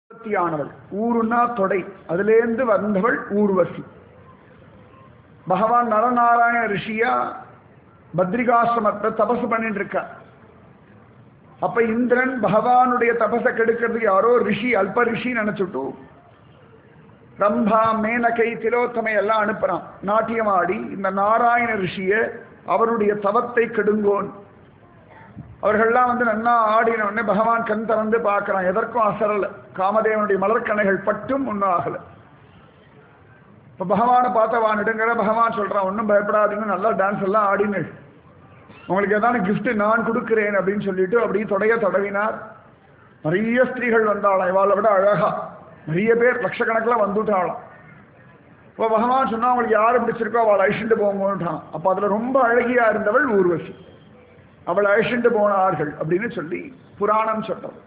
உற்பத்தியானவள் ஊருன்னா தொடை அதிலேந்து வந்தவள் ஊர்வசி பகவான் நரநாராயண ரிஷியா பத்ரிகாசிரமத்தை தபசு பண்ணிட்டு இருக்கா அப்ப இந்திரன் பகவானுடைய தபசை கெடுக்கிறதுக்கு யாரோ ரிஷி அல்ப ரிஷி நினைச்சுட்டு ரம்பா மேனகை திலோத்தமை எல்லாம் அனுப்புறான் நாட்டியம் ஆடி இந்த நாராயண ரிஷிய அவருடைய தவத்தை கெடுங்கோன் அவர்கள்லாம் வந்து நன்னா ஆடின உடனே பகவான் கண் திறந்து பார்க்கறான் எதற்கும் அசரல காமதேவனுடைய மலர்கணைகள் பட்டும் ஒன்றும் ஆகல இப்ப பகவானை பார்த்தவான் இடங்கிற பகவான் சொல்றான் ஒன்றும் பயப்படாதீங்க நல்லா டான்ஸ் எல்லாம் ஆடினு உங்களுக்கு ஏதாவது கிஃப்ட் நான் கொடுக்கிறேன் அப்படின்னு சொல்லிட்டு அப்படி தொடைய தடவினார் நிறைய ஸ்திரீகள் வந்தாளாம் இவாளை விட அழகா நிறைய பேர் லட்சக்கணக்கில் வந்துட்டாளாம் இப்போ பகவான் சொன்னா உங்களுக்கு யாரு பிடிச்சிருக்கோ அவளை அழிச்சுட்டு போங்கன்ட்டான் அப்போ அதுல ரொம்ப அழகியா இருந்தவள் ஊர்வசி அவளை அழிச்சுட்டு போனார்கள் அப்படின்னு சொல்லி புராணம் சொல்றது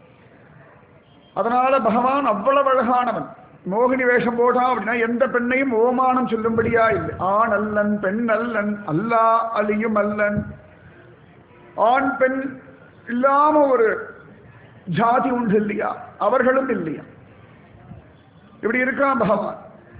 அதனால பகவான் அவ்வளவு அழகானவன் மோகினி வேஷம் போட்டான் அப்படின்னா எந்த பெண்ணையும் ஓமானம் சொல்லும்படியா இல்லை ஆண் அல்லன் பெண் அல்லன் அல்லா அலியும் அல்லன் ஆண் பெண் இல்லாம ஒரு ஜாதி உண்டு இல்லையா அவர்களும் இல்லையா இப்படி இருக்கான் பகவான்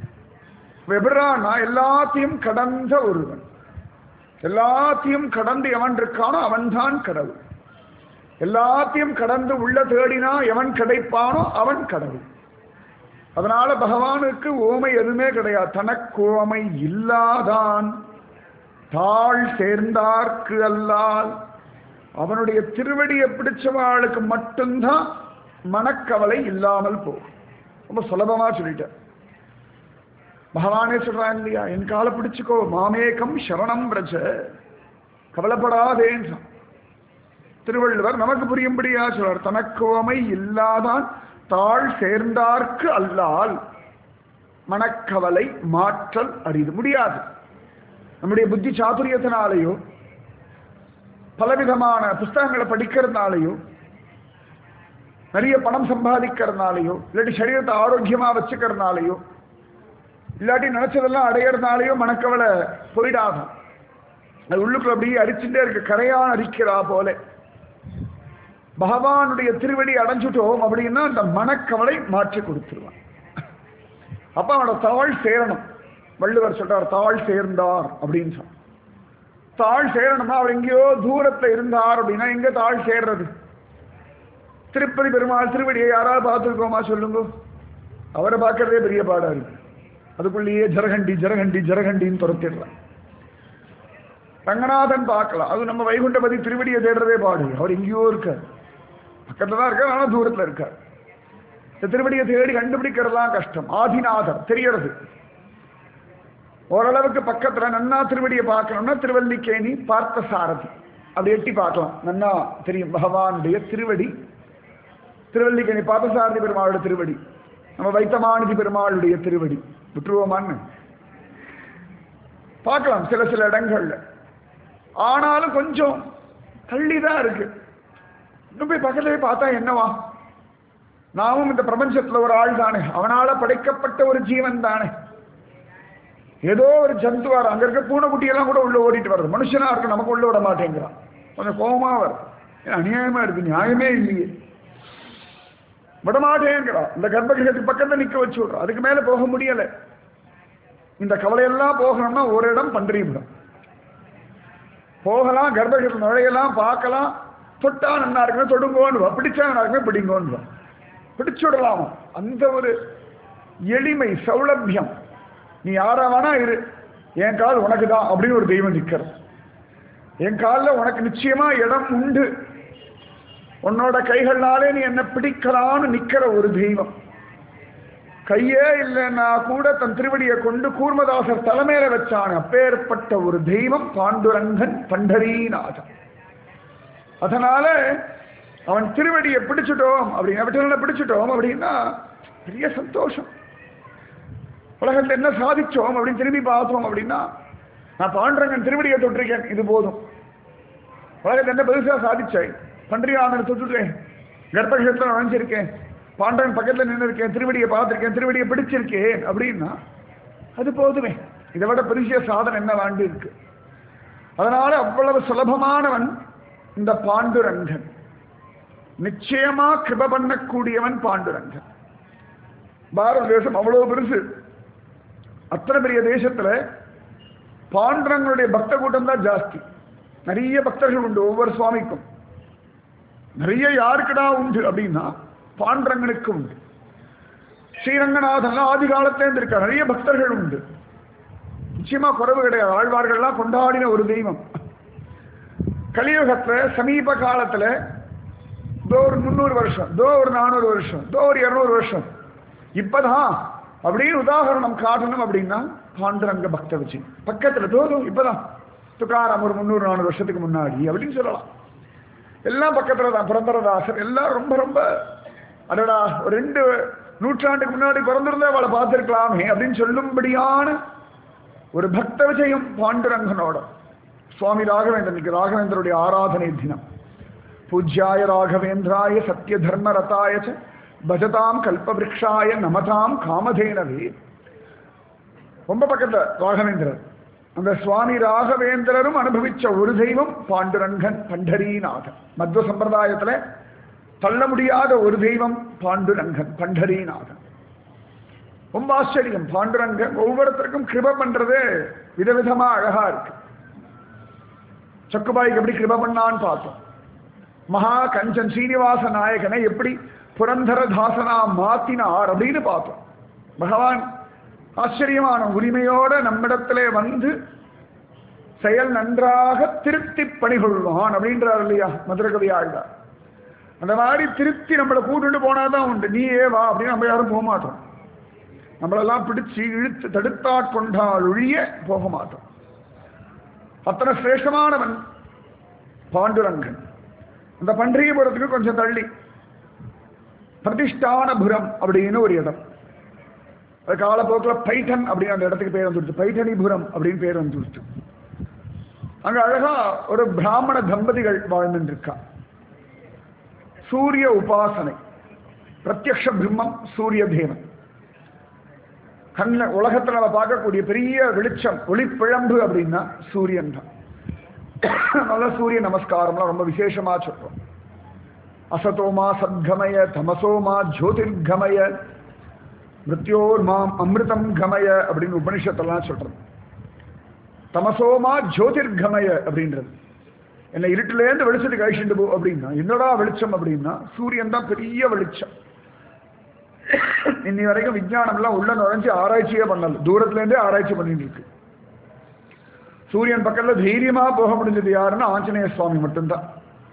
வெபரானா எல்லாத்தையும் கடந்த ஒருவன் எல்லாத்தையும் கடந்து எவன் இருக்கானோ அவன்தான் கடவுள் எல்லாத்தையும் கடந்து உள்ள தேடினா எவன் கிடைப்பானோ அவன் கடவுள் அதனால பகவானுக்கு ஓமை எதுவுமே கிடையாது தனக்கோமை இல்லாதான் தாழ் சேர்ந்தார்க்கு அல்லால் அவனுடைய திருவடியை பிடிச்சவாளுக்கு மட்டும்தான் மனக்கவலை இல்லாமல் போகும் ரொம்ப சுலபமா சொல்லிட்டேன் பகவானே சொல்றான் இல்லையா என் காலை பிடிச்சுக்கோ மாமேகம் சரணம் பிரஜ கவலைப்படாதேன்னு திருவள்ளுவர் நமக்கு புரியும்படியா சொல்றார் தனக்கோமை இல்லாதான் தாழ் சேர்ந்தார்க்கு அல்லால் மனக்கவலை மாற்றல் அரிது முடியாது நம்முடைய புத்தி சாதுரியத்தினாலேயோ பலவிதமான புஸ்தகங்களை படிக்கிறதுனாலையோ நிறைய பணம் சம்பாதிக்கிறதுனாலையோ இல்லாட்டி சரீரத்தை ஆரோக்கியமா வச்சுக்கிறதுனாலையோ இல்லாட்டி நினைச்சதெல்லாம் அடையிறதுனாலையோ மனக்கவலை போயிடாகும் அது உள்ளுக்குள்ள அப்படியே அரிச்சுட்டே இருக்கு கரையான் அரிக்கிறா போல பகவானுடைய திருவடி அடைஞ்சுட்டோம் அப்படின்னா அந்த மனக்கவலை மாற்றி கொடுத்துருவான் அப்ப அவனோட தாழ் சேரணும் வள்ளுவர் சொல்றார் தாழ் சேர்ந்தார் அப்படின்னு சொன்ன தாழ் சேரணுமா அவர் எங்கேயோ தூரத்துல இருந்தார் அப்படின்னா எங்க தாழ் சேர்றது திருப்பதி பெருமாள் திருவடியை யாராவது பார்த்துருக்கோமா சொல்லுங்க அவரை பார்க்கறதே பெரிய பாடா இருக்கு அதுக்குள்ளேயே ஜரகண்டி ஜரகண்டி ஜரகண்டின்னு துரத்திடுறான் ரங்கநாதன் பார்க்கலாம் அது நம்ம வைகுண்டபதி திருவடியை தேடுறதே பாடு அவர் எங்கேயோ இருக்கார் பக்கத்துல தான் இருக்கார் ஆனால் தூரத்தில் இருக்கார் இந்த திருவடியை தேடி கண்டுபிடிக்கிறதுலாம் கஷ்டம் ஆதிநாதர் தெரியறது ஓரளவுக்கு பக்கத்துல நன்னா திருவடியை பார்க்கணும்னா திருவல்லிக்கேணி பார்த்த சாரதி அப்படி எட்டி பார்க்கலாம் நன்னா தெரியும் பகவானுடைய திருவடி திருவல்லிக்கேணி பார்த்தசாரதி பெருமாளுடைய திருவடி நம்ம வைத்தமானதி பெருமாளுடைய திருவடி விட்டுருவோமான்னு பார்க்கலாம் சில சில இடங்கள்ல ஆனாலும் கொஞ்சம் தள்ளி தான் இருக்கு இன்னும் போய் பக்கத்துல போய் பார்த்தா என்னவா நாமும் இந்த பிரபஞ்சத்துல ஒரு ஆள் தானே அவனால படைக்கப்பட்ட ஒரு ஜீவன் தானே ஏதோ ஒரு ஜந்துவார் அங்க இருக்க பூனைக்குட்டியெல்லாம் கூட உள்ள ஓடிட்டு வருது மனுஷனா இருக்கு நமக்கு உள்ள விட மாட்டேங்கிறான் கொஞ்சம் கோபமா வருது அநியாயமா இருக்கு நியாயமே இல்லையே விடமாட்டேங்கிறான் இந்த கர்ப்பகிரகத்துக்கு பக்கத்துல நிக்க வச்சு விடுறோம் அதுக்கு மேல போக முடியல இந்த கவலையெல்லாம் போகணும்னா ஒரு இடம் பன்றியிடம் போகலாம் கர்ப்பகிரகம் நுழையலாம் பார்க்கலாம் தொட்டா நல்லா இருக்குன்னு தொடுங்கோன்னு பிடிச்சா நல்லா இருக்குன்னு பிடிங்கோன்னு பிடிச்சு விடலாமா அந்த ஒரு எளிமை சௌலபியம் நீ யாரா வேணா இரு என் கால் உனக்கு தான் அப்படின்னு ஒரு தெய்வம் நிற்கிறது என் காலில் உனக்கு நிச்சயமா இடம் உண்டு உன்னோட கைகள்னாலே நீ என்ன பிடிக்கலான்னு நிக்கிற ஒரு தெய்வம் கையே இல்லைன்னா கூட தன் திருவடியை கொண்டு கூர்மதாசர் தலைமையில வச்சான் அப்பேற்பட்ட ஒரு தெய்வம் பாண்டுரங்கன் பண்டரீநாதன் அதனால அவன் திருவடியை பிடிச்சிட்டோம் அப்படின்னு அவற்றில பிடிச்சிட்டோம் அப்படின்னா பெரிய சந்தோஷம் உலகத்தில் என்ன சாதிச்சோம் அப்படின்னு திரும்பி பார்த்தோம் அப்படின்னா நான் பாண்டரங்கன் திருவடியை தொட்டிருக்கேன் இது போதும் உலகத்தில் என்ன பெருசா சாதிச்சேன் பன்றியாமனை தொட்டுட்டேன் கர்ப்பகிரகத்தில் நுழைஞ்சிருக்கேன் பாண்டவன் பக்கத்தில் நின்று இருக்கேன் திருவடியை பார்த்துருக்கேன் திருவடியை பிடிச்சிருக்கேன் அப்படின்னா அது போதுமே இதை விட பெரிய சாதனை என்ன வாண்டி இருக்கு அதனால அவ்வளவு சுலபமானவன் இந்த பாண்டுரங்கன் நிச்சயமா கிருப பண்ணக்கூடியவன் பாண்டுரங்கன் பாரத தேசம் அவ்வளவு பெருசு அத்தனை பெரிய தேசத்துல பாண்டரங்களுடைய பக்த கூட்டம் தான் ஜாஸ்தி நிறைய பக்தர்கள் உண்டு ஒவ்வொரு சுவாமிக்கும் நிறைய யாருக்குடா உண்டு அப்படின்னா பாண்டரங்கனுக்கு உண்டு ஸ்ரீரங்கநாதன் ஆதி காலத்திலேருந்து இருக்கா நிறைய பக்தர்கள் உண்டு நிச்சயமா குறைவு கிடையாது ஆழ்வார்கள்லாம் கொண்டாடின ஒரு தெய்வம் கலியுகத்துல சமீப காலத்துல தோ ஒரு முந்நூறு வருஷம் தோ ஒரு நானூறு வருஷம் தோ ஒரு இருநூறு வருஷம் இப்பதான் அப்படின்னு உதாகரணம் காட்டணும் அப்படின்னா பாண்டுரங்க பக்த விஜய் பக்கத்துல தோ தோ இப்பதான் துக்காராம் ஒரு முந்நூறு நானூறு வருஷத்துக்கு முன்னாடி அப்படின்னு சொல்லலாம் எல்லாம் பக்கத்துல தான் புரந்தரதாசர் எல்லாம் ரொம்ப ரொம்ப அடடா ஒரு ரெண்டு நூற்றாண்டுக்கு முன்னாடி பிறந்திருந்தா அவளை பார்த்திருக்கலாமே அப்படின்னு சொல்லும்படியான ஒரு பக்த விஜயம் பாண்டுரங்கனோட சுவாமி ராகவேந்திரன் இன்னைக்கு ராகவேந்தருடைய ஆராதனை தினம் பூஜ்யாய ராகவேந்திராய சத்ய தர்ம ரதாய ச பஜதாம் கல்பவ்ருக்ஷாய நமதாம் காமதேனவே ரொம்ப பக்கத்துல ராகவேந்திரர் அந்த சுவாமி ராகவேந்திரரும் அனுபவிச்ச ஒரு தெய்வம் பாண்டுரங்கன் பண்டரீநாதன் மத்வ சம்பிரதாயத்துல தள்ள முடியாத ஒரு தெய்வம் பாண்டுரங்கன் பண்டரீநாதன் ரொம்ப ஆச்சரியம் பாண்டுரங்கன் ஒவ்வொருத்தருக்கும் கிருப பண்றது விதவிதமா அழகா இருக்கு சக்குபாய்க்கு எப்படி கிருப பண்ணான்னு பார்த்தோம் மகா கஞ்சன் சீனிவாச நாயகனை எப்படி புரந்தரதாசனா மாத்தினார் அப்படின்னு பார்த்தோம் பகவான் ஆச்சரியமான உரிமையோட நம்மிடத்திலே வந்து செயல் நன்றாக திருத்தி பணிகொள்வான் அப்படின்றார் இல்லையா மதுரகவி ஆழ்வார் அந்த மாதிரி திருத்தி நம்மளை கூட்டுட்டு போனாதான் உண்டு நீ ஏ வா அப்படின்னு நம்ம யாரும் போக மாட்டோம் நம்மளெல்லாம் பிடிச்சு இழுத்து தடுத்தாட்கொண்டால் ஒழிய போக மாட்டோம் அத்தனை சிரேஷ்டமானவன் பாண்டுரங்கன் அந்த பன்றியபுரத்துக்கு கொஞ்சம் தள்ளி பிரதிஷ்டானபுரம் அப்படின்னு ஒரு இடம் அது காலப்போக்கில் பைட்டன் அப்படின்னு அந்த இடத்துக்கு பேர் வந்துடுச்சு பைட்டனிபுரம் அப்படின்னு பேர் வந்துடுச்சு அங்க அழகா ஒரு பிராமண தம்பதிகள் வாழ்ந்துட்டு இருக்கா சூரிய உபாசனை பிரத்யக்ஷ பிரம்மம் சூரிய தேவன் கண்ண உலகத்துல நம்ம பார்க்கக்கூடிய பெரிய வெளிச்சம் ஒளிப்பிழம்பு அப்படின்னா சூரியன் தான் நல்ல சூரிய நமஸ்காரம்லாம் ரொம்ப விசேஷமா சொல்றோம் அசதோமா சத்கமய தமசோமா ஜோதிர்கமய மிருத்யோர் மாம் அமிர்தம் கமய அப்படின்னு உபனிஷத்தெல்லாம் சொல்றது தமசோமா ஜோதிர்கமய அப்படின்றது என்னை இருட்டிலேருந்து வெளிச்சத்துக்கு அழிச்சுட்டு போ அப்படின்னா என்னடா வெளிச்சம் அப்படின்னா சூரியன் தான் பெரிய வெளிச்சம் இன்னி வரைக்கும் விஞ்ஞானம் எல்லாம் உள்ள நுழைஞ்சு ஆராய்ச்சியே பண்ணல தூரத்துல இருந்தே ஆராய்ச்சி பண்ணிட்டு இருக்கு சூரியன் பக்கத்துல தைரியமா போக முடிஞ்சது யாருன்னா ஆஞ்சநேய சுவாமி மட்டும்தான்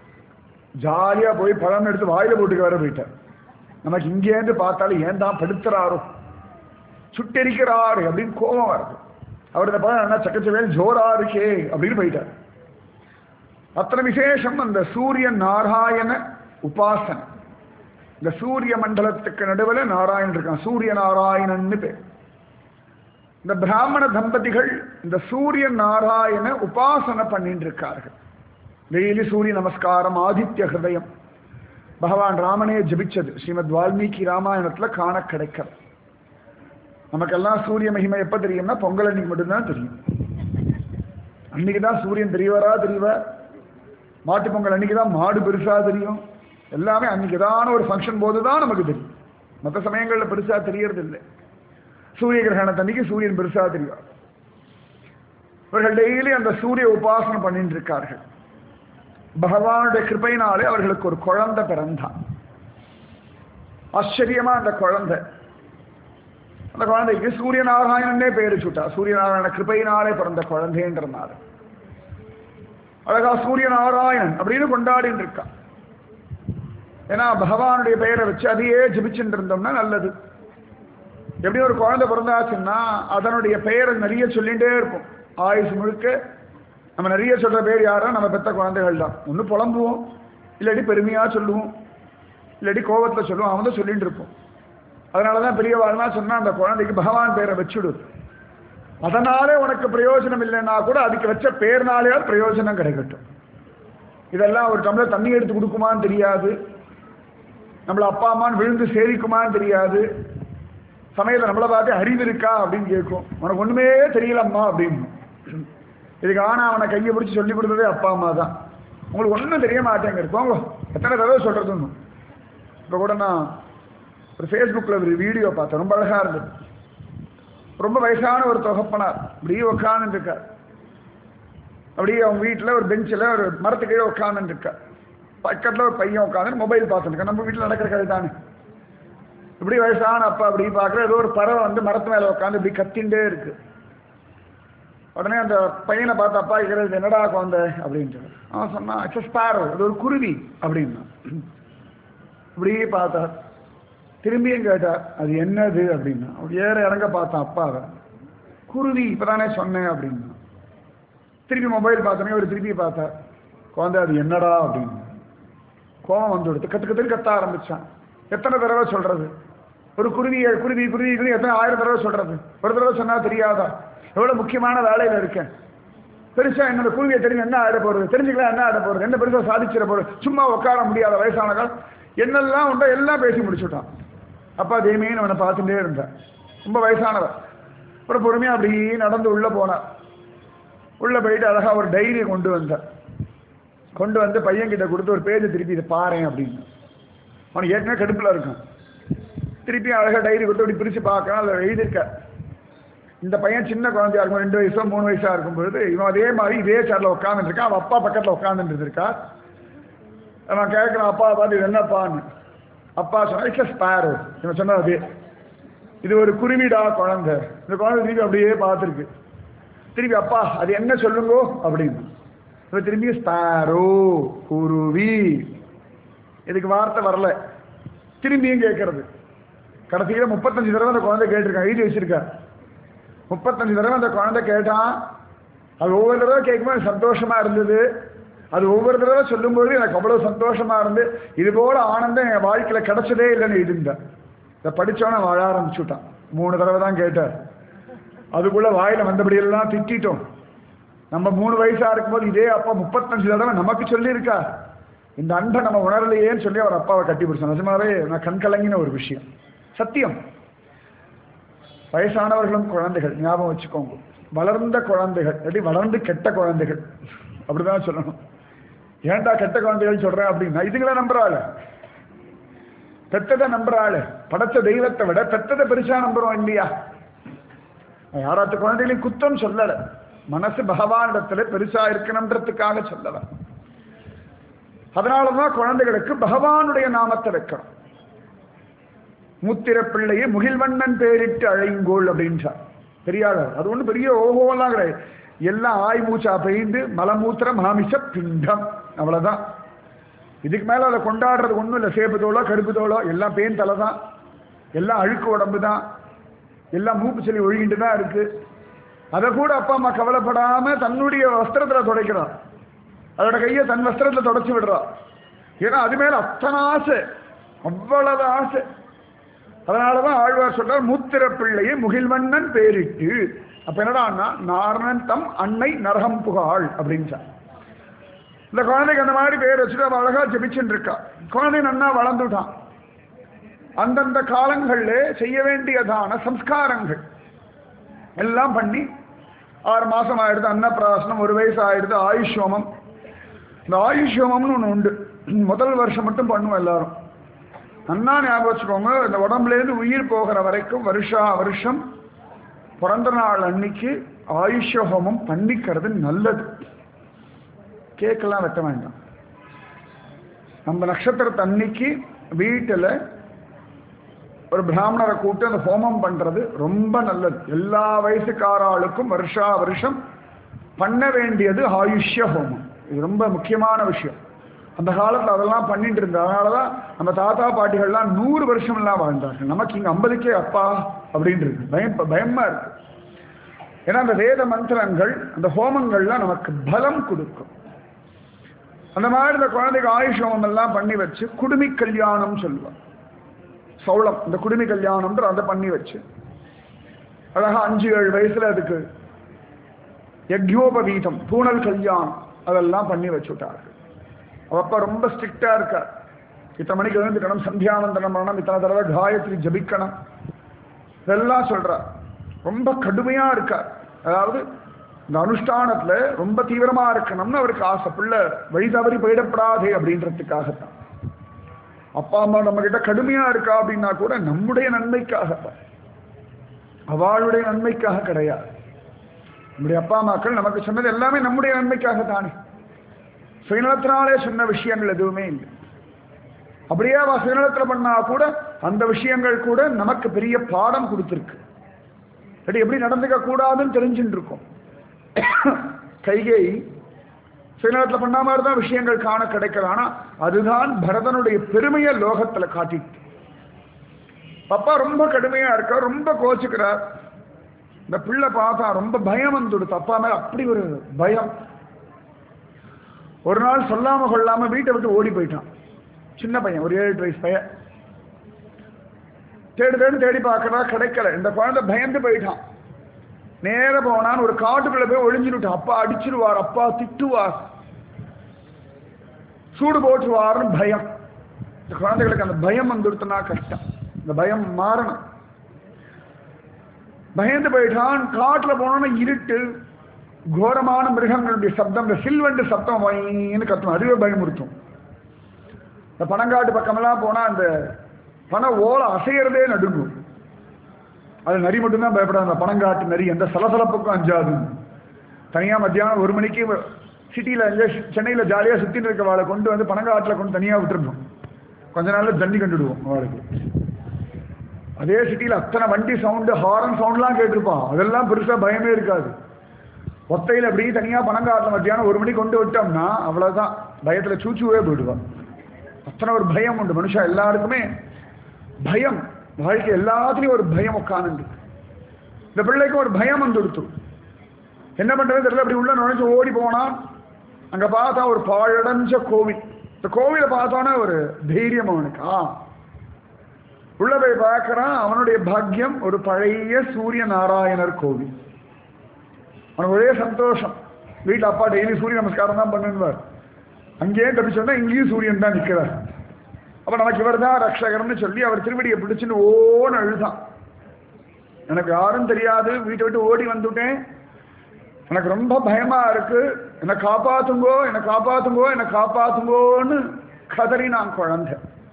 ஜாலியா போய் பழம் எடுத்து வாயில போட்டுக்க வர போயிட்டார் நமக்கு இங்கேருந்து பார்த்தாலும் ஏன் தான் படுத்துறாரோ சுட்டெரிக்கிறாரு அப்படின்னு கோபம் வருது அவர் இந்த பழம் என்ன சக்கச்சவேல் ஜோரா இருக்கே அப்படின்னு போயிட்டார் அத்தனை விசேஷம் அந்த சூரிய நாராயண உபாசனை இந்த சூரிய மண்டலத்துக்கு நடுவில் நாராயணன் இருக்கான் சூரிய நாராயணன்னு பேர் இந்த பிராமண தம்பதிகள் இந்த சூரிய நாராயண உபாசனை பண்ணிட்டு இருக்கார்கள் டெய்லி சூரிய நமஸ்காரம் ஆதித்ய ஹிருதயம் பகவான் ராமனே ஜபிச்சது ஸ்ரீமத் வால்மீகி ராமாயணத்துல காண கிடைக்கிறது நமக்கெல்லாம் சூரிய மகிமை எப்ப தெரியும்னா பொங்கல் அன்னைக்கு மட்டும்தான் தெரியும் அன்னைக்கு தான் சூரியன் தெரியவரா தெரியவார் மாட்டு பொங்கல் அன்னைக்கு தான் மாடு பெருசா தெரியும் எல்லாமே அன்னைக்கு ஏதான ஒரு ஃபங்க்ஷன் போது தான் நமக்கு தெரியும் மற்ற சமயங்களில் பெருசா தெரியறது இல்லை சூரிய கிரகணத்தன்னைக்கு சூரியன் பெருசா தெரியும் இவர்கள் டெய்லி அந்த சூரிய உபாசனை பண்ணிட்டு இருக்கார்கள் பகவானுடைய கிருபையினாலே அவர்களுக்கு ஒரு குழந்தை பிறந்தான் ஆச்சரியமா அந்த குழந்தை அந்த குழந்தைக்கு சூரியநாராயணனே பேரு சுட்டா சூரியநாராயண கிருபையினாலே பிறந்த குழந்தைன்றதுனால அழகா சூரியநாராயணன் அப்படின்னு கொண்டாடின்னு இருக்கான் ஏன்னா பகவானுடைய பெயரை வச்சு அதையே ஜபிச்சுட்டு இருந்தோம்னா நல்லது எப்படி ஒரு குழந்தை பிறந்தாச்சுன்னா அதனுடைய பெயரை நிறைய சொல்லிகிட்டே இருக்கும் ஆயுசு முழுக்க நம்ம நிறைய சொல்ற பேர் யாரோ நம்ம பெத்த குழந்தைகள் தான் ஒன்று புலம்புவோம் இல்லாட்டி பெருமையா சொல்லுவோம் இல்லாட்டி கோபத்தில் சொல்லுவோம் அவன் தான் சொல்லிட்டு இருப்போம் அதனால தான் பெரியவாள்னா சொன்னா அந்த குழந்தைக்கு பகவான் பேரை வச்சுடு அதனாலே உனக்கு பிரயோஜனம் இல்லைன்னா கூட அதுக்கு வச்ச பேர்னாலே பிரயோஜனம் கிடைக்கட்டும் இதெல்லாம் ஒரு டம்ளர் தண்ணி எடுத்து கொடுக்குமான்னு தெரியாது நம்மள அப்பா அம்மான்னு விழுந்து சேவிக்குமான்னு தெரியாது சமயத்தில் நம்மளை பார்த்து அறிவு இருக்கா அப்படின்னு கேட்கும் உனக்கு ஒண்ணுமே தெரியலம்மா அப்படின்னு இதுக்கு ஆனா அவனை கையை பிடிச்சி சொல்லி கொடுத்ததே அப்பா அம்மா தான் உங்களுக்கு ஒன்றும் தெரிய மாட்டேங்கிறது போங்க எத்தனை தடவை சொல்றதுன்னு இப்போ கூட நான் ஒரு ஃபேஸ்புக்கில் ஒரு வீடியோ பார்த்தேன் ரொம்ப அழகாக இருந்தது ரொம்ப வயசான ஒரு தொகப்பனார் அப்படியே உட்காந்துட்டு இருக்கார் அப்படியே அவங்க வீட்டில் ஒரு பெஞ்சில் ஒரு மரத்துக்கு கீழே உட்காந்துட்டு இருக்கார் பக்கத்தில் ஒரு பையன் உட்காந்து மொபைல் பார்த்துட்டு இருக்கான் நம்ம வீட்டில் நடக்கிற கதை தானே இப்படி வயசான அப்பா அப்படி பார்க்குற ஏதோ ஒரு பறவை வந்து மரத்து மேலே உட்காந்து இப்படி கத்தின்ண்டே இருக்கு உடனே அந்த பையனை பார்த்து அப்பா இருக்கிறது என்னடா குழந்தை அப்படின்ட்டு அவன் சொன்னான் இட்ஸ் ஸ்பாரோ அது ஒரு குருவி அப்படின்னா இப்படியே பார்த்தார் திரும்பியும் கேட்டார் அது என்னது அப்படின்னா அவர் ஏற இறங்க பார்த்தான் அப்பாவை குருவி இப்பதானே சொன்னேன் அப்படின்னா திருப்பி மொபைல் பார்த்தோன்னே ஒரு திருப்பி பார்த்தார் குழந்தை அது என்னடா அப்படின்னு கோவம் வந்து கொடுத்து கத்து கத்துன்னு கத்த ஆரம்பிச்சான் எத்தனை தடவை சொல்றது ஒரு குருவியை குருவி குருவி குருவி எத்தனை ஆயிரம் தடவை சொல்றது ஒரு தடவை சொன்னா தெரியாதா எவ்வளவு முக்கியமான வேலையில இருக்கேன் பெருசா என்னோட குருவியை தெரிஞ்சு என்ன ஆயிட போறது தெரிஞ்சுக்கலாம் என்ன ஆயிட போறது என்ன பெருசா சாதிச்சிட போறது சும்மா உட்கார முடியாத வயசான காலம் என்னெல்லாம் உண்டோ எல்லாம் பேசி முடிச்சுட்டான் அப்பா தேமியன்னு அவனை பார்த்துட்டே இருந்தான் ரொம்ப வயசானவன் அப்புறம் பொறுமையா அப்படி நடந்து உள்ள போனான் உள்ள போயிட்டு அழகா ஒரு டைரியை கொண்டு வந்தான் கொண்டு வந்து பையன்கிட்ட கொடுத்து ஒரு பேஜை திருப்பி இதை பாறேன் அப்படின்னு அவனுக்கு ஏற்கனவே கடுப்புல இருக்கான் திருப்பி அழகா டைரி கொடுத்து அப்படி பிரிச்சு பார்க்கறான் அதில் எழுதியிருக்க இந்த பையன் சின்ன குழந்தையா இருக்கும் ரெண்டு வயசோ மூணு வயசா இருக்கும் பொழுது இவன் அதே மாதிரி இதே சேர்ல உட்காந்துட்டு இருக்கான் அவன் அப்பா பக்கத்துல உட்காந்துட்டு இருக்கா அவன் கேட்கிறான் அப்பா பார்த்து இது என்னப்பான்னு அப்பா சொன்னா இட்ஸ் ஸ்பேரோ இவன் சொன்னா அது இது ஒரு குருவிடா குழந்தை இந்த குழந்தை திருப்பி அப்படியே பார்த்துருக்கு திருப்பி அப்பா அது என்ன சொல்லுங்கோ அப்படின்னு இவன் திரும்பி ஸ்பேரோ குருவி இதுக்கு வார்த்தை வரல திரும்பியும் கேட்கறது கடைசியில முப்பத்தஞ்சு தடவை அந்த குழந்தை கேட்டிருக்கான் எழுதி வச்சிருக்கா முப்பத்தஞ்சு தடவை அந்த குழந்தை கேட்டான் அது ஒவ்வொரு தடவை கேட்கும்போது சந்தோஷமா இருந்தது அது ஒவ்வொரு தடவை சொல்லும்போது எனக்கு அவ்வளவு சந்தோஷமா இருந்து இது போல ஆனந்தம் என் வாழ்க்கையில கிடைச்சதே இல்லைன்னு எழுதிருந்தேன் இதை படிச்சவன வாழ ஆரம்பிச்சுட்டான் மூணு தடவை தான் கேட்டார் அதுக்குள்ள வாயில வந்தபடி எல்லாம் திட்டிட்டோம் நம்ம மூணு வயசா இருக்கும்போது இதே அப்பா முப்பத்தஞ்சு தடவை நமக்கு சொல்லியிருக்கா இந்த அன்பை நம்ம உணரலையேன்னு சொல்லி அவர் அப்பாவை கட்டி பிடிச்சோம் நிஜமாவே நான் கண் கலங்கின ஒரு விஷயம் சத்தியம் வயசானவர்களும் குழந்தைகள் ஞாபகம் வச்சுக்கோங்க வளர்ந்த குழந்தைகள் இல்லாட்டி வளர்ந்து கெட்ட குழந்தைகள் அப்படிதான் சொல்லணும் ஏன்டா கெட்ட குழந்தைகள் சொல்றேன் அப்படின்னா இதுங்களை நம்புறாள் பெத்ததை நம்புறாள் படைச்ச தெய்வத்தை விட பெத்ததை பெருசா நம்புறோம் இல்லையா நான் யாராத்து குழந்தைகளையும் குத்தம் சொல்லல மனசு பகவானிடத்துல பெருசா இருக்கணுன்றதுக்காக சொல்லல அதனாலதான் குழந்தைகளுக்கு பகவானுடைய நாமத்தை வைக்கணும் மூத்திர பிள்ளையை முகில்வண்ணன் பேரிட்டு அழைங்கோள் அப்படின்றார் பெரியாளர் அது ஒண்ணு பெரிய ஓஹோலாம் கிடையாது எல்லாம் ஆய் மூச்சா பெய்ந்து மலமூத்திர மாமிச பிண்டம் அவ்வளவுதான் இதுக்கு மேல அதை கொண்டாடுறது ஒண்ணும் இல்லை சேப்பு தோலோ கருப்பு தோலோ எல்லாம் பேன் தலை தான் எல்லாம் அழுக்கு உடம்பு தான் எல்லாம் மூக்கு சொல்லி ஒழுகிட்டு தான் இருக்கு அதை கூட அப்பா அம்மா கவலைப்படாம தன்னுடைய வஸ்திரத்துல துடைக்கிறான் அதோட கையை தன் வஸ்திரத்துல தொடச்சு விடுறா ஏன்னா அது மேல அத்தனை ஆசை அவ்வளவு ஆசை அதனாலதான் ஆழ்வார் சொல்றார் மூத்திர பிள்ளையை முகில்வண்ணன் பேரிட்டு அப்ப என்னடான்னா நாரணன் தம் அன்னை நரகம் புகாள் அப்படின்றார் இந்த குழந்தைக்கு அந்த மாதிரி பேர் வச்சுட்டு அவன் அழகா ஜபிச்சுட்டு இருக்கா குழந்தை நன்னா வளர்ந்துட்டான் அந்தந்த காலங்கள்ல செய்ய வேண்டியதான சம்ஸ்காரங்கள் எல்லாம் பண்ணி ஆறு மாசம் ஆயிடுது அன்னப்பிராசனம் ஒரு வயசு ஆயிடுது ஆயுஷ்யோமம் இந்த ஆயுஷ்யோமம்னு ஒன்று உண்டு முதல் வருஷம் மட்டும் பண்ணுவோம் எல்லாரும் நன்னா ஞாபகம் வச்சுக்கோங்க இந்த உடம்புலேருந்து உயிர் போகிற வரைக்கும் வருஷா வருஷம் பிறந்த நாள் அன்னைக்கு ஆயுஷ்ய ஹோமம் பண்ணிக்கிறது நல்லது கேக்கெல்லாம் வெட்ட வேண்டாம் நம்ம நட்சத்திரத்து அன்னைக்கு வீட்டில் ஒரு பிராமணரை கூப்பிட்டு அந்த ஹோமம் பண்றது ரொம்ப நல்லது எல்லா வயசுக்காராளுக்கும் வருஷா வருஷம் பண்ண வேண்டியது ஆயுஷ்ய ஹோமம் இது ரொம்ப முக்கியமான விஷயம் அந்த காலத்தில் அதெல்லாம் பண்ணிட்டு இருந்தது அதனால தான் நம்ம தாத்தா பாட்டிகள்லாம் நூறு வருஷம்லாம் வாழ்ந்தார்கள் நமக்கு இங்கே ஐம்பதுக்கே அப்பா அப்படின்னு இருக்கு பயம் பயமா இருக்கு ஏன்னா அந்த வேத மந்திரங்கள் அந்த ஹோமங்கள்லாம் நமக்கு பலம் கொடுக்கும் அந்த மாதிரி இந்த குழந்தைக்கு ஆயுஷ் ஹோமம் எல்லாம் பண்ணி வச்சு குடுமி கல்யாணம் சொல்லுவான் சௌளம் இந்த குடுமி கல்யாணம்ன்ற அதை பண்ணி வச்சு அழகா அஞ்சு ஏழு வயசுல அதுக்கு யக்யோபவீதம் பூனல் கல்யாணம் அதெல்லாம் பண்ணி வச்சுட்டார்கள் அவ அப்பா ரொம்ப ஸ்ட்ரிக்டா இருக்கார் இத்தனை மணிக்கு எழுந்துக்கணும் சந்தியாவந்தனம் பண்ணணும் இத்தனை தடவை காயத்ரி ஜபிக்கணும் இதெல்லாம் சொல்றார் ரொம்ப கடுமையா இருக்கார் அதாவது இந்த அனுஷ்டானத்துல ரொம்ப தீவிரமா இருக்கணும்னு அவருக்கு ஆசை பிள்ளை வழி தவறி போயிடப்படாதே அப்படின்றதுக்காகத்தான் அப்பா அம்மா நம்ம கிட்ட கடுமையா இருக்கா அப்படின்னா கூட நம்முடைய நன்மைக்காக அவளுடைய நன்மைக்காக கிடையாது நம்முடைய அப்பா அம்மாக்கள் நமக்கு சொன்னது எல்லாமே நம்முடைய நன்மைக்காக தானே சுயநலத்தினாலே சொன்ன விஷயங்கள் எதுவுமே இல்லை அப்படியே அவ சுயநலத்துல பண்ணா கூட அந்த விஷயங்கள் கூட நமக்கு பெரிய பாடம் கொடுத்துருக்கு அப்படி எப்படி நடந்துக்க கூடாதுன்னு தெரிஞ்சுட்டு இருக்கோம் கைகை சுயநலத்தில் பண்ண மாதிரி தான் விஷயங்கள் காண கிடைக்கல ஆனா அதுதான் பரதனுடைய பெருமையை லோகத்துல காட்டிட்டு அப்பா ரொம்ப கடுமையா இருக்க ரொம்ப கோச்சுக்கிறார் இந்த பிள்ளை பார்த்தா ரொம்ப பயம் வந்துடுது அப்பா மேல அப்படி ஒரு பயம் ஒரு நாள் சொல்லாம கொள்ளாம வீட்டை விட்டு ஓடி போயிட்டான் சின்ன பையன் ஒரு ஏழு எட்டு வயசு பையன் தேடி தேடி தேடி பார்க்கறா கிடைக்கல இந்த குழந்தை பயந்து போயிட்டான் நேர போனான் ஒரு காட்டுக்குள்ள போய் ஒளிஞ்சுட்டான் அப்பா அடிச்சிருவார் அப்பா திட்டுவார் சூடு போட்டுருவார்னு பயம் இந்த குழந்தைகளுக்கு அந்த பயம் வந்துடுத்துனா கஷ்டம் இந்த பயம் மாறணும் பயந்து போயிட்டான் காட்டுல போனோன்னு இருட்டு கோரமான மிருகங்களுடைய சப்தம் இந்த சில்வண்டு சப்தம் வைன்னு கத்தும் அதுவே பயமுறுத்தும் இந்த பனங்காட்டு பக்கமெல்லாம் போனா அந்த பனை ஓலை அசையறதே நடுங்கும் அது நரி மட்டும்தான் பயப்படாது அந்த பனங்காட்டு நரி எந்த சலசலப்புக்கும் அஞ்சாது தனியா மத்தியானம் ஒரு மணிக்கு சிட்டியில் எங்கே சென்னையில் ஜாலியாக சுற்றிட்டு இருக்க வாழை கொண்டு வந்து பனங்காட்டில் கொண்டு தனியாக விட்டுருந்தோம் கொஞ்ச நாள்ல தண்ணி கண்டுடுவோம் அவளுக்கு அதே சிட்டியில் அத்தனை வண்டி சவுண்டு ஹாரன் சவுண்ட்லாம் கேட்டிருப்பான் அதெல்லாம் பெருசாக பயமே இருக்காது ஒத்தையில் அப்படியே தனியாக பனங்காட்டில் மத்தியானம் ஒரு மணிக்கு கொண்டு விட்டோம்னா அவ்வளோதான் பயத்தில் சூச்சுவே போயிடுவான் அத்தனை ஒரு பயம் உண்டு மனுஷா எல்லாருக்குமே பயம் வாழ்க்கை எல்லாத்துலேயும் ஒரு பயம் உட்காந்து இந்த பிள்ளைக்கு ஒரு பயம் வந்து கொடுத்து என்ன பண்றது தெரியல அப்படி உள்ள நுழைஞ்சு ஓடி போனா அங்க பார்த்தா ஒரு பாழடைஞ்ச கோவில் இந்த கோவிலை பார்த்தோன்னே ஒரு தைரியம் அவனுக்கு ஆ உள்ள போய் பார்க்கறான் அவனுடைய பாக்கியம் ஒரு பழைய சூரிய நாராயணர் கோவில் அவனுக்கு ஒரே சந்தோஷம் வீட்டில் அப்பா டெய்லி சூரிய நமஸ்காரம் தான் பண்ணுவார் அங்கேயே தப்பிச்சோன்னா இங்கேயும் சூரியன் தான் நிற்கிறார் அப்ப நமக்கு இவர் தான் ரக்ஷகர்னு சொல்லி அவர் திருவடியை பிடிச்சுன்னு ஓன்னு அழுதான் எனக்கு யாரும் தெரியாது வீட்டை விட்டு ஓடி வந்துட்டேன் எனக்கு ரொம்ப பயமா இருக்கு என்னை காப்பாத்துங்கோ என்னை காப்பாத்துங்கோ என்னை காப்பாத்துங்கோன்னு கதறி நான் குழந்தை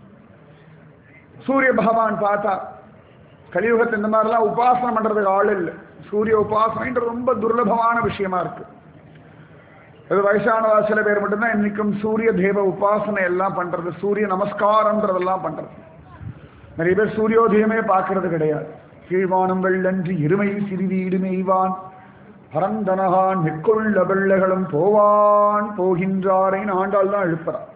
சூரிய பகவான் பார்த்தா கலியுகத்தில் இந்த மாதிரிலாம் உபாசனை பண்றதுக்கு ஆள் இல்லை சூரிய உபாசனைன்றது ரொம்ப துர்லபமான விஷயமா இருக்கு அது வயசானவா சில பேர் மட்டும்தான் இன்னைக்கும் சூரிய தேவ உபாசனை எல்லாம் பண்றது சூரிய நமஸ்காரம்ன்றதெல்லாம் பண்றது நிறைய பேர் சூரியோதயமே பார்க்கறது கிடையாது கீழ்வானம் வெள்ளன்று இருமை சிறிதீடு மெய்வான் பரந்தனகான் மிக்குள்ள வெள்ளைகளும் போவான் போகின்றாரைன்னு ஆண்டாள் தான் எழுப்புறான்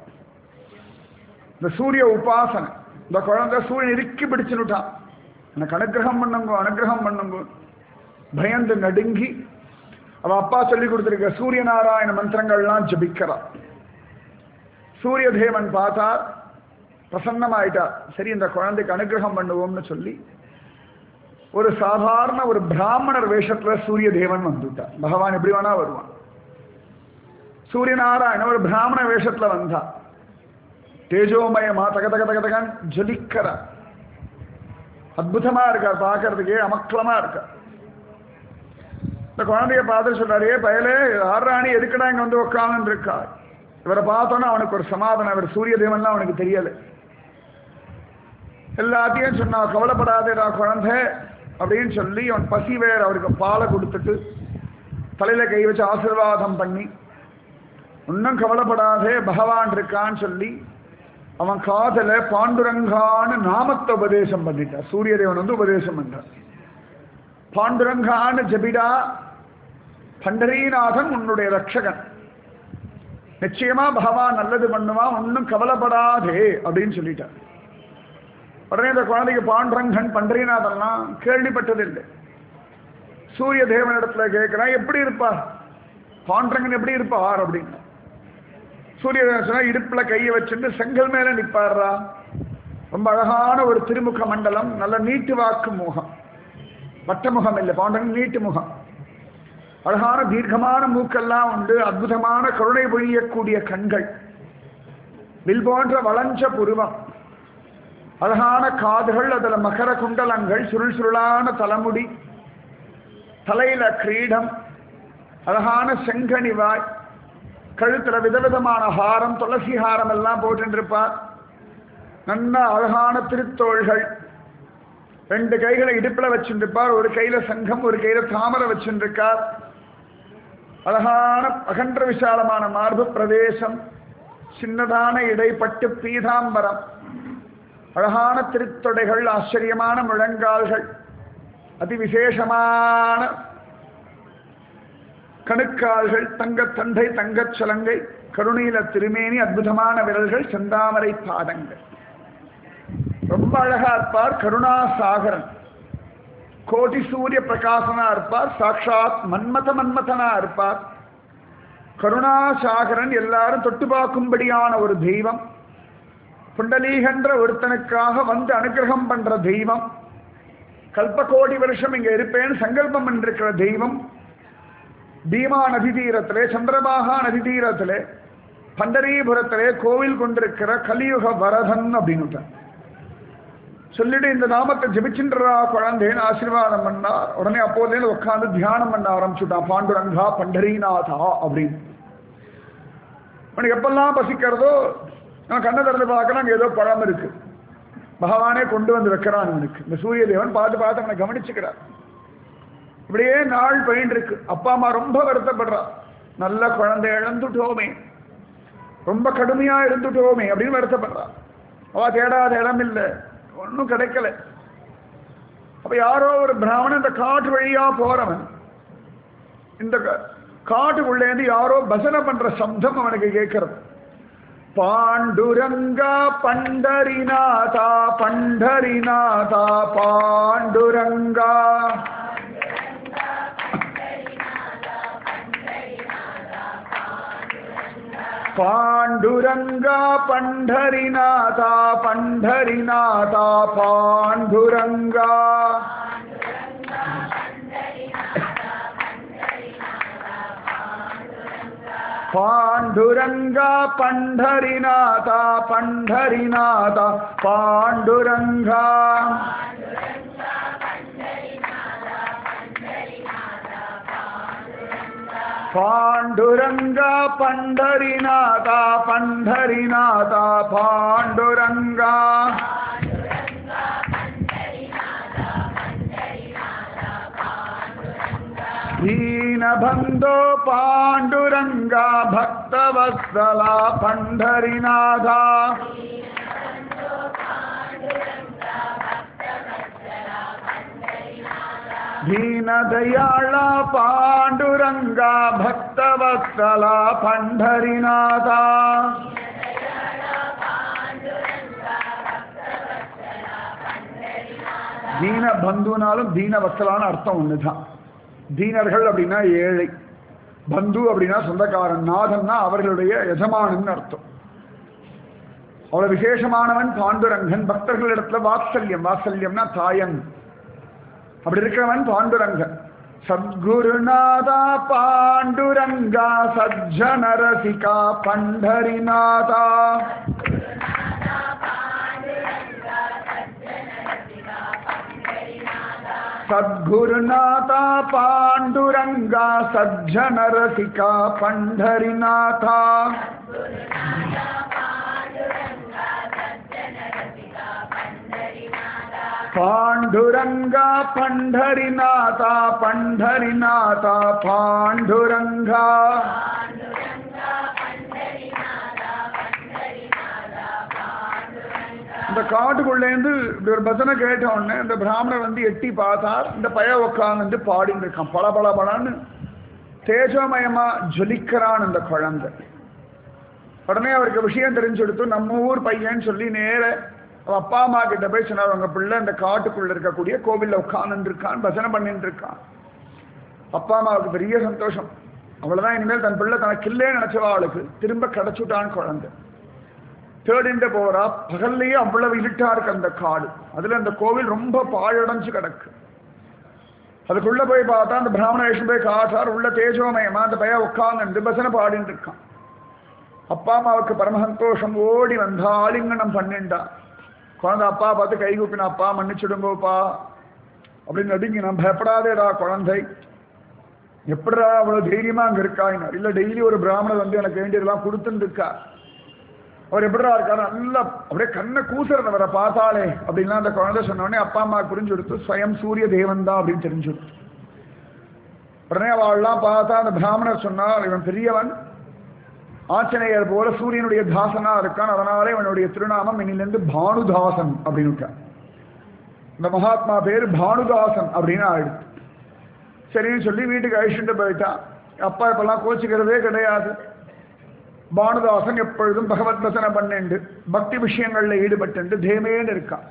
இந்த சூரிய உபாசனை இந்த குழந்தை சூரியன் இறுக்கி பிடிச்சுட்டான் எனக்கு அனுகிரகம் பண்ணுங்க அனுகிரகம் பண்ணுங்க பயந்து நடுங்கி அவ அப்பா சொல்லி கொடுத்திருக்க சூரிய நாராயண மந்திரங்கள்லாம் ஜபிக்கிறான் சூரிய தேவன் பார்த்தார் பிரசன்னமாயிட்டார் சரி இந்த குழந்தைக்கு அனுகிரகம் பண்ணுவோம்னு சொல்லி ஒரு சாதாரண ஒரு பிராமணர் வேஷத்துல சூரிய தேவன் வந்துட்டார் பகவான் எப்படி வேணா வருவான் சூரிய நாராயணன் ஒரு பிராமண வேஷத்துல வந்தா தேஜோமயமா தக தக தக தகன் ஜொலிக்கிறார் அற்புதமா இருக்கார் பார்க்கறதுக்கே அமக்களமா இருக்கார் இந்த குழந்தைய பார்த்து சொல்றாரு பயலே ஆறாணி எதுக்குடா இங்க வந்து உட்காந்து இருக்கா இவரை பார்த்தோன்னா அவனுக்கு ஒரு சமாதானம் இவர் சூரிய தேவன்லாம் அவனுக்கு தெரியல எல்லாத்தையும் சொன்னா கவலைப்படாதேடா குழந்தை அப்படின்னு சொல்லி அவன் பசி வேற அவருக்கு பாலை கொடுத்துட்டு தலையில கை வச்சு ஆசீர்வாதம் பண்ணி இன்னும் கவலைப்படாதே பகவான் இருக்கான்னு சொல்லி அவன் காதல பாண்டுரங்கான்னு நாமத்தை உபதேசம் பண்ணிட்டான் சூரிய தேவன் வந்து உபதேசம் பண்ணார் பாண்டுரங்கான்னு ஜபிடா பண்டரீநாதன் உன்னுடைய ரட்சகன் நிச்சயமா பகவான் நல்லது பண்ணுவான் ஒன்றும் கவலைப்படாதே அப்படின்னு சொல்லிட்டார் உடனே இந்த குழந்தைக்கு பாண்டரங்கன் பண்டரீநாதன்லாம் கேள்விப்பட்டதில்லை சூரிய தேவனிடத்துல கேட்கிறான் எப்படி இருப்பார் பாண்டரங்கன் எப்படி இருப்பார் அப்படின்னு சூரிய தேவன் சொன்னா இடுப்புல கையை வச்சுட்டு செங்கல் மேல நிப்பாடுறா ரொம்ப அழகான ஒரு திருமுக மண்டலம் நல்ல நீட்டு வாக்கு முகம் வட்ட முகம் இல்லை பாண்டரங்கன் நீட்டு முகம் அழகான தீர்க்கமான மூக்கெல்லாம் உண்டு அற்புதமான கருணை பொழியக்கூடிய கண்கள் வில் போன்ற வளஞ்ச புருவம் அழகான காதுகள் அதுல மகர குண்டலங்கள் சுருள் சுருளான தலைமுடி தலையில கிரீடம் அழகான செங்கனிவாய் கழுத்துல விதவிதமான ஹாரம் துளசி ஹாரம் எல்லாம் போட்டுருப்பார் நல்ல அழகான திருத்தோள்கள் ரெண்டு கைகளை இடுப்புல வச்சுருப்பார் ஒரு கையில சங்கம் ஒரு கையில தாமரை வச்சுருக்கார் அழகான அகன்ற விசாலமான மார்பு பிரதேசம் சின்னதான இடைப்பட்டு பீதாம்பரம் அழகான திருத்தொடைகள் ஆச்சரியமான முழங்கால்கள் அதிவிசேஷமான கணுக்கால்கள் தங்கத் தண்டை தங்கச் சலங்கை கருணீல திருமேனி அற்புதமான விரல்கள் செந்தாமரை பாதங்கள் ரொம்ப அழகா இருப்பார் கருணா சாகரன் கோடி சூரிய பிரகாசனா இருப்பார் சாட்சாத் மன்மத மன்மதனா இருப்பார் கருணா சாகரன் எல்லாரும் தொட்டு பார்க்கும்படியான ஒரு தெய்வம் புண்டலீகன்ற ஒருத்தனுக்காக வந்து அனுகிரகம் பண்ற தெய்வம் கல்பகோடி வருஷம் இங்க இருப்பேன்னு சங்கல்பம் பண்ணிருக்கிற தெய்வம் பீமா நதி தீரத்திலே சந்திரபாகா நதி தீரத்திலே பண்டரீபுரத்திலே கோவில் கொண்டிருக்கிற கலியுக வரதன் அப்படின்னு சொல்லிட்டு இந்த நாமத்தை ஜபிச்சுன்றா குழந்தைன்னு ஆசீர்வாதம் பண்ணார் உடனே அப்போதே உட்காந்து தியானம் பண்ண ஆரம்பிச்சுட்டான் பாண்டுரங்கா பண்டரீநாதா அப்படின்னு அவனுக்கு எப்பெல்லாம் பசிக்கிறதோ நான் கண்ணை திறந்து பார்க்கணும் அங்கே ஏதோ பழம் இருக்கு பகவானே கொண்டு வந்து வைக்கிறான் அவனுக்கு இந்த சூரிய தேவன் பார்த்து பார்த்து அவனை கவனிச்சுக்கிறார் இப்படியே நாள் பயின்று இருக்கு அப்பா அம்மா ரொம்ப வருத்தப்படுறா நல்ல குழந்தை இழந்துட்டோமே ரொம்ப கடுமையா இருந்துட்டோமே அப்படின்னு வருத்தப்படுறா அவ தேடாத இடம் இல்லை ஒன்றும் கிடைக்கல அப்ப யாரோ ஒரு பிராமணன் இந்த காட்டு வழியா போறவன் இந்த க- காட்டுக்குள்ளேருந்து யாரோ பஜனை பண்ற சப்தம் அவனுக்கு கேட்கறது பாண்டுரங்கா பண்டரிநாதா பண்டரிநாதா பாண்டுரங்கா பாண்டுரங்கா பண்டரிநாதா பண்டரிநாதா பாண்டுரங்கா பாண்டுரங்கா பண்டரிநாதா பண்டரிநாதா பாண்டுரங்கா பாண்டுரங்கா பண்டரிநாதா பண்டரிநாதா பாண்டுரங்கா दीनबन्धो पाण्डुरङ्गा भक्तवत्सला पण्ढरिनाथा दीनदयाळा पाण्डुरङ्गा भक्तवत्सला पण्ढरिनाथा தீன பந்துனாலும் தீன வத்சலான அர்த்தம் ஒண்ணுதான் தீனர்கள் அப்படின்னா ஏழை பந்து அப்படின்னா சொந்தக்காரன் நாதன்னா அவர்களுடைய எஜமானன் அர்த்தம் அவ்வளவு விசேஷமானவன் பாண்டுரங்கன் பக்தர்களிடத்துல வாத்சல்யம் வாத்சல்யம்னா தாயன் அப்படி இருக்கிறவன் பாண்டுரங்கன் சத்குருநாதா பாண்டுரங்கா சஜ்ஜன ரசிகா பண்டரிநாதா सद्गुरुनाथा पाण्डुरङ्गा सज्जनरसिका पण्ढरिनाथा पाण्डुरङ्गा पण्ढरिनाथा पण्ढरिनाथा पाण्डुरङ्गा இந்த காட்டுக்குள்ளேருந்து இப்படி ஒரு பஜனை கேட்ட உடனே இந்த பிராமணர் வந்து எட்டி பார்த்தார் இந்த பய உட்காந்து பாடிட்டு இருக்கான் பல பல பலன்னு தேஜமயமா ஜொலிக்கிறான் இந்த குழந்தை உடனே அவருக்கு விஷயம் தெரிஞ்சு கொடுத்து நம்ம ஊர் பையன் சொல்லி நேர அவ அப்பா அம்மா கிட்ட போய் சொன்னார் உங்க பிள்ளை இந்த காட்டுக்குள்ள இருக்கக்கூடிய கோவில்ல உட்கார்ந்து இருக்கான் பஜனை பண்ணிட்டு இருக்கான் அப்பா அம்மாவுக்கு பெரிய சந்தோஷம் அவ்வளவுதான் இனிமேல் தன் பிள்ளை தனக்கு இல்லே நினைச்சவா அவளுக்கு திரும்ப கிடைச்சுட்டான் குழந்தை தேடிண்டு போறா பகல்லையே அவ்வளவு இருட்டா இருக்கு அந்த காடு அதுல அந்த கோவில் ரொம்ப பாழடைஞ்சு கிடக்கு அதுக்குள்ள போய் பார்த்தா அந்த பிராமண வேஷம் போய் காட்டார் உள்ள தேஜோமயமா அந்த பையன் உட்கார்ந்து பசனை பாடிட்டு இருக்கான் அப்பா அம்மாவுக்கு பரம சந்தோஷம் ஓடி வந்தா ஆலிங்கனம் பண்ணிண்டா குழந்தை அப்பா பார்த்து கை கூப்பினா அப்பா மன்னிச்சுடுங்கோப்பா அப்படின்னு நடுங்கி நான் பயப்படாதேடா குழந்தை எப்படிடா அவ்வளவு தைரியமா அங்க இருக்காயினார் இல்ல டெய்லி ஒரு பிராமணர் வந்து எனக்கு வேண்டியதெல்லாம் கொடுத்துட்டு இருக்கா அவர் எப்படிடா இருக்காரு நல்லா அப்படியே கண்ணை கூசுறது அவரை பார்த்தாலே அப்படின்லாம் அந்த குழந்தை சொன்ன உடனே அப்பா அம்மா புரிஞ்சு கொடுத்து ஸ்வயம் சூரிய தேவன் தான் அப்படின்னு தெரிஞ்சு கொடுத்து உடனே அவள்லாம் பார்த்தா அந்த பிராமணர் சொன்னால் இவன் பெரியவன் ஆஞ்சநேயர் போல சூரியனுடைய தாசனா இருக்கான் அதனாலே இவனுடைய திருநாமம் இன்னிலிருந்து பானுதாசன் அப்படின்னு விட்டான். இந்த மகாத்மா பேர் பானுதாசன் அப்படின்னு ஆயிடுச்சு சரின்னு சொல்லி வீட்டுக்கு அழிச்சுட்டு போயிட்டான் அப்பா இப்பெல்லாம் கோச்சிக்கிறதே கிடையாது பானுதாசன் எப்பொழுதும் பகவத் வசனை பண்ணிண்டு பக்தி விஷயங்கள்ல ஈடுபட்டு தேமேன்னு இருக்கான்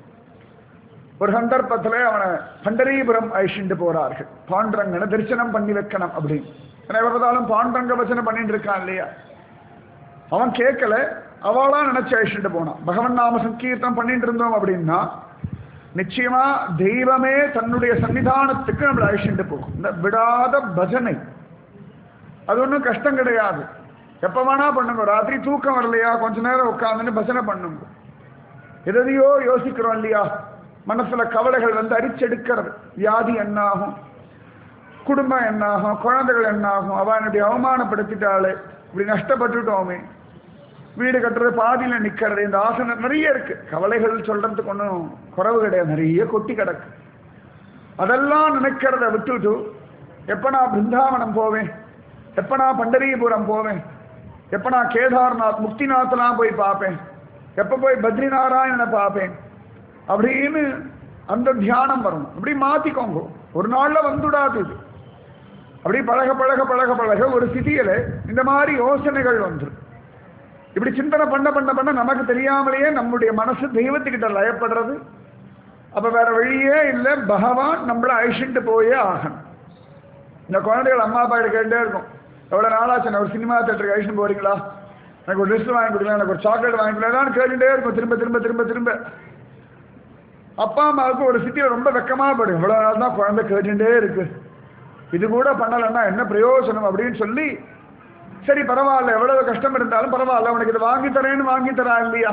ஒரு சந்தர்ப்பத்துல அவனை பண்டரீபுரம் அழிச்சுட்டு போறார்கள் பாண்டரங்கனை தரிசனம் பண்ணி வைக்கணும் அப்படின்னு ஏன்னா எவ்வளவுதாலும் பாண்டரங்க வச்சனை பண்ணிட்டு இருக்கான் இல்லையா அவன் கேட்கல அவளா நினைச்சு அழிச்சுட்டு போனான் பகவன் நாம சங்கீர்த்தனம் பண்ணிட்டு இருந்தோம் அப்படின்னா நிச்சயமா தெய்வமே தன்னுடைய சன்னிதானத்துக்கு நம்மளை அழிச்சுட்டு போகும் இந்த விடாத பஜனை அது ஒன்றும் கஷ்டம் கிடையாது எப்ப வேணா பண்ணுங்க ராத்திரி தூக்கம் வரலையா கொஞ்ச நேரம் உட்காந்துன்னு பஜனை பண்ணுங்க எதையோ யோசிக்கிறோம் இல்லையா மனசுல கவலைகள் வந்து அரிச்செடுக்கிறது வியாதி என்னாகும் குடும்பம் என்னாகும் குழந்தைகள் என்னாகும் அவ என்னுடைய அவமானப்படுத்திட்டாளே இப்படி நஷ்டப்பட்டுட்டோமே வீடு கட்டுறது பாதியில நிக்கிறது இந்த ஆசனம் நிறைய இருக்கு கவலைகள் சொல்றதுக்கு ஒன்றும் குறவு கிடையாது நிறைய கொட்டி கிடக்கு அதெல்லாம் நினைக்கிறத விட்டுட்டு எப்ப நான் பிருந்தாவனம் போவேன் எப்ப நான் பண்டரிபுரம் போவேன் எப்ப நான் கேதார்நாத் முக்திநாத்லாம் போய் பார்ப்பேன் எப்ப போய் பத்ரிநாராயணனை பார்ப்பேன் அப்படின்னு அந்த தியானம் வரும் அப்படி மாத்திக்கோங்க ஒரு நாள்ல வந்துடாது இது அப்படி பழக பழக பழக பழக ஒரு சிதியில இந்த மாதிரி யோசனைகள் வந்துடும் இப்படி சிந்தனை பண்ண பண்ண பண்ண நமக்கு தெரியாமலேயே நம்முடைய மனசு தெய்வத்துக்கிட்ட லயப்படுறது அப்ப வேற வழியே இல்லை பகவான் நம்மளை அழிச்சுட்டு போயே ஆகணும் இந்த குழந்தைகள் அம்மா அப்பா கிட்ட கேட்டே இருக்கும் எவ்வளவு நாளாச்சு நான் ஒரு சினிமா தேட்டருக்கு அழிச்சுட்டு போறீங்களா எனக்கு ஒரு ட்ரெஸ் வாங்கி கொடுக்கலாம் எனக்கு ஒரு சாக்லேட் வாங்கி கொடுக்கலாம் கேட்டுட்டே இருக்கும் திரும்ப திரும்ப திரும்ப திரும்ப அப்பா அம்மாவுக்கு ஒரு சிட்டியை ரொம்ப வெக்கமா படும் இவ்வளவு நாள் தான் குழந்தை கேட்டுட்டே இருக்கு இது கூட பண்ணலைன்னா என்ன பிரயோஜனம் அப்படின்னு சொல்லி சரி பரவாயில்ல எவ்வளவு கஷ்டம் இருந்தாலும் பரவாயில்ல உனக்கு இது வாங்கி தரேன்னு வாங்கி தரா இல்லையா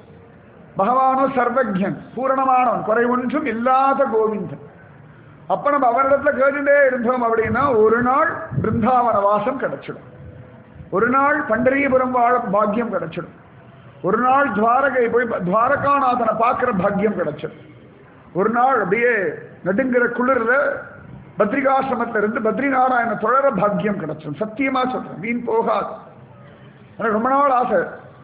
பகவானோ சர்வஜன் பூரணமானவன் குறை ஒன்றும் இல்லாத கோவிந்தன் அப்ப நம்ம அவரிடத்துல கேட்டுட்டே இருந்தோம் அப்படின்னா ஒரு நாள் பிருந்தாவன வாசம் கிடைச்சிடும் ஒரு நாள் பண்டரீபுரம் வாழ பாக்கியம் கிடைச்சிடும் ஒரு நாள் துவாரகை போய் துவாரகாநாதனை பார்க்கிற பாக்கியம் கிடைச்சிடும் ஒரு நாள் அப்படியே நடுங்கிற குளிர்ல பத்ரிகாசிரமத்துல இருந்து பத்ரிநாராயண தொழற பாக்கியம் கிடைச்சிடும் சத்தியமா சொல்றேன் வீண் போகாது எனக்கு ரொம்ப நாள் ஆசை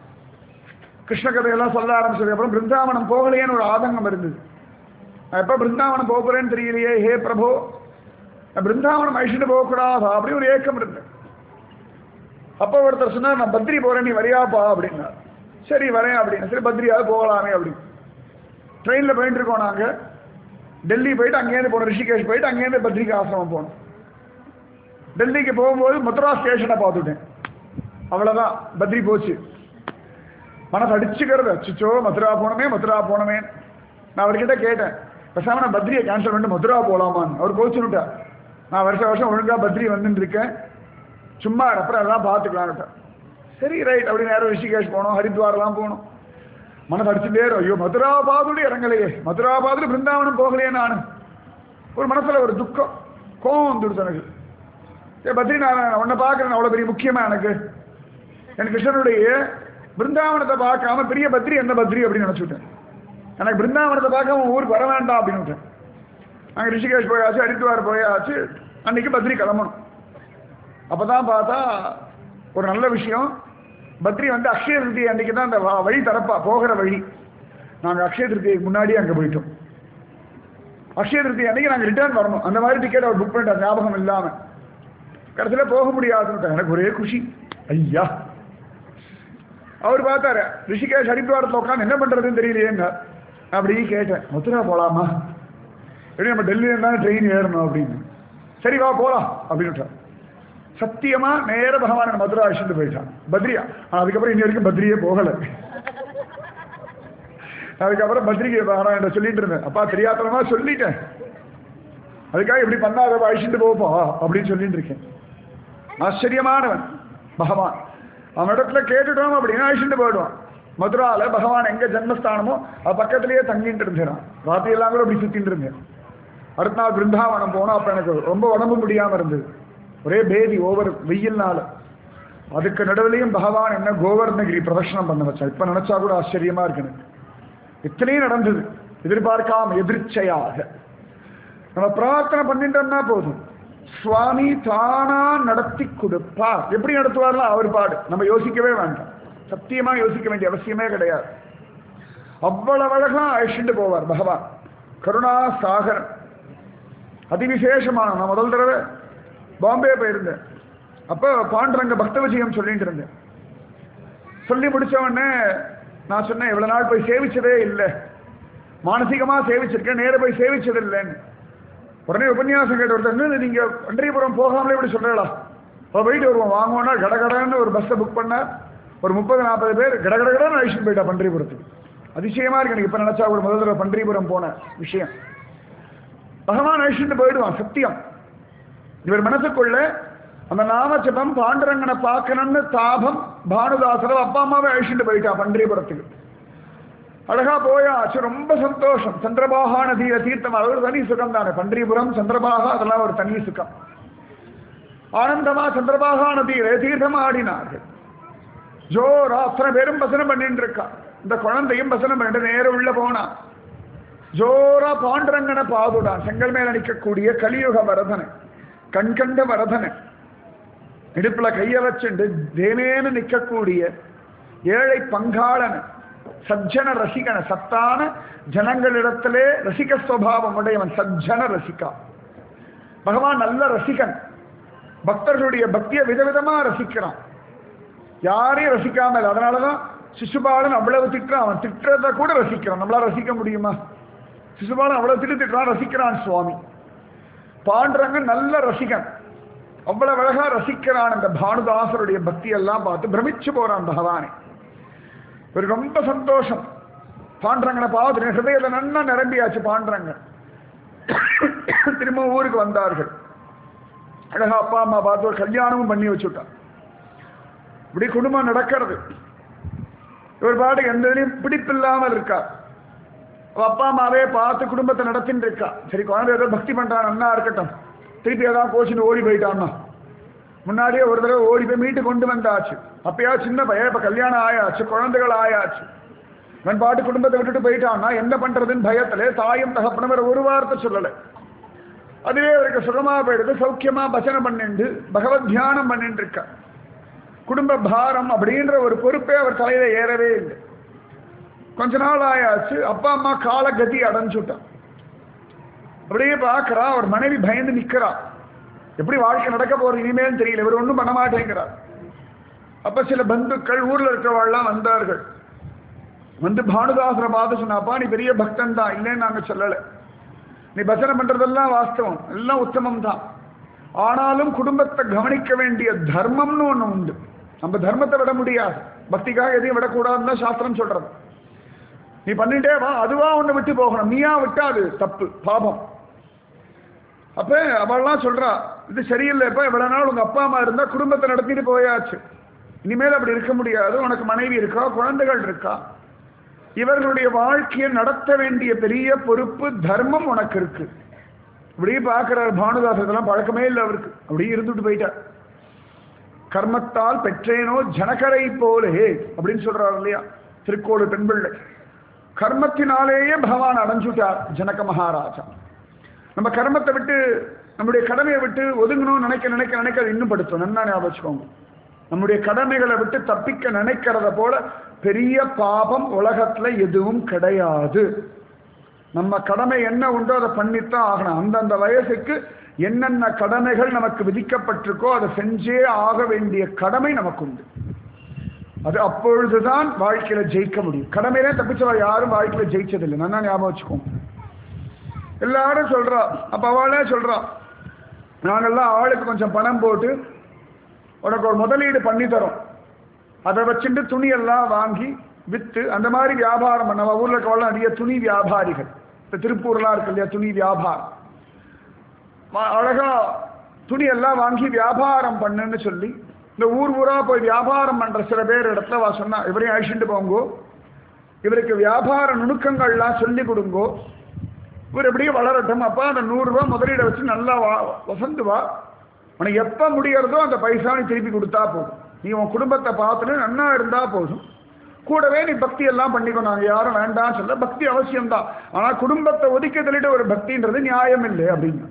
கிருஷ்ண கதையெல்லாம் சொல்ல ஆரம்பிச்சதுக்கு அப்புறம் பிருந்தாவனம் போகலையேன்னு ஒரு ஆதங்கம் இருந்தது நான் எப்ப பிருந்தாவனம் போக போறேன்னு தெரியலையே ஹே பிரபு நான் பிருந்தாவனம் அழிச்சுட்டு போகக்கூடாதா அப்படி ஒரு ஏக்கம் இருந்தது அப்போ ஒருத்தர் சொன்னார் நான் பத்ரி போறேன் நீ வரியாப்பா அப்படின்னா சரி வரேன் அப்படின்னு சரி பத்ரியாவது போகலாமே அப்படின்னு ட்ரெயினில் போயிட்டு இருக்கோம் நாங்கள் டெல்லி போயிட்டு அங்கேருந்து போனோம் ரிஷிகேஷ் போயிட்டு அங்கேருந்து பத்ரிகா ஆசிரமம் போனோம் டெல்லிக்கு போகும்போது மதுரா ஸ்டேஷனை பார்த்துட்டேன் அவ்வளோதான் பத்ரி போச்சு மனசு அடிச்சுக்கிறது அச்சுச்சோ மதுரா போனமே மதுரா போனமே நான் அவர்கிட்ட கேட்டேன் பேசாம நான் பத்ரியை கேன்சல் பண்ணிட்டு மதுரா போகலாமான்னு அவர் கோச்சுட்டார் நான் வருஷம் வருஷம் ஒழுங்காக பத்ரி வந்துட்டு இருக்கேன் சும்மா அப்புறம் எல்லாம் பார்த்துக்கலான்ட்டு சரி ரைட் அப்படி நேரம் ரிஷிகேஷ் போனோம் ஹரித்வார்லாம் போனோம் மனசு அடிச்சுட்டே இருக்கும். ஐயோ மதுரா பாதுடி இறங்கலையே மதுரா பாதுல பிருந்தாவனம் போகலையே நான் ஒரு மனசுல ஒரு துக்கம் கோவம் வந்துடுது எனக்கு ஏ பத்ரிநாராயணன் உன்னை பார்க்கறேன் அவ்வளோ பெரிய முக்கியமா எனக்கு எனக்கு கிருஷ்ணனுடைய பிருந்தாவனத்தை பார்க்காம பெரிய பத்ரி என்ன பத்ரி அப்படின்னு நினச்சுட்டேன் எனக்கு பிருந்தாவனத்தை பார்க்காம உன் ஊருக்கு வர வேண்டாம் அப்படின்னு விட்டேன் அங்கே ரிஷிகேஷ் போயாச்சு ஹரித்வார் போயாச்சு அன்னைக்கு பத்ரி கிளம்பணும் அப்பதான் பார்த்தா ஒரு நல்ல விஷயம் பத்ரி வந்து அக்ஷய திருப்தி அன்னைக்கு தான் அந்த வ- வழி திறப்பா போகிற வழி நாங்கள் அக்ஷய திருப்திக்கு முன்னாடியே அங்கே போயிட்டோம் அக்ஷய திருப்தி அன்னைக்கு நாங்கள் ரிட்டர்ன் வரணும் அந்த மாதிரி டிக்கெட் அவர் புக் பண்ணிட்டார் ஞாபகம் இல்லாமல் கடைசியில் போக முடியாதுன்னு எனக்கு ஒரே குஷி ஐயா அவர் பார்த்தாரு ரிஷிகேஷ் ஹரித்வாரத்தில் உட்காந்து என்ன பண்றதுன்னு தெரியலையேங்க அப்படி கேட்டேன் மதுரா போலாமா எப்படி நம்ம டெல்லியில இருந்தாலும் ட்ரெயின் ஏறணும் அப்படின்னு சரி வா போலாம் அப்படின்னு சத்தியமா நேர பகவான் மதுரா அழிச்சுட்டு போயிட்டான் பத்ரியா ஆனா அதுக்கப்புறம் இன்னி வரைக்கும் பத்ரியே போகல அதுக்கப்புறம் பத்ரிகை பகவான் சொல்லிட்டு இருந்தேன் அப்பா தெரியாதனமா சொல்லிட்டேன் அதுக்காக இப்படி பண்ணாத அழிச்சுட்டு போப்பா அப்படின்னு சொல்லிட்டு இருக்கேன் ஆச்சரியமானவன் பகவான் அவனிடத்துல கேட்டுட்டோம் அப்படின்னா அழிச்சுட்டு போயிடுவான் மதுரால பகவான் எங்க ஜென்மஸ்தானமோ அது பக்கத்திலேயே தங்கிட்டு இருந்தேன் ராத்திரி எல்லாம் கூட அப்படி சுத்திட்டு இருந்தேன் அடுத்த நாள் பிருந்தாவனம் போனோம் அப்ப எனக்கு ரொம்ப உடம்பு முடியாம இருந்தது ஒரே பேதி ஓவர் வெயில்னால அதுக்கு நடுவிலையும் பகவான் என்ன கோவர்ணகிரி பிரதர்ஷனம் பண்ண வச்சா இப்ப நினைச்சா கூட ஆச்சரியமா இருக்கு எனக்கு இத்தனையும் நடந்தது எதிர்பார்க்காம எதிர்ச்சையாக நம்ம பிரார்த்தனை பண்ணிட்டோம்னா போதும் சுவாமி தானா நடத்தி கொடுப்பார் எப்படி நடத்துவார்ல அவர் பாடு நம்ம யோசிக்கவே வேண்டாம் சத்தியமா யோசிக்க வேண்டிய அவசியமே கிடையாது அவ்வளவு அழகா அழிச்சுட்டு போவார் பகவான் கருணா சாகரன் அதிவிசேஷமான நான் முதல் தடவை பாம்பே போயிருந்தேன் அப்போ பாண்டுரங்க பக்த விஜயம் சொல்லிட்டு இருந்தேன் சொல்லி முடிச்ச உடனே நான் சொன்னேன் இவ்வளவு நாள் போய் சேவிச்சதே இல்லை மானசீகமா சேவிச்சிருக்கேன் நேர போய் சேவிச்சது இல்லைன்னு உடனே உபன்யாசம் கேட்டு ஒருத்தர் "என்னது நீங்க பண்டரிபுரம் போகாமலே இப்படி சொல்றீங்களா அப்போ போயிட்டு வருவோம் வாங்குவோம்னா கடகடன்னு ஒரு பஸ்ஸை புக் பண்ண ஒரு முப்பது நாற்பது பேர் கடகடகடன்னு அழிச்சுட்டு போயிட்டா பண்டரிபுரத்துக்கு அதிசயமா இருக்கு எனக்கு இப்ப நினைச்சா ஒரு முதல் தடவை பண்டரிபுரம் போன விஷயம் பகவான் அழிச்சுட்டு போயிடுவான் சத்தியம் இவர் மனசுக்குள்ள அந்த நாமஜபம் பாண்டுரங்கனை பார்க்கணும்னு தாபம் பானுதாசரவ அப்பா அம்மாவை அழிச்சுட்டு போயிட்டா பண்டரிபுரத்துக்கு அழகா போயாச்சு ரொம்ப சந்தோஷம் சந்திரபாகா நதியில தீர்த்தம் அது ஒரு தனி சுகம் தானே பண்டரிபுரம் சந்திரபாகா அதெல்லாம் ஒரு தனி சுகம் ஆனந்தமா சந்திரபாகா நதியில தீர்த்தம் ஆடினார்கள் ஜோரா அத்தனை பேரும் பசனம் பண்ணிட்டு இருக்கா இந்த குழந்தையும் பசனம் பண்ணிட்டு நேரம் உள்ள போனா ஜோரா பாண்டுரங்கனை பாதுடான் செங்கல் மேல நிற்கக்கூடிய கலியுக வரதனை கண்கண்ட வரதனை இடுப்புல கைய வச்சுண்டு தேனேன்னு நிற்கக்கூடிய ஏழை பங்காளன் சஜ்ஜன ரசிகன சத்தான ஜனங்களிடத்திலே ரசிக சுவாவம் உடையவன் சஜ்ஜன ரசிகா பகவான் நல்ல ரசிகன் பக்தர்களுடைய பக்தியை விதவிதமா ரசிக்கிறான் யாரையும் ரசிக்காம இல்லை அதனாலதான் சிசுபாலன் அவ்வளவு திட்டுறான் அவன் திட்டுறத கூட ரசிக்கிறான் நம்மளால ரசிக்க முடியுமா சிசுபாலன் அவ்வளவு திட்டு திட்டுறான் ரசிக்கிறான் சுவாமி பாண்டுரங்கன் நல்ல ரசிகன் அவ்வளவு அழகா ரசிக்கிறான் அந்த பானுதாசருடைய பக்தி எல்லாம் பார்த்து பிரமிச்சு போறான் பகவானே இவருக்கு ரொம்ப சந்தோஷம் பாண்டுரங்கனை பார்த்து ஹிருதயத்தில் நன்னா நிரம்பியாச்சு பாண்டுரங்கன் திரும்ப ஊருக்கு வந்தார்கள் அழகா அப்பா அம்மா பார்த்து ஒரு கல்யாணமும் பண்ணி வச்சுட்டான் இப்படி குடும்பம் நடக்கிறது இவர் பாட்டுக்கு எந்த இதுலையும் பிடிப்பில்லாமல் இருக்கா அவ அப்பா அம்மாவே பார்த்து குடும்பத்தை நடத்தின்னு இருக்கா சரி குழந்தை ஏதோ பக்தி பண்றான் அண்ணா இருக்கட்டும் திருப்பி ஏதாவது கோச்சின்னு ஓடி போயிட்டான்னா முன்னாடியே ஒரு தடவை ஓடி போய் மீட்டு கொண்டு வந்தாச்சு அப்பயா சின்ன பையன் இப்ப கல்யாணம் ஆயாச்சு குழந்தைகள் ஆயாச்சு இவன் பாட்டு குடும்பத்தை விட்டுட்டு போயிட்டான்னா என்ன பண்றதுன்னு பயத்துல தாயும் தகப்பனும் வேற ஒரு வார்த்தை சொல்லலை அதுவே அவருக்கு சுகமா போயிடுது சௌக்கியமா பஜனை பண்ணிண்டு பகவத் தியானம் பண்ணிட்டு இருக்கா குடும்ப பாரம் அப்படின்ற ஒரு பொறுப்பே அவர் தலையில ஏறவே இல்லை கொஞ்ச நாள் ஆயாச்சு அப்பா அம்மா காலகதி அடைஞ்சுட்டான் அப்படியே பார்க்கறா அவர் மனைவி பயந்து நிக்கிறா எப்படி வாழ்க்கை நடக்க போறது இனிமேல் தெரியல இவர் ஒன்றும் பண்ண மாட்டேங்கிறார் அப்ப சில பந்துக்கள் ஊர்ல இருக்கிறவாள்லாம் வந்தார்கள் வந்து பானுதாசரை பார்த்து சொன்னாப்பா நீ பெரிய பக்தன் தான் இல்லைன்னு நாங்க சொல்லலை நீ பஜனை பண்றதெல்லாம் வாஸ்தவம் எல்லாம் உத்தமம் தான் ஆனாலும் குடும்பத்தை கவனிக்க வேண்டிய தர்மம்னு ஒண்ணு உண்டு நம்ம தர்மத்தை விட முடியாது பக்திக்காக எதையும் விடக்கூடாதுன்னு தான் சாஸ்திரம் சொல்றது நீ பண்ணிட்டே வா அதுவா ஒண்ணு விட்டு போகணும் நீயா விட்டா அது தப்பு பாபம் அப்ப அவள்லாம் சொல்றா இது சரியில்லைப்பா இவ்வளவு நாள் உங்க அப்பா அம்மா இருந்தா குடும்பத்தை நடத்திட்டு போயாச்சு இனிமேல் அப்படி இருக்க முடியாது உனக்கு மனைவி இருக்கா குழந்தைகள் இருக்கா இவர்களுடைய வாழ்க்கையை நடத்த வேண்டிய பெரிய பொறுப்பு தர்மம் உனக்கு இருக்கு இப்படியே பார்க்கிறார் பானுதாஸ் இதெல்லாம் பழக்கமே இல்லை அவருக்கு அப்படியே இருந்துட்டு போயிட்டார் கர்மத்தால் பெற்றேனோ ஜனகரை போலே அப்படின்னு சொல்றாரு இல்லையா திருக்கோடு பெண்பிள்ளை கர்மத்தினாலேயே பகவான் அடைஞ்சுட்டார் ஜனக மகாராஜா நம்ம கர்மத்தை விட்டு நம்முடைய கடமையை விட்டு ஒதுங்கணும்னு நினைக்க நினைக்க நினைக்க அது இன்னும் படுத்தும் நன்னா ஞாபகம் வச்சுக்கோங்க நம்முடைய கடமைகளை விட்டு தப்பிக்க நினைக்கிறத போல பெரிய பாபம் உலகத்துல எதுவும் கிடையாது நம்ம கடமை என்ன உண்டோ அதை பண்ணித்தான் ஆகணும் அந்தந்த வயசுக்கு என்னென்ன கடமைகள் நமக்கு விதிக்கப்பட்டிருக்கோ அதை செஞ்சே ஆக வேண்டிய கடமை நமக்கு உண்டு அது அப்பொழுதுதான் வாழ்க்கையில ஜெயிக்க முடியும் கடமையிலே தப்பிச்சவா யாரும் வாழ்க்கையில ஜெயிச்சதில்லை நல்லா ஞாபகம் வச்சுக்கோங்க எல்லாரும் சொல்றா அப்ப அவளே சொல்றா நாங்கெல்லாம் ஆளுக்கு கொஞ்சம் பணம் போட்டு உனக்கு ஒரு முதலீடு பண்ணி தரோம் அதை வச்சுட்டு துணியெல்லாம் வாங்கி வித்து அந்த மாதிரி வியாபாரம் பண்ண ஊர்ல இருக்கவெல்லாம் நிறைய துணி வியாபாரிகள் இந்த திருப்பூர்லாம் இருக்கு இல்லையா துணி வியாபாரம் வா- அழகா துணி எல்லாம் வாங்கி வியாபாரம் பண்ணுன்னு சொல்லி இந்த ஊர் ஊரா போய் வியாபாரம் பண்ற சில பேர் இடத்துல வா சொன்னா இவரையும் அழிச்சுட்டு போங்கோ இவருக்கு வியாபார நுணுக்கங்கள்லாம் சொல்லி கொடுங்கோ இவர் எப்படியும் வளரட்டும் அப்பா அந்த நூறு ரூபாய் முதலீடை வச்சு நல்லா வா வசந்து வா உனக்கு எப்போ முடியறதோ அந்த பைசா நீ திருப்பி கொடுத்தா போதும் நீ உன் குடும்பத்தை பார்த்துட்டு நன்னா இருந்தா போதும் கூடவே நீ பக்தி எல்லாம் பண்ணிக்கோ நாங்க யாரும் வேண்டாம்னு சொல்ல பக்தி அவசியம்தான் ஆனா குடும்பத்தை ஒதுக்கி தள்ளிட்டு ஒரு பக்தின்றது நியாயம் இல்லை அப்படின்னு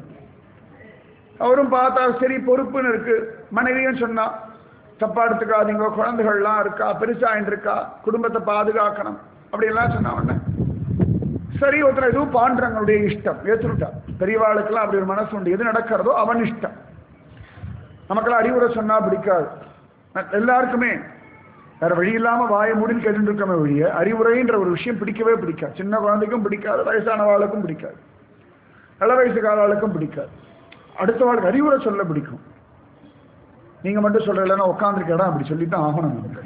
அவரும் பார்த்தா சரி பொறுப்புன்னு இருக்கு மனைவியும் சொன்னா தப்பா எடுத்துக்காதீங்க குழந்தைகள்லாம் இருக்கா பெருசாயின் இருக்கா குடும்பத்தை பாதுகாக்கணும் அப்படியெல்லாம் சொன்ன உடனே சரி ஒருத்தர் எதுவும் பாண்டுறவங்களுடைய இஷ்டம் ஏற்றுட்டா பெரியவாளுக்கெல்லாம் அப்படி ஒரு மனசு உண்டு எது நடக்கிறதோ அவன் இஷ்டம் நமக்கெல்லாம் அறிவுரை சொன்னா பிடிக்காது எல்லாருக்குமே வேற வழி இல்லாம வாய மூடின்னு கேட்டு இருக்கமே ஒழிய அறிவுரைன்ற ஒரு விஷயம் பிடிக்கவே பிடிக்காது சின்ன குழந்தைக்கும் பிடிக்காது வயசானவாளுக்கும் பிடிக்காது இள வயசுக்காரர்களுக்கும் பிடிக்காது அடுத்தவாளுக்கு அறிவுரை சொல்ல பிடிக்கும் நீங்க மட்டும் சொல்ற இல்லைன்னா உட்காந்துருக்க இடம் அப்படி சொல்லித்தான் ஆகணும் நமக்கு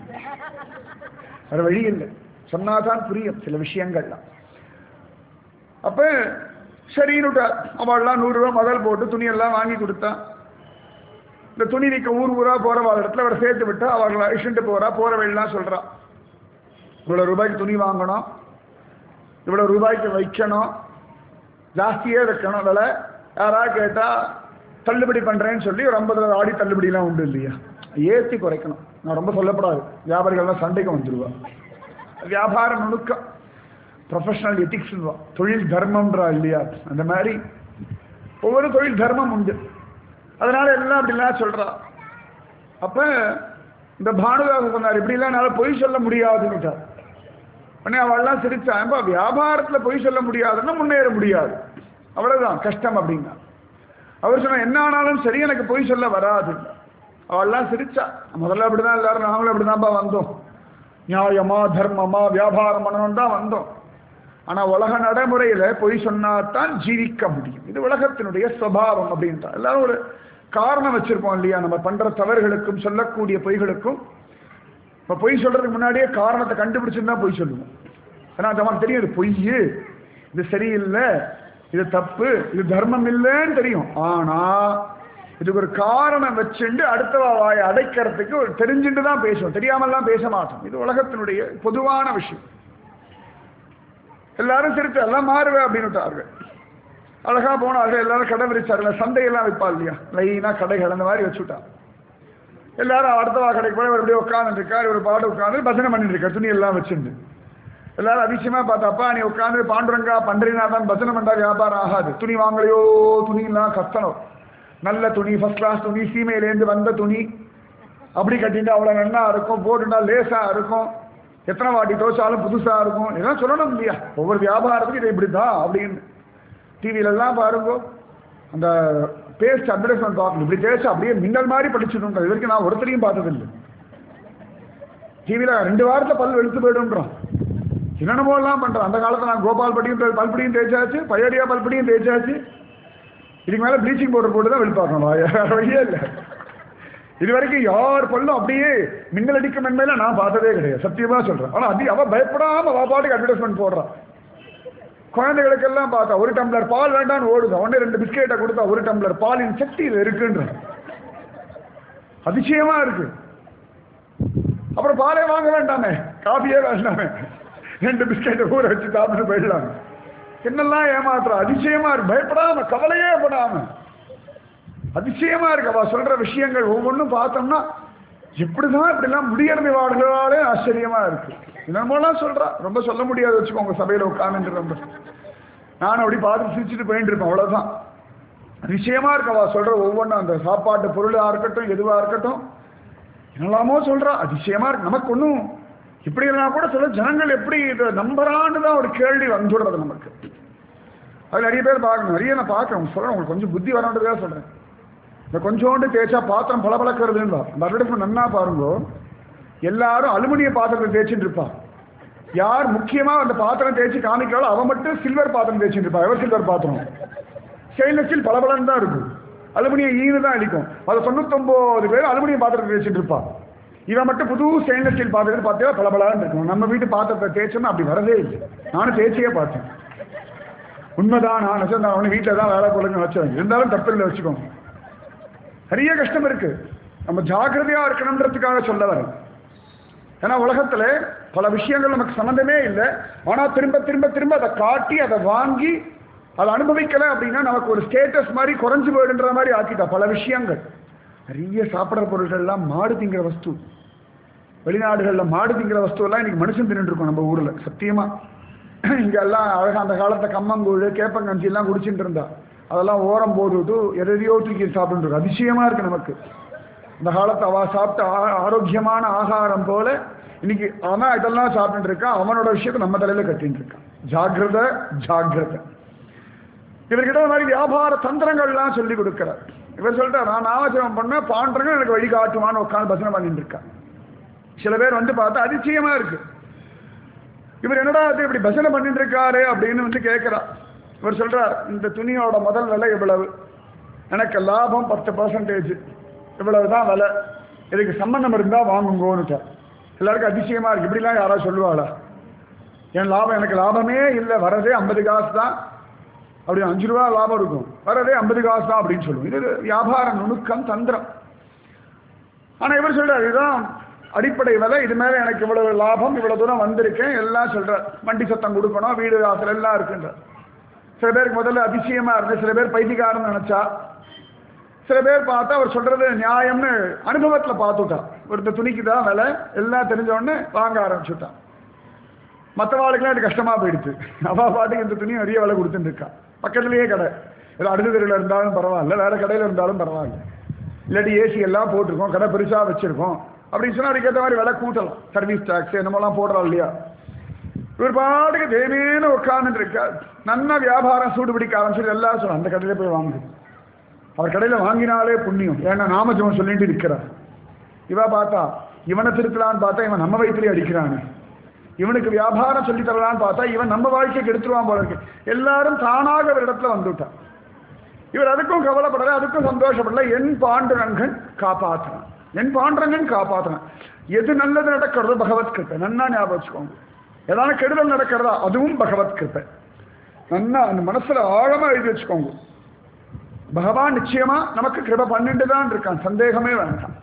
வேற வழி இல்லை சொன்னாதான் புரியும் சில விஷயங்கள்லாம் அப்ப சரின்னுட்டா அவள்லாம் நூறு ரூபாய் முதல் போட்டு துணியெல்லாம் வாங்கி கொடுத்தா இந்த துணி விற்க ஊர் ஊரா போற இடத்துல அவரை சேர்த்து விட்டா அவர்களை அழிச்சுட்டு போறா போற வழிலாம் சொல்றா இவ்வளவு ரூபாய்க்கு துணி வாங்கணும் இவ்வளவு ரூபாய்க்கு வைக்கணும் ஜாஸ்தியே வைக்கணும் விலை யாரா கேட்டா தள்ளுபடி பண்றேன்னு சொல்லி ஒரு ஐம்பது ஆடி தள்ளுபடிலாம் உண்டு இல்லையா ஏற்றி குறைக்கணும் நான் ரொம்ப சொல்லப்படாது வியாபாரிகள்லாம் சண்டைக்கு வந்துருவா வியாபார நுணுக்கம் ப்ரொஃபஷனல் எத்திக்ஸ் தொழில் தர்மம்ன்றா இல்லையா அந்த மாதிரி ஒவ்வொரு தொழில் தர்மம் உண்டு அதனால எல்லாம் அப்படிலாம் சொல்றா அப்ப இந்த பானுதாச சொன்னார் இப்படிலாம் என்னால் பொய் சொல்ல முடியாதுன்னுட்டார் உடனே அவள்லாம் சிரிச்சா ஏம்பா வியாபாரத்துல பொய் சொல்ல முடியாதுன்னா முன்னேற முடியாது அவ்வளவுதான் கஷ்டம் அப்படின்னா அவர் சொன்ன என்ன ஆனாலும் சரி எனக்கு பொய் சொல்ல வராது அவள்லாம் சிரிச்சா முதல்ல அப்படிதான் எல்லாரும் நாங்களும் அப்படிதான்ப்பா வந்தோம் நியாயமா தர்மமா வியாபாரம் பண்ணணும் தான் வந்தோம் ஆனா உலக நடைமுறையில பொய் சொன்னாதான் ஜீவிக்க முடியும் இது உலகத்தினுடைய சுவாவம் அப்படின்றா எல்லாரும் ஒரு காரணம் வச்சிருப்போம் இல்லையா நம்ம பண்ற தவறுகளுக்கும் சொல்லக்கூடிய பொய்களுக்கும் இப்ப பொய் சொல்றதுக்கு முன்னாடியே காரணத்தை கண்டுபிடிச்சுன்னு தான் பொய் சொல்லுவோம் ஏன்னா நமக்கு தெரியும் இது பொய் இது சரியில்லை இது தப்பு இது தர்மம் இல்லைன்னு தெரியும் ஆனா இதுக்கு ஒரு காரணம் வச்சுண்டு அடுத்த வாயை அடைக்கிறதுக்கு ஒரு தெரிஞ்சுட்டு தான் பேசுவோம் தெரியாமல்லாம் பேச மாட்டோம் இது உலகத்தினுடைய பொதுவான விஷயம் எல்லாரும் சிரிச்சு எல்லாம் மாறுவே அப்படின்னுட்டார்கள் அழகா போனார்கள் எல்லாரும் கடை விரிச்சார்கள் சந்தையெல்லாம் வைப்பா இல்லையா லைனா கடைகள் அந்த மாதிரி வச்சுட்டா எல்லாரும் அடுத்த வா கடைக்கு போய் அப்படியே உட்காந்துட்டு இருக்காரு ஒரு பாடு உட்காந்து பஜனை பண்ணிட்டு இருக்காரு துணி எல்லாம் வச்சுட்டு எல்லாரும் அதிசயமா பார்த்தாப்பா நீ உட்காந்து பாண்டுரங்கா பண்றீனா தான் பஜனை பண்ணா வியாபாரம் ஆகாது துணி வாங்கலையோ துணியெல்லாம் கத்தணும் நல்ல துணி ஃபர்ஸ்ட் கிளாஸ் துணி சீமையிலேருந்து வந்த துணி அப்படி கட்டிட்டு அவ்வளோ நன்னா இருக்கும் போட்டுட்டா லேசா இருக்கும் எத்தனை வாட்டி தோச்சாலும் புதுசா இருக்கும் இதெல்லாம் சொல்லணும் இல்லையா ஒவ்வொரு வியாபாரத்துக்கும் இது இப்படிதான் அப்படின்னு டிவியிலலாம் பாருங்க அந்த பேஸ்ட் அட்வர்டைஸ்மெண்ட் பார்க்கணும் இப்படி தேய்ச்சி அப்படியே மின்னல் மாதிரி படிச்சிடணும் இது வரைக்கும் நான் ஒருத்தரையும் பார்த்ததில்லை டிவியில் ரெண்டு வாரத்தில் பல் வெளுத்து போயிடும்ன்றோம் என்னென்னமோ எல்லாம் பண்றோம் அந்த காலத்தில் நான் கோபால் படியும் பல்படியும் தேய்ச்சாச்சு பழையடியா பல்படியும் தேய்ச்சாச்சு இதுக்கு மேலே ப்ளீச்சிங் பவுடர் போட்டு தான் வெளிப்பாக்கணும் வேற வழியே இல்லை இது வரைக்கும் யார் பல்லும் அப்படியே மின்னல் அடிக்கும் மென்மையில நான் பார்த்ததே கிடையாது சத்தியமா சொல்றேன் ஆனா அது அவ பயப்படாம அவ பாட்டுக்கு அட்வர்டைஸ்மெண்ட் போடுறான் குழந்தைகளுக்கெல்லாம் பார்த்தா ஒரு டம்ளர் பால் வேண்டாம்னு ஓடுது உடனே ரெண்டு பிஸ்கெட்டை கொடுத்தா ஒரு டம்ளர் பாலின் சக்தி இது இருக்குன்ற அதிசயமா இருக்கு அப்புறம் பாலே வாங்க வேண்டாமே காஃபியே வேண்டாமே ரெண்டு பிஸ்கெட்டை ஊற வச்சு சாப்பிட்டு போயிடலாம் என்னெல்லாம் ஏமாத்துறா அதிசயமா இருக்கு பயப்படாம கவலையே படாம அதிசயமா இருக்கு அவ சொல்ற விஷயங்கள் ஒவ்வொன்றும் பார்த்தோம்னா எப்படிதான் இப்படிலாம் முடியறது வாழ்களே ஆச்சரியமா இருக்கு என்னமோலாம் சொல்றா ரொம்ப சொல்ல முடியாது வச்சுக்கோங்க சபையில உட்காந்து ரொம்ப நானும் அப்படி பார்த்து சிரிச்சுட்டு போயிட்டு இருப்பேன் அவ்வளவுதான் அதிசயமா இருக்கு அவ சொல்ற ஒவ்வொன்றும் அந்த சாப்பாட்டு பொருளா இருக்கட்டும் எதுவா இருக்கட்டும் என்னெல்லாமோ சொல்றா அதிசயமா இருக்கு நமக்கு ஒன்றும் இப்படி எல்லாம் கூட சொல்ல ஜனங்கள் எப்படி இதை நம்புறான்னு தான் ஒரு கேள்வி வந்துடுறது நமக்கு அது நிறைய பேர் பார்க்கணும் நிறைய நான் பார்க்கறேன் சொல்றேன் உங்களுக்கு கொஞ்சம் புத்தி வரணுன்றதுக்காக சொல்றேன் இந்த கொஞ்சோண்டு தேய்ச்சா பாத்திரம் பளபளக்கிறதுன்னு அந்த அட்வர்டைஸ்மெண்ட் நன்னா பாருங்க எல்லாரும் அலுமினிய பாத்திரத்தை தேய்ச்சிட்டு இருப்பா யார் முக்கியமா அந்த பாத்திரம் தேய்ச்சி காமிக்கிறாளோ அவன் மட்டும் சில்வர் பாத்திரம் தேய்ச்சிட்டு இருப்பா எவர் சில்வர் பாத்திரம் ஸ்டெயின்லெஸ் ஸ்டீல் பளபளன்னு தான் இருக்கும் அலுமினிய ஈனு தான் அடிக்கும் அதை தொண்ணூத்தொன்பது பேர் அலுமினிய பாத்திரத்தை தேய்ச்சிட்டு இருப்பா இவன் மட்டும் புது ஸ்டெயின்லெஸ் ஸ்டீல் பாத்திரத்தை பார்த்தா பளபளான்னு இருக்கும் நம்ம வீட்டு பாத்திரத்தை தேய்ச்சோம்னா அப்படி வரதே இல்லை நானும் தேய்ச்சியே பார்த்தேன் உண்மைதான் நான் நிஜம் தான் அவனு வீட்டில் தான் வேலை கொடுங்க வச்சேன் இருந்தாலும் தப்பில்லை வச்சுக்கோங்க நிறைய கஷ்டம் இருக்கு நம்ம ஜாக்கிரதையா இருக்கணுன்றதுக்காக சொல்ல வரேன் ஏன்னா உலகத்துல பல விஷயங்கள் நமக்கு சம்மந்தமே இல்லை ஆனா திரும்ப திரும்ப திரும்ப அதை காட்டி அதை வாங்கி அதை அனுபவிக்கல அப்படின்னா நமக்கு ஒரு ஸ்டேட்டஸ் மாதிரி குறைஞ்சு போயிடுன்ற மாதிரி ஆக்கிட்டா பல விஷயங்கள் நிறைய சாப்பிட்ற பொருட்கள்லாம் மாடு திங்கிற வஸ்து வெளிநாடுகளில் மாடு திங்கிற வஸ்துவெல்லாம் இன்னைக்கு மனுஷன் தின்னுட்டு இருக்கோம் நம்ம ஊரில் சத்தியமா இங்க எல்லாம் அழகா அந்த காலத்தை கம்மங்கூழ் கேப்பங்கஞ்சி எல்லாம் குடிச்சிட்டு இருந்தா அதெல்லாம் ஓரம் போட்டுவிட்டு எதையோ தூக்கி சாப்பிட்டு இருக்கோம் அதிசயமா இருக்கு நமக்கு இந்த காலத்து அவ சாப்பிட்ட ஆ- ஆரோக்கியமான ஆகாரம் போல இன்னைக்கு அவன் இதெல்லாம் சாப்பிட்டு இருக்கான் அவனோட விஷயத்தை நம்ம தலையில கட்டிட்டு இருக்கான் ஜாகிரத ஜாகிரத இவர்கிட்ட இந்த மாதிரி வியாபார தந்திரங்கள்லாம் சொல்லி கொடுக்கிறார் இவர் சொல்லிட்டார் நான் நாமஜபம் பண்ண பாண்டங்க எனக்கு வழி காட்டுவான்னு உட்காந்து பசனை பண்ணிட்டு இருக்கான் சில பேர் வந்து பார்த்தா அதிசயமா இருக்கு இவர் என்னடா அது இப்படி பஜனை பண்ணிட்டு இருக்காரு அப்படின்னு வந்து கேட்கிறா இவர் சொல்றார் இந்த துணியோட முதல் விலை இவ்வளவு எனக்கு லாபம் பத்து பர்சன்டேஜ் இவ்வளவுதான் விலை இதுக்கு சம்பந்தம் இருந்தா வாங்குங்கோன்னுட்டார் எல்லாருக்கும் அதிசயமா இருக்கு இப்படிலாம் யாராவது சொல்லுவாளா என் லாபம் எனக்கு லாபமே இல்லை வரதே ஐம்பது காசு தான் அப்படி அஞ்சு ரூபா லாபம் இருக்கும் வரதே ஐம்பது காசு தான் அப்படின்னு சொல்லுவோம் இது வியாபார நுணுக்கம் தந்திரம் ஆனா இவர் சொல்றாரு இதுதான் அடிப்படை விலை இது மேல எனக்கு இவ்வளவு லாபம் இவ்வளவு தூரம் வந்திருக்கேன் எல்லாம் சொல்றார் வண்டி சத்தம் கொடுக்கணும் வீடு வாசல் எல்லாம் இருக்குன்றார் சில பேருக்கு முதல்ல அதிசயமா இருந்து சில பேர் பைத்தியக்காரன்னு நினைச்சா சில பேர் பார்த்தா அவர் சொல்றது நியாயம்னு அனுபவத்துல பார்த்துட்டா ஒரு இந்த துணிக்கு தான் விலை எல்லாம் தெரிஞ்ச உடனே வாங்க ஆரம்பிச்சுட்டான் மற்றவாளுக்கெல்லாம் இது கஷ்டமா போயிடுச்சு அவ பாட்டுக்கு இந்த துணி நிறைய விலை கொடுத்துட்டு இருக்கா பக்கத்துலயே கடை ஏதோ அடுத்த தெருவில் இருந்தாலும் பரவாயில்ல வேற கடையில இருந்தாலும் பரவாயில்ல இல்லாட்டி ஏசி எல்லாம் போட்டிருக்கோம் கடை பெருசா வச்சிருக்கோம் அப்படின்னு சொன்னா அதுக்கேற்ற மாதிரி விலை கூட்டலாம் சர்வீஸ் டாக்ஸ் என்னமோலாம் போடுறோம் இல்லையா இவர் பாட்டுக்கு தேவேன்னு உட்கார்ந்துட்டு இருக்கா நன்னா வியாபாரம் சூடு பிடிக்க ஆரம்பிச்சு எல்லாம் சொல்ல அந்த கடையில போய் வாங்குது அவர் கடையில வாங்கினாலே புண்ணியம் ஏன்னா நாமஜபம் சொல்லிட்டு இருக்கிறார் இவ பார்த்தா இவனை திருத்தலான்னு பார்த்தா இவன் நம்ம வயிற்றுலயே அடிக்கிறானே இவனுக்கு வியாபாரம் சொல்லி தரலான்னு பார்த்தா இவன் நம்ம வாழ்க்கைக்கு எடுத்துருவான் போல இருக்கு எல்லாரும் தானாக ஒரு இடத்துல வந்துட்டான் இவர் அதுக்கும் கவலைப்படல அதுக்கும் சந்தோஷப்படல என் பாண்டுரங்கன் காப்பாத்துறான் என் பாண்டுரங்கன் காப்பாத்துறான் எது நல்லது நடக்கிறதோ பகவத் கிருப்பை நன்னா ஞாபகம் வச்சுக்கோங்க ஏதாவது கெடுதல் நடக்கிறதா அதுவும் பகவத் கிருப்பை நன்னா அந்த மனசுல ஆழமா எழுதி வச்சுக்கோங்க பகவான் நிச்சயமா நமக்கு கிருபை பண்ணிட்டு தான் இருக்கான் சந்தேகமே வேண்டாம்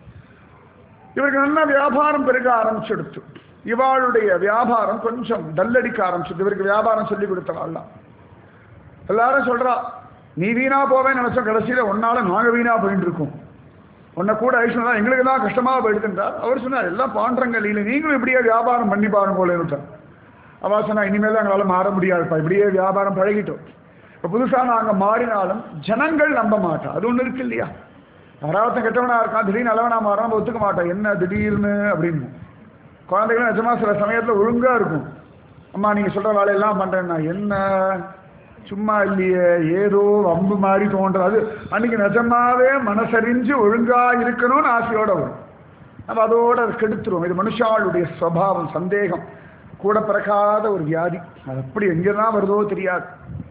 இவருக்கு நல்ல வியாபாரம் பெருக ஆரம்பிச்சுடுத்து இவாளுடைய வியாபாரம் கொஞ்சம் டல்லடிக்க ஆரம்பிச்சுது இவருக்கு வியாபாரம் சொல்லி கொடுத்தவாள்லாம் எல்லாரும் சொல்றா நீ வீணா போவேன்னு நினைச்சோம் கடைசியில ஒன்னால நாங்க வீணா போயிட்டு இருக்கோம் உன்னை கூட ஐஸ்வர்யா எங்களுக்கு தான் கஷ்டமா போயிடுதுன்றார் அவர் சொன்னார் எல்லாம் பாண்டங்கள் இல்லை நீங்களும் இப்படியே வியாபாரம் பண்ணி பாருங்க போலேன்னுட்டார் அவா சொன்னா இனிமேல் எங்களால மாற முடியாதுப்பா இப்படியே வியாபாரம் பழகிட்டோம் இப்போ புதுசாக நாங்கள் மாறினாலும் ஜனங்கள் நம்ப மாட்டா அது ஒன்று இருக்கு இல்லையா யாராவது கெட்டவனா இருக்கான் திடீர்னு நல்லவனா மாறாம நம்ம ஒத்துக்க மாட்டோம் என்ன திடீர்னு அப்படின்னு குழந்தைகளும் நிஜமா சில சமயத்தில் ஒழுங்கா இருக்கும் அம்மா நீங்க சொல்ற வேலையெல்லாம் பண்றேன்னா என்ன சும்மா இல்லையே ஏதோ வம்பு மாதிரி தோன்றது அது அன்னைக்கு நிஜமாவே மனசறிஞ்சு ஒழுங்கா இருக்கணும்னு ஆசையோட வரும் நம்ம அதோட அதை கெடுத்துருவோம் இது மனுஷாளுடைய ஸ்வபாவம் சந்தேகம் கூட பிறக்காத ஒரு வியாதி அது அப்படி எங்கதான் வருதோ தெரியாது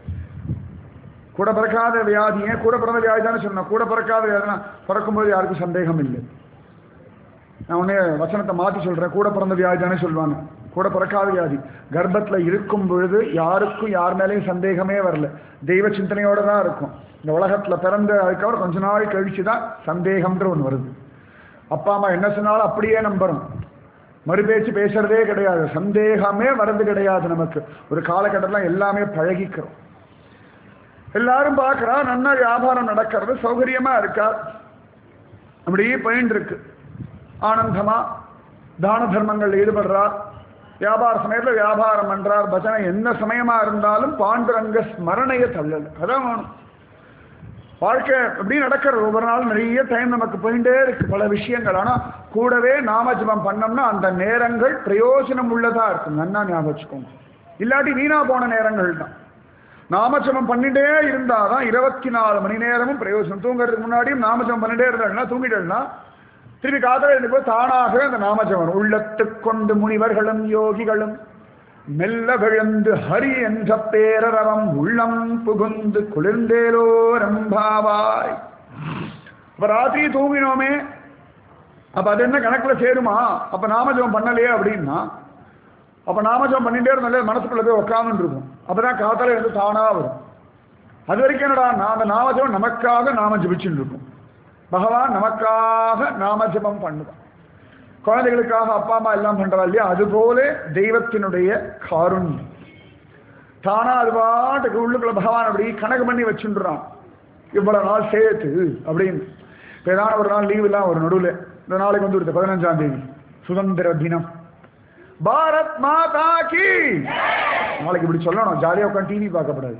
கூட பிறக்காத வியாதி ஏன் கூட பிறந்த வியாதி தானே சொன்னேன் கூட பிறக்காத வியாதினா பிறக்கும்போது யாருக்கும் சந்தேகம் இல்லை நான் உடனே வசனத்தை மாற்றி சொல்றேன் கூட பிறந்த வியாதி தானே சொல்லுவாங்க கூட பிறக்காத வியாதி கர்ப்பத்துல இருக்கும் பொழுது யாருக்கும் யார் மேலேயும் சந்தேகமே வரல தெய்வ சிந்தனையோட தான் இருக்கும் இந்த உலகத்துல பிறந்த அதுக்கப்புறம் கொஞ்ச நாள் கழிச்சு தான் சந்தேகம்ன்ற ஒன்று வருது அப்பா அம்மா என்ன சொன்னாலும் அப்படியே நம்புறோம் மறுபேச்சு பேசுறதே கிடையாது சந்தேகமே வர்றது கிடையாது நமக்கு ஒரு காலகட்டத்தில் எல்லாமே பழகிக்கிறோம் எல்லாரும் பார்க்கறா நன்னா வியாபாரம் நடக்கிறது சௌகரியமா இருக்கா அப்படியே போயின்னு இருக்கு ஆனந்தமா தான தர்மங்கள் ஈடுபடுறார் வியாபார சமயத்தில் வியாபாரம் பண்றார் பஜனை என்ன சமயமா இருந்தாலும் பாண்டுரங்க ஸ்மரணைய தள்ளல் அதான் வேணும் வாழ்க்கை எப்படி நடக்கிறது ஒவ்வொரு நாளும் நிறைய டைம் நமக்கு போயிட்டே இருக்கு பல விஷயங்கள் ஆனா கூடவே நாம ஜபம் பண்ணோம்னா அந்த நேரங்கள் பிரயோஜனம் உள்ளதா இருக்கும் நன்னா ஞாபகம் வச்சுக்கோங்க இல்லாட்டி வீணா போன நேரங்கள் தான் நாமஜபம் பண்ணிட்டே இருந்தாதான் இருபத்தி நாலு மணி நேரமும் பிரயோஜனம் தூங்குறதுக்கு முன்னாடியும் நாமஜபம் பண்ணிட்டே இருந்தாங்கன்னா தூங்கிட்டேன்னா திருப்பி காதல எழுந்து போய் தானாகவே அந்த நாமஜபம் உள்ளத்துக் கொண்டு முனிவர்களும் யோகிகளும் மெல்ல விழுந்து ஹரி என்ற பேரரவம் உள்ளம் புகுந்து குளிர்ந்தேலோ ரம்பாவாய் அப்ப ராத்திரி தூங்கினோமே அப்ப அது என்ன கணக்குல சேருமா அப்ப நாமஜபம் பண்ணலையே அப்படின்னா அப்ப நாமஜபம் பண்ணிட்டே இருந்தாலே மனசுக்குள்ள போய் உட்காந்துட்டு இருக்கும் அப்பதான் காத்தால இருந்து தானா வரும் அது வரைக்கும் என்னடா நான் அந்த நாமஜபம் நமக்காக நாம ஜபிச்சுட்டு இருக்கும் பகவான் நமக்காக நாமஜபம் பண்ணுவான் குழந்தைகளுக்காக அப்பா அம்மா எல்லாம் பண்றா இல்லையா அதுபோல தெய்வத்தினுடைய காருண்யம் தானா அது பாட்டுக்கு உள்ளுக்குள்ள பகவான் அப்படி கணக்கு பண்ணி வச்சுடுறான் இவ்வளவு நாள் சேர்த்து அப்படின்னு இப்போ ஏதாவது ஒரு நாள் லீவ் இல்லாம ஒரு நடுவில் இந்த நாளைக்கு வந்து விடுது பதினஞ்சாம் தேதி சுதந்திர தினம் பாரத் மாதா கி நாளைக்கு இப்படி சொல்லணும் ஜாலியாக உட்காந்து டிவி பார்க்கப்படாது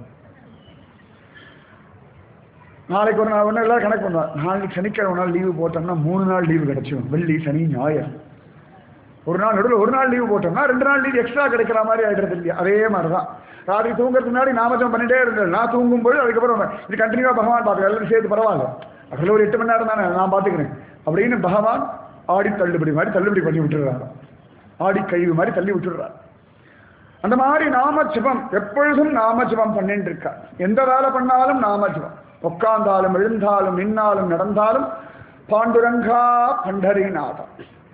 நாளைக்கு ஒரு நாள் ஒன்று எல்லாரும் கணக்கு பண்ணுவா நாளைக்கு சனிக்கிழமை நாள் லீவு போட்டோம்னா மூணு நாள் லீவு கிடைச்சிடும் வெள்ளி சனி ஞாயிறு ஒரு நாள் நடுவில் ஒரு நாள் லீவு போட்டோம்னா ரெண்டு நாள் லீவ் எக்ஸ்ட்ரா கிடைக்கிற மாதிரி ஆயிடுறது இல்லையா அதே மாதிரி தான் ராத்திரி தூங்குறதுக்கு முன்னாடி நாமஜம் பண்ணிட்டே இருந்தேன் நான் தூங்கும்போது அதுக்கப்புறம் இது கண்டினியூவாக பகவான் பார்க்க எல்லாரும் சேர்த்து பரவாயில்ல அதில் ஒரு எட்டு மணி நேரம் தானே நான் பார்த்துக்கிறேன் அப்படின்னு பகவான் ஆடி தள்ளுபடி மாதிரி தள்ளுபடி பண்ணி விட்டுடுறாரு ஆடி கழிவு மாதிரி தள்ளி விட்டுடுறாரு அந்த மாதிரி நாமஜபம் எப்பொழுதும் நாமஜபம் பண்ணிட்டு இருக்கா எந்த வேலை பண்ணாலும் நாமஜபம் உட்கார்ந்தாலும் எழுந்தாலும் நின்னாலும் நடந்தாலும் பாண்டுரங்கா பண்டரிநாதம்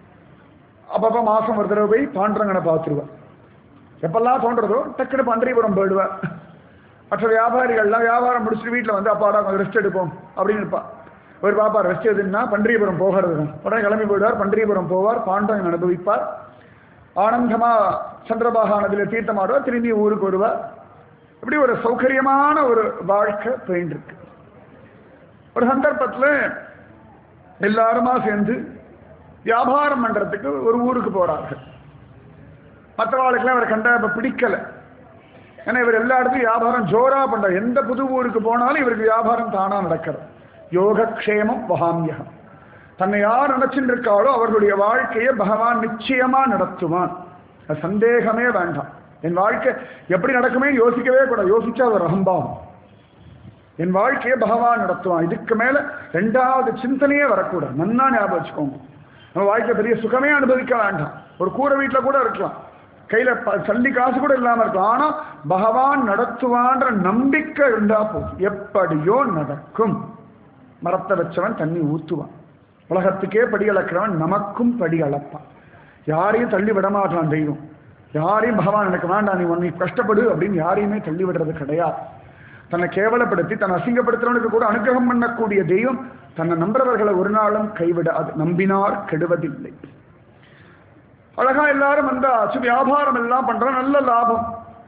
அப்பப்போ மாசம் ஒரு தடவை போய் பாண்டுரங்கனை பார்த்துருவேன் எப்பெல்லாம் தோன்றதோ டக்குனு பண்டரிபுரம் போயிடுவேன் மற்ற வியாபாரிகள்லாம் வியாபாரம் முடிச்சுட்டு வீட்டில் வந்து அப்பாடா கொஞ்சம் ரெஸ்ட் எடுப்போம் அப்படின்னு இருப்பா ஒரு பாப்பா ரெஸ்ட் எதுன்னா பண்டரிபுரம் போகிறது தான் உடனே கிளம்பி போயிடுவார் பண்டரிபுரம் போவார் பாண்டவன் அனுபவிப்பார் ஆனந்தமா சந்திரபாகா நதியில் தீர்த்தமாடுவார் திரும்பி ஊருக்கு வருவார் இப்படி ஒரு சௌகரியமான ஒரு வாழ்க்கை போயின்னு இருக்கு ஒரு சந்தர்ப்பத்தில் எல்லாருமா சேர்ந்து வியாபாரம் பண்றதுக்கு ஒரு ஊருக்கு போறார்கள் மற்றவாளுக்கெல்லாம் இவர் கண்டா இப்ப பிடிக்கல ஏன்னா இவர் எல்லா இடத்துலையும் வியாபாரம் ஜோரா பண்றார் எந்த புது ஊருக்கு போனாலும் இவருக்கு வியாபாரம் தானா நடக்கிறது யோகக்ஷேமம் வகாமியகம் தன்னை யார் நினைச்சுட்டு இருக்காளோ அவர்களுடைய வாழ்க்கையை பகவான் நிச்சயமா நடத்துவான் அது சந்தேகமே வேண்டாம் என் வாழ்க்கை எப்படி நடக்குமே யோசிக்கவே கூடாது யோசிச்சா அது ஒரு அகம்பாவம் என் வாழ்க்கையை பகவான் நடத்துவான் இதுக்கு மேல ரெண்டாவது சிந்தனையே வரக்கூடாது நன்னா ஞாபகம் வச்சுக்கோங்க நம்ம வாழ்க்கை பெரிய சுகமே அனுபவிக்க வேண்டாம் ஒரு கூரை வீட்டில் கூட இருக்கலாம் கையில ப- சல்லி காசு கூட இல்லாம இருக்கலாம் ஆனா பகவான் நடத்துவான்ற நம்பிக்கை இருந்தா போதும் எப்படியோ நடக்கும் மரத்தை வச்சவன் தண்ணி ஊத்துவான் உலகத்துக்கே படி அளக்கிறவன் நமக்கும் படி அளப்பான் யாரையும் தள்ளி விட மாட்டான் தெய்வம் யாரையும் பகவான் எனக்கு வேண்டாம் நீ உன்னை கஷ்டப்படு அப்படின்னு யாரையுமே தள்ளி விடுறது கிடையாது தன்னை கேவலப்படுத்தி தன்னை அசிங்கப்படுத்துறவனுக்கு கூட அனுகிரகம் பண்ணக்கூடிய தெய்வம் தன்னை நம்புறவர்களை ஒரு நாளும் கைவிடாது நம்பினார் கெடுவதில்லை அழகா எல்லாரும் வந்தாச்சு வியாபாரம் எல்லாம் பண்றோம் நல்ல லாபம்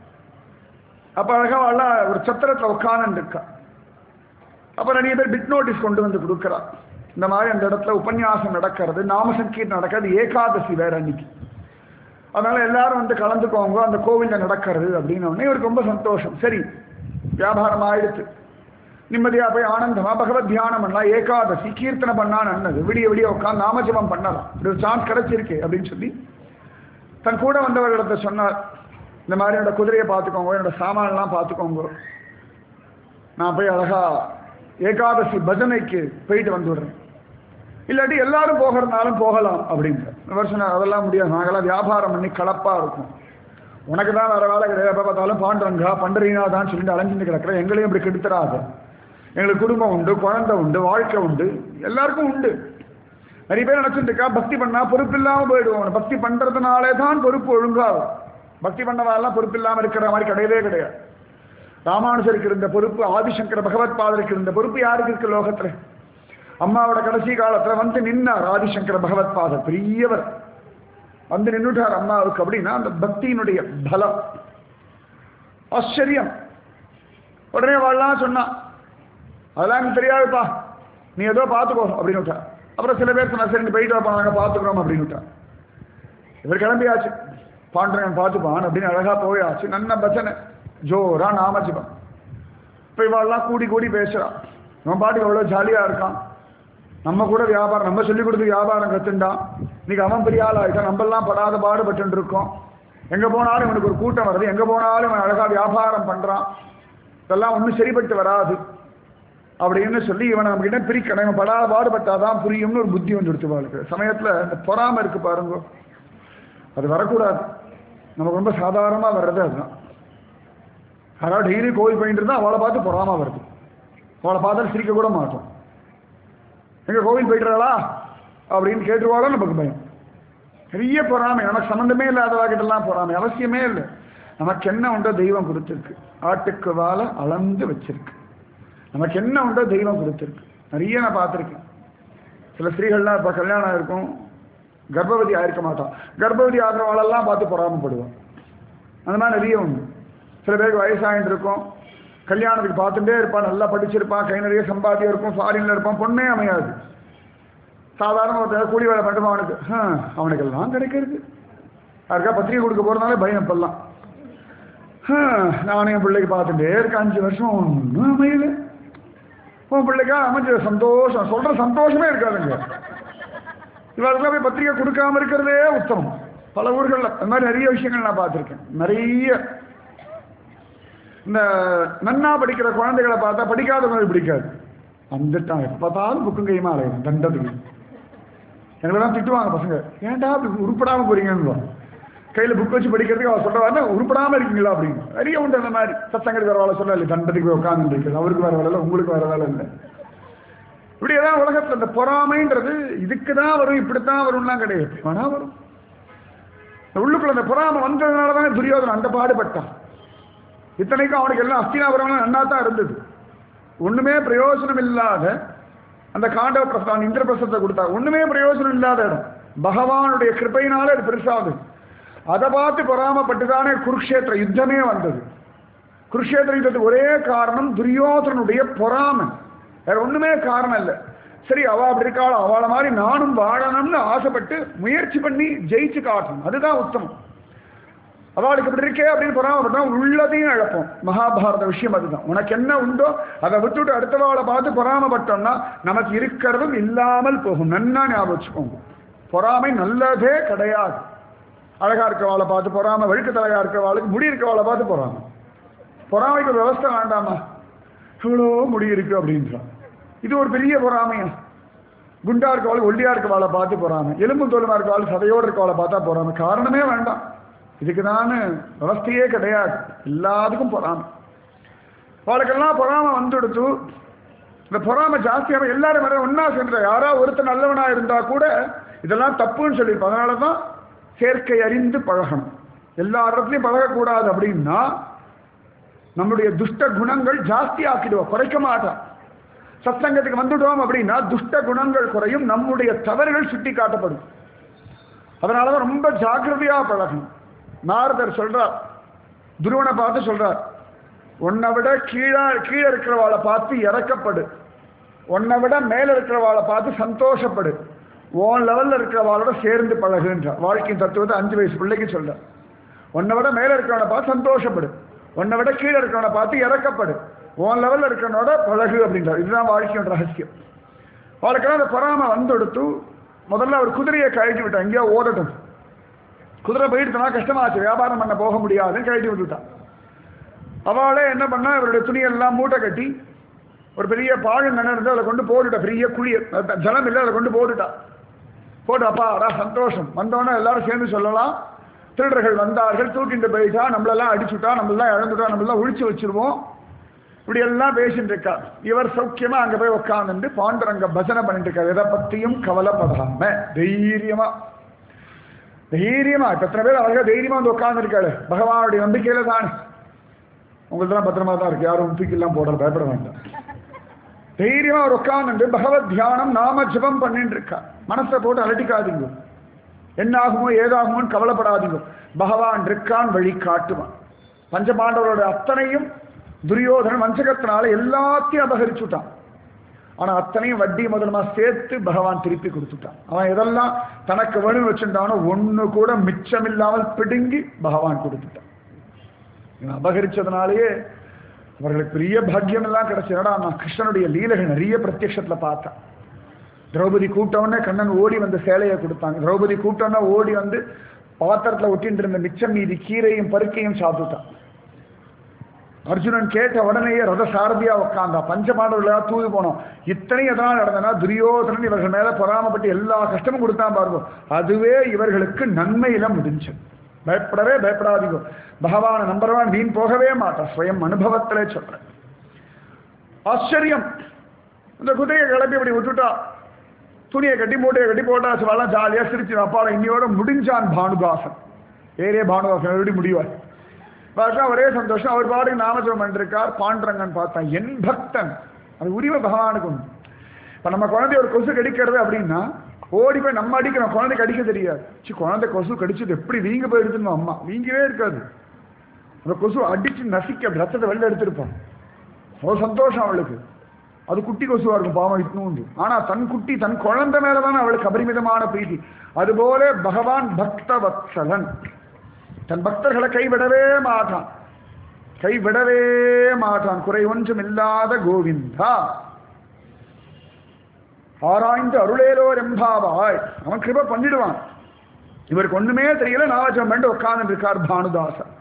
அப்ப அழகா அவள ஒரு சத்திரத்துல உட்கார்ந்து இருக்கா அப்ப நிறைய பேர் பிட் நோட்டீஸ் கொண்டு வந்து கொடுக்குறா இந்த மாதிரி அந்த இடத்துல உபன்யாசம் நடக்கிறது நாம சங்கீர்த்தம் நடக்கிறது ஏகாதசி வேற அன்னைக்கு அதனால எல்லாரும் வந்து கலந்துக்கோங்க அந்த கோவில்ல நடக்கிறது அப்படின்னு உடனே இவருக்கு ரொம்ப சந்தோஷம் சரி வியாபாரம் ஆயிடுச்சு நிம்மதியா போய் ஆனந்தமா பகவத் தியானம் பண்ணலாம் ஏகாதசி கீர்த்தனை பண்ணா நல்லது விடிய விடிய உட்காந்து நாமஜபம் பண்ணலாம் இப்படி ஒரு சான்ஸ் கிடைச்சிருக்கு அப்படின்னு சொல்லி தன் கூட வந்தவர்களிடத்த சொன்னார் இந்த மாதிரி என்னோட குதிரையை பார்த்துக்கோங்க என்னோட சாமான்லாம் பார்த்துக்கோங்க நான் போய் அழகா ஏகாதசி பஜனைக்கு போயிட்டு வந்துடுறேன் இல்லாட்டி எல்லாரும் போகிறதுனாலும் போகலாம் அப்படின்ற இவர் சொன்னார் அதெல்லாம் முடியாது நாங்களாம் வியாபாரம் பண்ணி கலப்பா இருக்கும் உனக்கு தான் வேற வேலை கிடையாது எப்போ பார்த்தாலும் பாண்டரங்கா பண்டரீனாதான் சொல்லிட்டு அலைஞ்சிட்டு கிடக்குற எங்களையும் இப்படி கெடுத்துறாது எங்களுக்கு குடும்பம் உண்டு குழந்தை உண்டு வாழ்க்கை உண்டு எல்லாருக்கும் உண்டு நிறைய பேர் நினைச்சிட்டு இருக்கா பக்தி பண்ணா பொறுப்பு இல்லாம போயிடுவோம் பக்தி பண்றதுனாலே தான் பொறுப்பு ஒழுங்காகும் பக்தி பண்ணவாலாம் பொறுப்பு இல்லாம இருக்கிற மாதிரி கிடையவே கிடையாது ராமானுஜருக்கு இருந்த பொறுப்பு ஆதிசங்கர பகவத் பாதருக்கு இருந்த பொறுப்பு யாருக்கு இருக்கு லோகத்துல அம்மாவோட கடைசி காலத்துல வந்து நின்னார் ஆதிசங்கர பகவத் பாதர் பெரியவர் வந்து நின்னுட்டார் அம்மாவுக்கு அப்படின்னா அந்த பக்தியினுடைய பலம் ஆச்சரியம் உடனே வாழலாம் சொன்னா அதெல்லாம் எனக்கு தெரியாதுப்பா நீ ஏதோ பார்த்துக்கோ அப்படின்னு விட்டா அப்புறம் சில பேர் சொன்னா சரி நீ போயிட்டு வாப்பா நாங்கள் பார்த்துக்கிறோம் அப்படின்னு விட்டா இவர் கிளம்பியாச்சு பாண்டரன் பார்த்துப்பான் அப்படின்னு அழகா போயாச்சு நல்ல பச்சனை ஜோரா நாமஜிபம் இப்போ இவாள்லாம் கூடி கூடி பேசுறான் இவன் பாட்டுக்கு எவ்வளோ ஜாலியாக இருக்கான் நம்ம கூட வியாபாரம் நம்ம சொல்லிக் கொடுத்து வியாபாரம் கத்துண்டான் இன்னைக்கு அவன் பெரிய ஆள் ஆகிட்டான் நம்மெல்லாம் படாத பாடுபட்டு இருக்கோம் எங்கே போனாலும் இவனுக்கு ஒரு கூட்டம் வருது எங்கே போனாலும் இவன் அழகாக வியாபாரம் பண்ணுறான் இதெல்லாம் ஒன்றும் சரிப்பட்டு வராது அப்படின்னு சொல்லி இவனை நம்ம கிட்ட பிரிக்கணும் இவன் படாத பாடுபட்டாதான் புரியும்னு ஒரு புத்தி வந்து எடுத்து சமயத்தில் இந்த பொறாமை இருக்கு பாருங்க அது வரக்கூடாது நமக்கு ரொம்ப சாதாரணமாக வர்றது அதுதான் யாராவது டெய்லி கோவில் போயிட்டு இருந்தால் அவளை பார்த்து பொறாம வருது அவளை பார்த்தாலும் சிரிக்க கூட மாட்டோம் எங்க கோவில் போயிட்டுறாளா அப்படின்னு கேட்டுருவாளோ நமக்கு பயம் பெரிய பொறாமை நமக்கு சம்மந்தமே இல்லாதவாகிட்டெல்லாம் பொறாமை அவசியமே இல்லை நமக்கு என்ன உண்டோ தெய்வம் கொடுத்துருக்கு ஆட்டுக்கு வாழை அளந்து வச்சிருக்கு நமக்கு என்ன உண்டோ தெய்வம் கொடுத்துருக்கு நிறைய நான் பார்த்துருக்கேன் சில ஸ்திரீகள்லாம் இப்போ கல்யாணம் இருக்கும் கர்ப்பவதி ஆயிருக்க மாட்டான் கர்ப்பவதி ஆகிறவாளெல்லாம் பார்த்து பொறாமப்படுவான் அந்த மாதிரி நிறைய உண்டு சில பேருக்கு வயசாகிட்டு இருக்கும் கல்யாணத்துக்கு பார்த்துட்டே இருப்பான் நல்லா படிச்சிருப்பான் கை நிறைய சம்பாத்தியம் இருக்கும் ஃபாரின்ல இருப்பான் பொண்ணே அமையாது சாதாரண ஒருத்தர் கூலி வேலை பண்ணுமா அவனுக்கு ஹம், அவனுக்கெல்லாம் கிடைக்கிறது யாருக்கா பத்திரிகை கொடுக்க போறதுனாலே பயம் இப்பெல்லாம் ஹம், நானும் என் பிள்ளைக்கு பார்த்துட்டே இருக்கேன் அஞ்சு வருஷம் ஒன்றும் அமையல உன் பிள்ளைக்கா அமைஞ்ச சந்தோஷம் சொல்ற சந்தோஷமே இருக்காதுங்க இவர்களுக்கு போய் பத்திரிகை கொடுக்காம இருக்கிறதே உத்தமம் பல ஊர்களில் அந்த மாதிரி நிறைய விஷயங்கள் நான் பார்த்துருக்கேன் நிறைய இந்த நன்னா படிக்கிற குழந்தைகளை பார்த்தா படிக்காதவங்களுக்கு பிடிக்காது வந்துட்டான் எப்போ பார்த்தாலும் புக்கும் கையுமா அலையும் தண்டத்துக்கு எங்களெல்லாம் திட்டுவாங்க பசங்க ஏன்டா அப்படி உருப்படாமல் போறீங்கன்னு கையில் புக் வச்சு படிக்கிறதுக்கு அவர் சொல்ற உருப்படாமல் இருக்கீங்களா அப்படின்னு நிறைய உண்டு அந்த மாதிரி சத்தங்களுக்கு வேற வேலை சொல்ல இல்லை தண்டத்துக்கு போய் உட்காந்து இருக்குது அவருக்கு வேற வேலை இல்லை உங்களுக்கு வேற வேலை இல்லை இப்படி ஏதாவது உலகத்தில் இந்த பொறாமைன்றது இதுக்கு தான் வரும் இப்படித்தான் வரும்லாம் கிடையாது வேணா வரும் இந்த உள்ளுக்குள்ள அந்த பொறாமை வந்ததுனால தானே துரியோதனன் அந்த பாடுபட்டான் இத்தனைக்கும் அவனுக்கு எல்லாம் அஸ்தினாபுரம் நன்னா தான் இருந்தது ஒண்ணுமே பிரயோஜனம் இல்லாத அந்த காண்டவ பிரஸ்தான் இந்திர பிரசத்தை கொடுத்தா ஒண்ணுமே பிரயோஜனம் இல்லாத இடம் பகவானுடைய கிருப்பையினால அது பெருசாகுது அதை பார்த்து பொறாமப்பட்டு தானே குருக்ஷேத்திர யுத்தமே வந்தது குருக்ஷேத்திர யுத்தத்துக்கு ஒரே காரணம் துரியோதனுடைய பொறாமை வேற ஒண்ணுமே காரணம் இல்லை சரி அவ அப்படி இருக்காள் அவளை மாதிரி நானும் வாழணும்னு ஆசைப்பட்டு முயற்சி பண்ணி ஜெயிச்சு காட்டணும் அதுதான் உத்தமம் அவளுக்கு இப்படி இருக்கே அப்படின்னு பொறாமப்பட்டா உள்ளதையும் இழப்போம் மகாபாரத விஷயம் அதுதான் உனக்கு என்ன உண்டோ அதை விட்டுட்டு அடுத்தவாளை பார்த்து பொறாமப்பட்டோம்னா நமக்கு இருக்கிறதும் இல்லாமல் போகும் நன்னா ஞாபகம் வச்சுக்கோங்க பொறாமை நல்லதே கிடையாது அழகா இருக்கவாளை பார்த்து பொறாம வழுக்கு தலையா இருக்கவாளுக்கு முடி இருக்கவாளை பார்த்து பொறாம பொறாமைக்கு ஒரு விவஸ்தை வேண்டாமா இவ்வளோ முடி இருக்கு அப்படின்றான் இது ஒரு பெரிய பொறாமையா குண்டா இருக்கவாள் ஒல்லியா இருக்கவாளை பார்த்து பொறாம எலும்பு தோலுமா இருக்கவாள் சதையோடு இருக்கவாளை பார்த்தா பொறாம காரணமே வேண்டாம் இதுக்கு தான் விவஸ்தையே கிடையாது எல்லாத்துக்கும் பொறாமை அவளுக்கெல்லாம் பொறாம வந்துடுத்து இந்த பொறாமை ஜாஸ்தியாக எல்லாரும் வர ஒன்னா சென்ற யாரா ஒருத்தர் நல்லவனா இருந்தா கூட இதெல்லாம் தப்புன்னு சொல்லியிருப்பாங்க அதனால தான் சேர்க்கை அறிந்து பழகணும் எல்லா இடத்துலையும் பழகக்கூடாது அப்படின்னா நம்முடைய துஷ்ட குணங்கள் ஜாஸ்தி ஆக்கிடுவோம் குறைக்க மாட்டான் சத்சங்கத்துக்கு வந்துட்டோம் அப்படின்னா துஷ்ட குணங்கள் குறையும் நம்முடைய தவறுகள் சுட்டி காட்டப்படும் அதனாலதான் ரொம்ப ஜாக்கிரதையா பழகணும் நாரதர் சொல்றார் துருவனை பார்த்து சொல்றார் உன்னை விட கீழே கீழே இருக்கிறவாளை பார்த்து இறக்கப்படு உன்னை விட மேல இருக்கிறவாளை பார்த்து சந்தோஷப்படு உன் லெவல்ல இருக்கிறவாளோட சேர்ந்து பழகுன்ற வாழ்க்கையின் தத்துவத்தை அஞ்சு வயசு பிள்ளைக்கு சொல்ற உன்னை விட மேல இருக்கிறவனை பார்த்து சந்தோஷப்படு உன்னை விட கீழே இருக்கிறவனை பார்த்து இறக்கப்படு உன் லெவல்ல இருக்கிறவனோட பழகு அப்படின்றார் இதுதான் வாழ்க்கையோட ரகசியம் அவளுக்கெல்லாம் அந்த பொறாம வந்தெடுத்து முதல்ல அவர் குதிரையை கழட்டி விட்டான் எங்கேயோ ஓடட்டும் குதிரை போயிடுச்சுனா கஷ்டமாச்சு வியாபாரம் பண்ண போக முடியாதுன்னு கழட்டி விட்டுட்டான் அவளே என்ன பண்ணா இவருடைய துணியெல்லாம் மூட்டை கட்டி ஒரு பெரிய பாழுங்கண்ண இருந்து அதில் கொண்டு போட்டுட்டா பெரிய குழி அஹ் ஜலம் இல்லை அதில் கொண்டு போட்டுட்டா போட்டு அப்பா அடா சந்தோஷம் வந்தோன்னே எல்லாரும் சேர்ந்து சொல்லலாம் திருடர்கள் வந்தார்கள் தூக்கிட்டு போயிட்டா நம்மளெல்லாம் அடிச்சுட்டா நம்மளெல்லாம் இழந்துட்டா நம்மளெல்லாம் ஒழிச்சு வச்சிருவோம் இப்படி எல்லாம் பேசிட்டு இருக்கா இவர் சௌக்கியமா அங்க போய் உட்காந்துட்டு பாண்டரங்க பஜனை பண்ணிட்டு இருக்காரு எதை பத்தியும் கவலைப்படாம தைரியமா தைரியமா இப்ப எத்தனை பேர் அழகா தைரியமா வந்து உட்கார்ந்துருக்காரு பகவானுடைய நம்பிக்கையில தானே உங்களுக்கு தான் பத்திரமா தான் இருக்கு யாரும் தூக்கிலாம் போடல பயப்பட வேண்டாம் தைரியமா அவர் உட்கார்ந்துட்டு பகவத் தியானம் நாம ஜபம் பண்ணிட்டு இருக்கா மனசை போட்டு அலட்டிக்காதீங்க என்ன ஆகுமோ ஏதாகுமோன்னு கவலைப்படாதீங்க பகவான் இருக்கான் வழி காட்டுவான் பஞ்சபாண்டவரோட அத்தனையும் துரியோதனன் வஞ்சகத்தினால எல்லாத்தையும் அபகரிச்சுட்டான் ஆனா அத்தனையும் வட்டி முதலமா சேர்த்து பகவான் திருப்பி கொடுத்துட்டான் அவன் எதெல்லாம் தனக்கு வேணும் வச்சுட்டானோ ஒண்ணு கூட மிச்சமில்லாமல் பிடுங்கி பகவான் கொடுத்துட்டான் இவன் அபகரிச்சதுனாலேயே அவர்களுக்கு பெரிய பாக்கியம் எல்லாம் கிடைச்சதுடா நான் கிருஷ்ணனுடைய லீலைகள் நிறைய பிரத்யட்சத்துல பார்த்தேன் திரௌபதி கூப்பிட்டவொடனே கண்ணன் ஓடி வந்து சேலையை கொடுத்தாங்க திரௌபதி கூப்பிட்டோன்னே ஓடி வந்து பாத்திரத்துல ஒட்டிட்டு இருந்த மிச்சம் மீதி கீரையும் பருக்கையும் சாப்பிட்டுட்டான் அர்ஜுனன் கேட்ட உடனேயே ரத சாரதியா உட்காந்தா பஞ்சபாண்டவர்களா தூவி போனோம் இத்தனை எதனால் நடந்தனா துரியோதனன் இவர்கள் மேல பொறாமப்பட்டு எல்லா கஷ்டமும் கொடுத்தான் பாருங்க அதுவே இவர்களுக்கு நன்மையில முடிஞ்சு பயப்படவே பயப்படாதீங்க பகவான நம்பர்வான் வீண் போகவே மாட்டான் ஸ்வயம் அனுபவத்திலே சொல்றேன் ஆச்சரியம் இந்த குதிரையை கிளப்பி இப்படி விட்டுட்டா துணியை கட்டி மூட்டையை கட்டி போட்டாச்சு வரலாம் ஜாலியா சிரிச்சு அப்பால இன்னையோட முடிஞ்சான் பானுதாசன் ஏரே பானுதாசன் எப்படி முடிவார் பார்த்தா ஒரே சந்தோஷம் அவர் பாட்டுக்கு நாமஜபம் பண்ணிருக்கார் பாண்டரங்கன் பார்த்தான் என் பக்தன் அது உரிமை பகவானுக்கு உண்டு இப்ப நம்ம குழந்தை ஒரு கொசு கடிக்கிறது அப்படின்னா ஓடி போய் நம்ம அடிக்கிறோம் குழந்தைக்கு அடிக்க தெரியாது சி குழந்தை கொசு கடிச்சது எப்படி வீங்க போயிடுதுன்னு அம்மா வீங்கவே இருக்காது அந்த கொசு அடிச்சு நசிக்க அப்படி ரத்தத்தை வெளில எடுத்திருப்பான் அவ்வளோ சந்தோஷம் அவளுக்கு அது குட்டி கொசுவா இருக்கும் பாவம் இட்னூண்டு ஆனா தன் குட்டி தன் குழந்தை மேலதான் அவளுக்கு அபரிமிதமான பிரீத்தி அதுபோல பகவான் பக்த வத்சலன் தன் பக்தர்களை கைவிடவே மாட்டான் கைவிடவே மாட்டான் குறை ஒன்றும் இல்லாத கோவிந்தா ஆராய்ந்து அருளேலோர் எம்பாவாய் அவன் கிருப பண்ணிடுவான் இவருக்கு ஒண்ணுமே தெரியல நாவஜம் பண்ணி உட்கார்ந்து இருக்கார் பானுதாசன்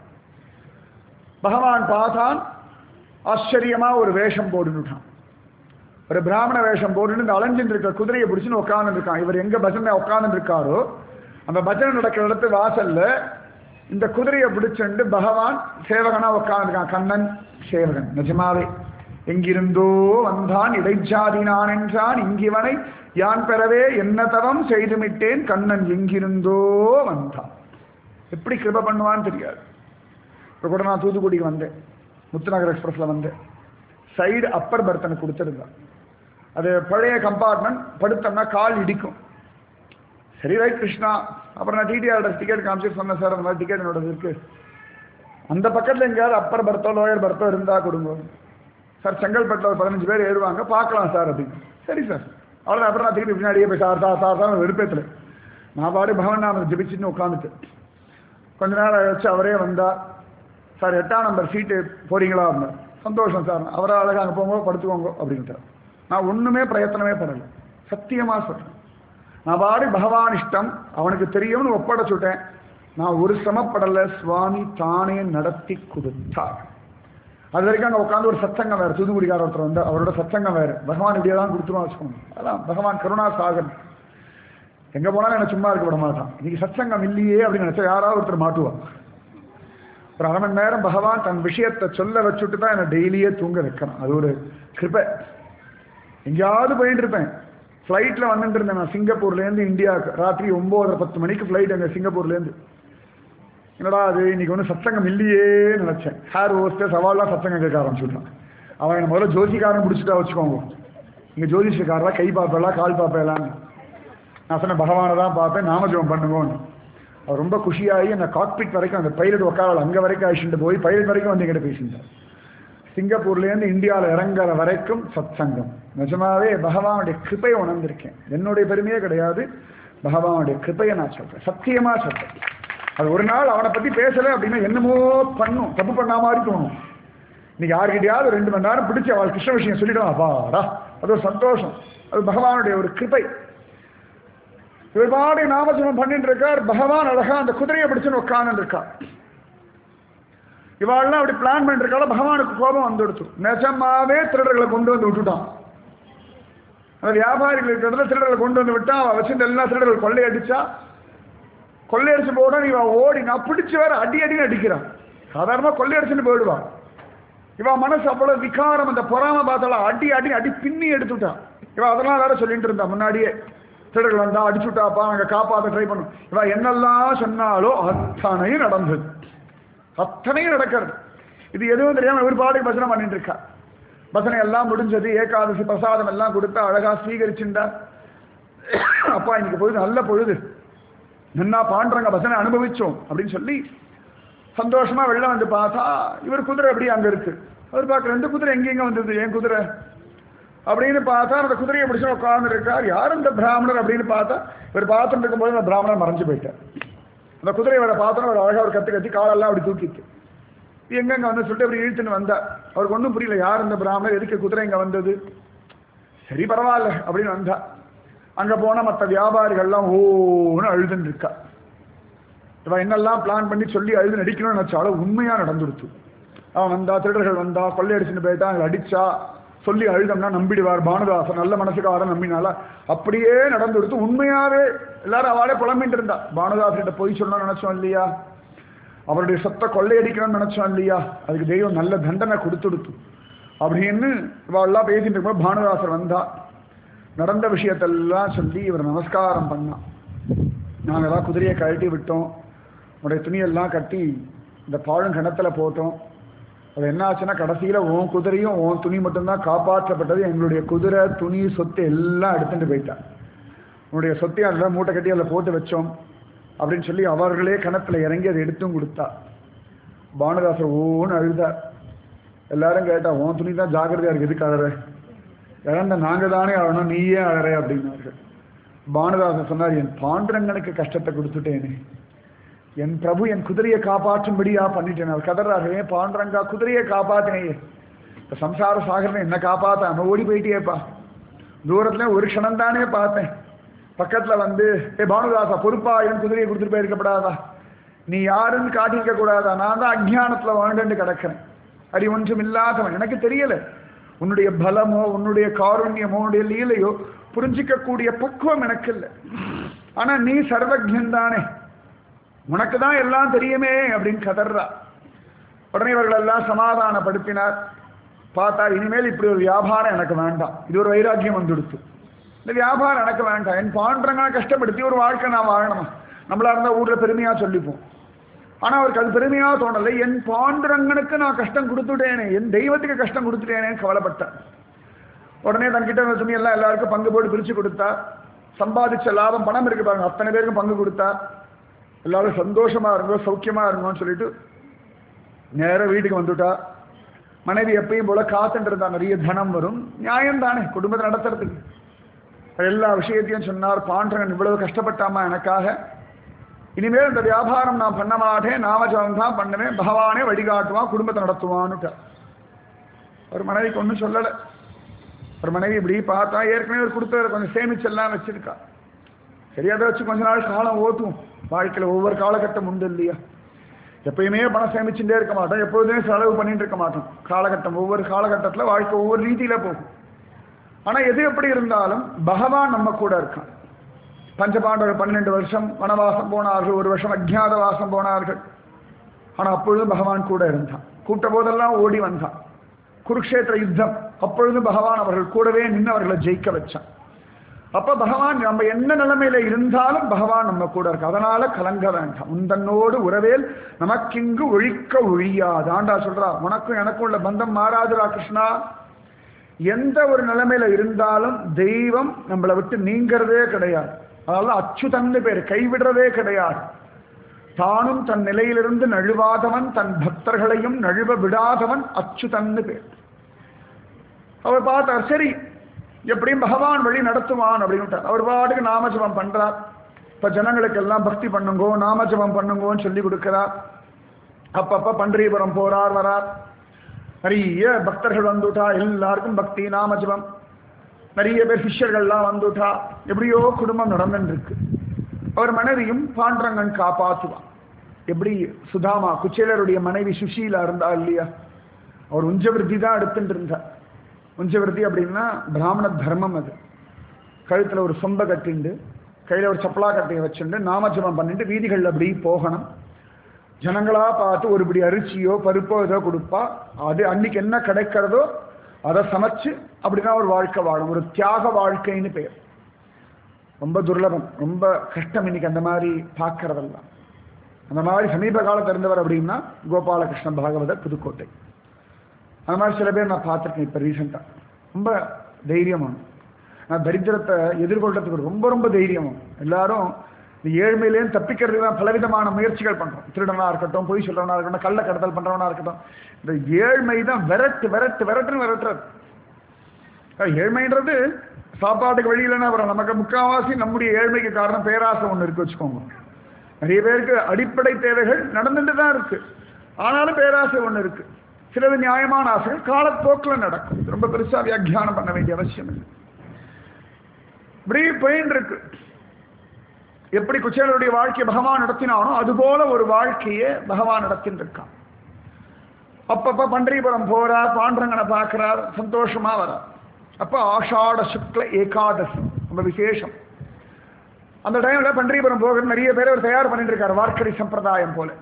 பகவான் பார்த்தான் ஆச்சரியமா ஒரு வேஷம் போட்டுட்டான் ஒரு பிராமண வேஷம் போட்டுட்டு இந்த அலைஞ்சிட்டு இருக்க குதிரையை பிடிச்சுன்னு உட்கார்ந்து இருக்கான் இவர் எங்க பஜனை உட்கார்ந்து இருக்காரோ அந்த பஜனை நடக்கிற இடத்து வாசல்ல இந்த குதிரையை பிடிச்சுண்டு பகவான் சேவகனா உட்கார்ந்துருக்கான் கண்ணன் சேவகன் நிஜமாவே எங்கிருந்தோ வந்தான் இடைச்சாதி நான் என்றான் இங்கிவனை யான் பெறவே என்ன தவம் செய்துமிட்டேன் கண்ணன் எங்கிருந்தோ வந்தான் எப்படி கிருப பண்ணுவான்னு தெரியாது இப்போ கூட நான் தூத்துக்குடிக்கு வந்தேன் முத்துநகர் எக்ஸ்பிரஸ்ல வந்தேன் சைடு அப்பர் பர்த்தனை கொடுத்துருந்தான் அது பழைய கம்பார்ட்மெண்ட் படுத்தோம்னா கால் இடிக்கும் சரி ரைட் கிருஷ்ணா அப்புறம் நான் டிடிஆர் டிக்கெட் காமிச்சு சொன்னேன் சார் அந்த மாதிரி டிக்கெட் என்னோட இருக்கு அந்த பக்கத்தில் எங்கேயாவது அப்பர் பர்த்தோ லோயர் பர்த்தோ இருந்தா கொடுங்க சார் செங்கல்பட்டில் ஒரு பதினஞ்சு பேர் ஏறுவாங்க பார்க்கலாம் சார் அப்படின்னு சரி சார் அவ்வளோ அப்புறம் நான் திருப்பி பின்னாடியே போய் சார் சார் சார் சார் விருப்பத்தில் நான் பாடி பகவான் நாம ஜபிச்சுன்னு உட்காந்துட்டு கொஞ்ச நேரம் வச்சு அவரே வந்தார் சார் எட்டாம் நம்பர் சீட்டு போறீங்களா அப்படின்னார் சந்தோஷம் சார் அவரை அழகாக அங்கே போங்க படுத்துக்கோங்க அப்படின்ட்டார் நான் ஒன்றுமே பிரயத்தனமே பண்ணலை சத்தியமாக சொல்கிறேன் நான் பாடி பகவான் இஷ்டம் அவனுக்கு தெரியும்னு ஒப்படைச்சுட்டேன் நான் ஒரு சிரமப்படலை சுவாமி தானே நடத்தி கொடுத்தார் அது வரைக்கும் அங்கே உட்காந்து ஒரு சத்சங்கம் வேறு தூத்துக்குடிக்கார ஒருத்தர் வந்து அவரோட சத்சங்கம் வேறு பகவான் இப்படியே தான் கொடுத்துருவோம் வச்சுக்கோங்க அதான் பகவான் கருணா சாகர் எங்கே போனாலும் என்ன சும்மா இருக்க விட மாட்டான் இன்னைக்கு சத்சங்கம் இல்லையே அப்படின்னு நினச்சா யாராவது ஒருத்தர் மாட்டுவான் ஒரு அரை மணி நேரம் பகவான் தன் விஷயத்தை சொல்ல வச்சுட்டு தான் என்னை டெய்லியே தூங்க வைக்கணும் அது ஒரு கிருபை எங்கேயாவது போயிட்டு இருப்பேன் ஃப்ளைட்டில் வந்துட்டு இருந்தேன் நான் சிங்கப்பூர்லேருந்து இந்தியாவுக்கு ராத்திரி ஒம்போதரை பத்து மணிக்கு ஃப்ளைட் அங்கே சிங்கப்பூர்லேருந்து என்னடா அது இன்னைக்கு ஒன்றும் சத்சங்கம் இல்லையே நினச்சேன் ஹேர் ஹோஸ்டர்ஸ் அவள்லாம் சத்சங்கம் கேட்க ஆரம்பிச்சுட்டான் அவன் என்ன முதல்ல ஜோதிகாரன் பிடிச்சிட்டா வச்சுக்கோங்க இங்கே ஜோதிஷக்காரா கை பார்ப்பேலாம் கால் பார்ப்பேலாம் நான் சொன்னேன் பகவானை தான் பார்ப்பேன் நாமஜபம் பண்ணுவோன்னு அவர் ரொம்ப குஷியாகி அந்த காக்பிட் வரைக்கும் அந்த பைலட் உட்கார அங்கே வரைக்கும் அழிச்சுட்டு போய் பைலட் வரைக்கும் வந்து எங்கிட்ட பேசிட்டார் சிங்கப்பூர்லேருந்து இந்தியாவில் இறங்குற வரைக்கும் சத்சங்கம் நிஜமாவே பகவானுடைய கிருப்பையை உணர்ந்திருக்கேன் என்னுடைய பெருமையே கிடையாது பகவானுடைய கிருப்பையை நான் சொல்கிறேன் சத்தியமாக சொல்கிறேன் அது ஒரு நாள் அவனை பற்றி பேசலை அப்படின்னா என்னமோ பண்ணும் தப்பு பண்ணா மாதிரி தோணும் இன்னைக்கு யார்கிட்டயாவது ரெண்டு மணி நேரம் பிடிச்சி அவள் கிருஷ்ண விஷயம் சொல்லிடுவான் அப்பாடா அது ஒரு சந்தோஷம் அது பகவானுடைய ஒரு கிருப்பை இவர் பாடி நாமஜபம் பண்ணிட்டு இருக்கார் பகவான் அழகா அந்த குதிரையை பிடிச்சுன்னு உட்கார்ந்து இருக்கார் இவாள்லாம் அப்படி பிளான் பண்ணிட்டு இருக்கால பகவானுக்கு கோபம் வந்துடுச்சு நிஜமாவே திருடர்களை கொண்டு வந்து விட்டுட்டான் அந்த வியாபாரிகள் இருக்கிறதுல திருடர்களை கொண்டு வந்து விட்டா அவன் வச்சிருந்த எல்லா திருடர்கள் கொள்ளையடிச்சா கொள்ளையடிச்சு போட இவன் ஓடி நான் பிடிச்சு வேற அடி அடின்னு அடிக்கிறான் சாதாரணமா கொள்ளையடிச்சுன்னு போயிடுவான் இவன் மனசு அவ்வளவு விகாரம் அந்த பொறாம பார்த்தாலும் அடி அடி அடி பின்னி எடுத்துட்டான் இவன் அதெல்லாம் வேற சொல்லிட்டு இருந்தான் முன்னாடியே திருடர்கள் வந்தா அடிச்சுட்டாப்பா அங்க காப்பாத்த ட்ரை பண்ணும் இவன் என்னெல்லாம் சொன்னாலோ அத்தனையும் நடந்தது அத்தனையும் நடக்கிறது இது எதுவும் தெரியாம இவர் பாடி பஜனை பண்ணிட்டு இருக்கா பஜனை எல்லாம் முடிஞ்சது ஏகாதசி பிரசாதம் எல்லாம் கொடுத்தா அழகா ஸ்வீகரிச்சுண்டா அப்பா இன்னைக்கு பொழுது நல்ல பொழுது நின்னா பாண்டுறங்க பஜனை அனுபவிச்சோம் அப்படின்னு சொல்லி சந்தோஷமா வெளில வந்து பார்த்தா இவர் குதிரை எப்படி அங்க இருக்கு அவர் பார்க்குற இந்த குதிரை எங்கெங்க வந்தது என் குதிரை அப்படின்னு பார்த்தா அந்த குதிரையை பிடிச்சு உட்கார்ந்து இருக்கார் யார் இந்த பிராமணர் அப்படின்னு பார்த்தா இவர் பார்த்துட்டு இருக்கும்போது அந்த பிராமணர் மறைஞ்சு போயிட்டார் அந்த குதிரை வர பார்த்தோம் ஒரு அழகாக ஒரு கத்து கத்தி காலெல்லாம் அப்படி தூக்கிட்டு எங்கெங்க வந்து சொல்லிட்டு அப்படி இழுத்துன்னு வந்தார் அவருக்கு ஒன்றும் புரியல யார் இந்த பிராமணர் எதுக்கு குதிரை இங்கே வந்தது சரி பரவாயில்ல அப்படின்னு வந்தா அங்கே போனால் மற்ற வியாபாரிகள்லாம் ஓன்னு அழுதுன்னு இருக்கா இவன் என்னெல்லாம் பிளான் பண்ணி சொல்லி அழுது நடிக்கணும்னு நினச்சாலும் உண்மையாக நடந்துடுச்சு அவன் வந்தா திருடர்கள் வந்தா கொள்ளையடிச்சுன்னு போயிட்டா அங்கே அடிச்சா சொல்லி அழுதம்னா நம்பிடுவார் பானுதாசன் நல்ல மனசுக்காரன் நம்பினால அப்படியே நடந்து கொடுத்து உண்மையாவே எல்லாரும் அவளே புலம்பிட்டு இருந்தா பானுதாசன்கிட்ட போய் சொல்லணும்னு நினைச்சோம் இல்லையா அவருடைய சொத்தை கொள்ளையடிக்கணும்னு நினைச்சோம் இல்லையா அதுக்கு தெய்வம் நல்ல தண்டனை கொடுத்துடுத்து அப்படின்னு இவாள்லாம் பேசிட்டு இருக்கும்போது பானுதாசர் வந்தா நடந்த விஷயத்தெல்லாம் சொல்லி இவர் நமஸ்காரம் பண்ணான் நாங்கள் எல்லாம் குதிரையை கழட்டி விட்டோம் உடைய துணியெல்லாம் கட்டி இந்த பாழும் கிணத்துல போட்டோம் அது என்ன ஆச்சுன்னா கடைசியில் உன் குதிரையும் உன் துணி மட்டும்தான் காப்பாற்றப்பட்டது எங்களுடைய குதிரை துணி சொத்து எல்லாம் எடுத்துட்டு போயிட்டான் உன்னுடைய சொத்தை அதில் மூட்டை கட்டி அதில் போட்டு வச்சோம் அப்படின்னு சொல்லி அவர்களே கிணத்துல இறங்கி அதை எடுத்தும் கொடுத்தா பானுதாசர் ஓன்னு அழுதார் எல்லாரும் கேட்டா உன் துணி தான் ஜாக்கிரதையா இருக்கு எதுக்கு அழற இழந்த நாங்க தானே அழணும் நீயே அழற அப்படின்னார்கள் பானுதாசன் சொன்னார் என் பாண்டரங்கனுக்கு கஷ்டத்தை கொடுத்துட்டேனே என் பிரபு என் குதிரையை காப்பாற்றும்படியா பண்ணிட்டேன் அவர் கதறாரு ஏன் பாண்டரங்கா குதிரையை காப்பாத்தினேயே இந்த சம்சார சாகரனை என்ன காப்பாத்த அவன் ஓடி போயிட்டேப்பா தூரத்துல ஒரு க்ஷணம் தானே பார்த்தேன் பக்கத்துல வந்து ஏ பானுதாசா பொறுப்பா என் குதிரையை கொடுத்துட்டு போயிருக்கப்படாதா நீ யாருன்னு காட்டியிருக்க கூடாதா நான் தான் அஜ்ஞானத்துல வாழ்ந்துட்டு கிடக்கிறேன் அடி ஒன்றும் இல்லாதவன் எனக்கு தெரியல உன்னுடைய பலமோ உன்னுடைய காருண்யமோ உன்னுடைய லீலையோ புரிஞ்சிக்க கூடிய பக்குவம் எனக்கு இல்லை ஆனா நீ சர்வஜன் தானே உனக்கு தான் எல்லாம் தெரியுமே அப்படின்னு கதறா உடனே இவர்கள் எல்லாம் சமாதானப்படுத்தினார் பார்த்தா இனிமேல் இப்படி ஒரு வியாபாரம் எனக்கு வேண்டாம் இது ஒரு வைராக்கியம் வந்துடுத்து இந்த வியாபாரம் எனக்கு வேண்டாம் என் பாண்டங்களை கஷ்டப்படுத்தி ஒரு வாழ்க்கை நான் வாழணுமா நம்மளா இருந்தா ஊர்ல பெருமையா சொல்லிப்போம் ஆனா அவருக்கு அது பெருமையா தோணலை என் பாண்டரங்கனுக்கு நான் கஷ்டம் கொடுத்துட்டேனே என் தெய்வத்துக்கு கஷ்டம் கொடுத்துட்டேனேன்னு கவலைப்பட்டார் உடனே தன்கிட்ட இருந்த துணி எல்லாம் எல்லாருக்கும் பங்கு போட்டு பிரிச்சு கொடுத்தா சம்பாதிச்ச லாபம் பணம் இருக்கு பாருங்க அத்தனை பேருக்கும் பங்கு கொடுத்தா எல்லாரும் சந்தோஷமா இருங்கோ சௌக்கியமா இருங்கோன்னு சொல்லிட்டு நேரா வீட்டுக்கு வந்துட்டா மனைவி எப்பயும் போல காத்துட்டு இருந்தா நிறைய தனம் வரும் நியாயம் தானே குடும்பத்தை நடத்துறதுக்கு எல்லா விஷயத்தையும் சொன்னார் பாண்டரன் இவ்வளவு கஷ்டப்பட்டாமா எனக்காக இனிமேல் இந்த வியாபாரம் நான் பண்ண மாட்டேன் நாமஜபம் தான் பண்ணுவேன் பகவானே வழிகாட்டுவான் குடும்பத்தை நடத்துவான்னுட்டார் ஒரு மனைவிக்கு ஒன்றும் சொல்லலை ஒரு மனைவி இப்படி பார்த்தா ஏற்கனவே ஒரு கொடுத்தவரை கொஞ்சம் சேமிச்செல்லாம் வச்சிருக்கா சரி அதை வச்சு கொஞ்ச நாள் காலம் ஓட்டும் வாழ்க்கையில் ஒவ்வொரு காலகட்டம் உண்டு இல்லையா எப்பயுமே பணம் சேமிச்சுட்டே இருக்க மாட்டோம் எப்போதுமே செலவு பண்ணிட்டு இருக்க மாட்டோம் காலகட்டம் ஒவ்வொரு காலகட்டத்தில் வாழ்க்கை ஒவ்வொரு ரீதியில போகும் ஆனா எது எப்படி இருந்தாலும் பகவான் நம்ம கூட இருக்கான் பஞ்சபாண்டவர் பன்னெண்டு வருஷம் வனவாசம் போனார்கள் ஒரு வருஷம் அஜ்ஞாத வாசம் போனார்கள் ஆனா அப்பொழுதும் பகவான் கூட இருந்தான் கூட்ட போதெல்லாம் ஓடி வந்தான் குருக்ஷேத்திர யுத்தம் அப்பொழுதும் பகவான் அவர்கள் கூடவே நின்று அவர்களை ஜெயிக்க வச்சான் அப்ப பகவான் நம்ம என்ன நிலைமையில இருந்தாலும் பகவான் நம்ம கூட இருக்கு அதனால கலங்க வேண்டாம் உந்தன்னோடு உறவேல் நமக்கிங்கு ஒழிக்க ஒழியாது ஆண்டா சொல்றா உனக்கும் எனக்கும் உள்ள பந்தம் மாறாதுரா கிருஷ்ணா எந்த ஒரு நிலைமையில இருந்தாலும் தெய்வம் நம்மளை விட்டு நீங்கிறதே கிடையாது அதனால அச்சுதன்னு பேர் கைவிடுறதே கிடையாது தானும் தன் நிலையிலிருந்து நழுவாதவன் தன் பக்தர்களையும் நழுவ விடாதவன் அச்சுதன்னு பேர் அவர் பார்த்தார் சரி எப்படியும் பகவான் வழி நடத்துவான் அப்படின்னு அவர் பாட்டுக்கு நாமஜபம் பண்றார் இப்ப ஜனங்களுக்கு எல்லாம் பக்தி பண்ணுங்கோ நாமஜபம் பண்ணுங்கோன்னு சொல்லி கொடுக்கிறார் அப்பப்ப பண்டரிபுரம் போறார் வரார் நிறைய பக்தர்கள் வந்துட்டா எல்லாருக்கும் பக்தி நாமஜபம் நிறைய பேர் சிஷ்யர்கள்லாம் வந்துட்டா எப்படியோ குடும்பம் நடந்துட்டு இருக்கு அவர் மனைவியும் பாண்டரங்கன் காப்பாற்றுவான் எப்படி சுதாமா குச்சேலருடைய மனைவி சுஷீலா இருந்தா இல்லையா அவர் உஞ்சவிருத்தி தான் எடுத்துட்டு இருந்தார் உஞ்சவிருத்தி அப்படின்னா பிராமண தர்மம் அது கழுத்துல ஒரு சொம்ப கட்டிண்டு கையில ஒரு சப்பலா கட்டையை வச்சுண்டு நாமஜபம் பண்ணிட்டு வீதிகளில் அப்படி போகணும் ஜனங்களா பார்த்து ஒரு இப்படி அரிசியோ பருப்போ ஏதோ கொடுப்பா அது அன்னைக்கு என்ன கிடைக்கிறதோ அதை சமைச்சு அப்படிதான் ஒரு வாழ்க்கை வாழும் ஒரு தியாக வாழ்க்கைன்னு பெயர் ரொம்ப துர்லபம் ரொம்ப கஷ்டம் இன்னைக்கு அந்த மாதிரி பார்க்கறதெல்லாம் அந்த மாதிரி சமீப காலத்தில் இருந்தவர் அப்படின்னா கோபாலகிருஷ்ண பாகவதர் புதுக்கோட்டை அந்த மாதிரி சில பேர் நான் பார்த்துருக்கேன் இப்போ ரீசெண்டாக ரொம்ப தைரியமான நான் தரித்திரத்தை எதிர்கொள்றதுக்கு ரொம்ப ரொம்ப தைரியமும் எல்லாரும் இந்த ஏழ்மையிலேயும் தப்பிக்கிறதுக்கு தான் பலவிதமான முயற்சிகள் பண்ணுறோம் திருடனா இருக்கட்டும் பொய் சொல்றவனா இருக்கட்டும் கள்ள கடத்தல் பண்றவனா இருக்கட்டும் இந்த ஏழ்மை தான் விரட்டு விரட்டு விரட்டுன்னு விரட்டுறது அஹ் ஏழ்மைன்றது சாப்பாட்டுக்கு வழி இல்லைன்னா வரும் நமக்கு முக்கால்வாசி நம்முடைய ஏழ்மைக்கு காரணம் பேராசை ஒன்று இருக்கு வச்சுக்கோங்க நிறைய பேருக்கு அடிப்படை தேவைகள் நடந்துட்டு தான் இருக்கு ஆனாலும் பேராசை ஒன்று இருக்கு சிலது நியாயமான ஆசைகள் காலப்போக்கில் நடக்கும் இது ரொம்ப பெருசா வியாக்கியானம் பண்ண வேண்டிய அவசியம் இல்லை இப்படி போயின்னு இருக்கு எப்படி குச்சேலருடைய வாழ்க்கையை பகவான் நடத்தினானோ அதுபோல ஒரு வாழ்க்கையை பகவான் நடத்தின்னு இருக்கான் அப்பப்ப பண்டரிபுரம் போறார் பாண்டரங்கனை பார்க்கிறார் சந்தோஷமா வரார் அப்ப ஆஷாட சுக்ல ஏகாதசி ரொம்ப விசேஷம் அந்த டைம்ல பண்டரிபுரம் போகிற நிறைய பேர் அவர் தயார் பண்ணிட்டு இருக்காரு வார்க்கடி சம்பிரதாயம் போல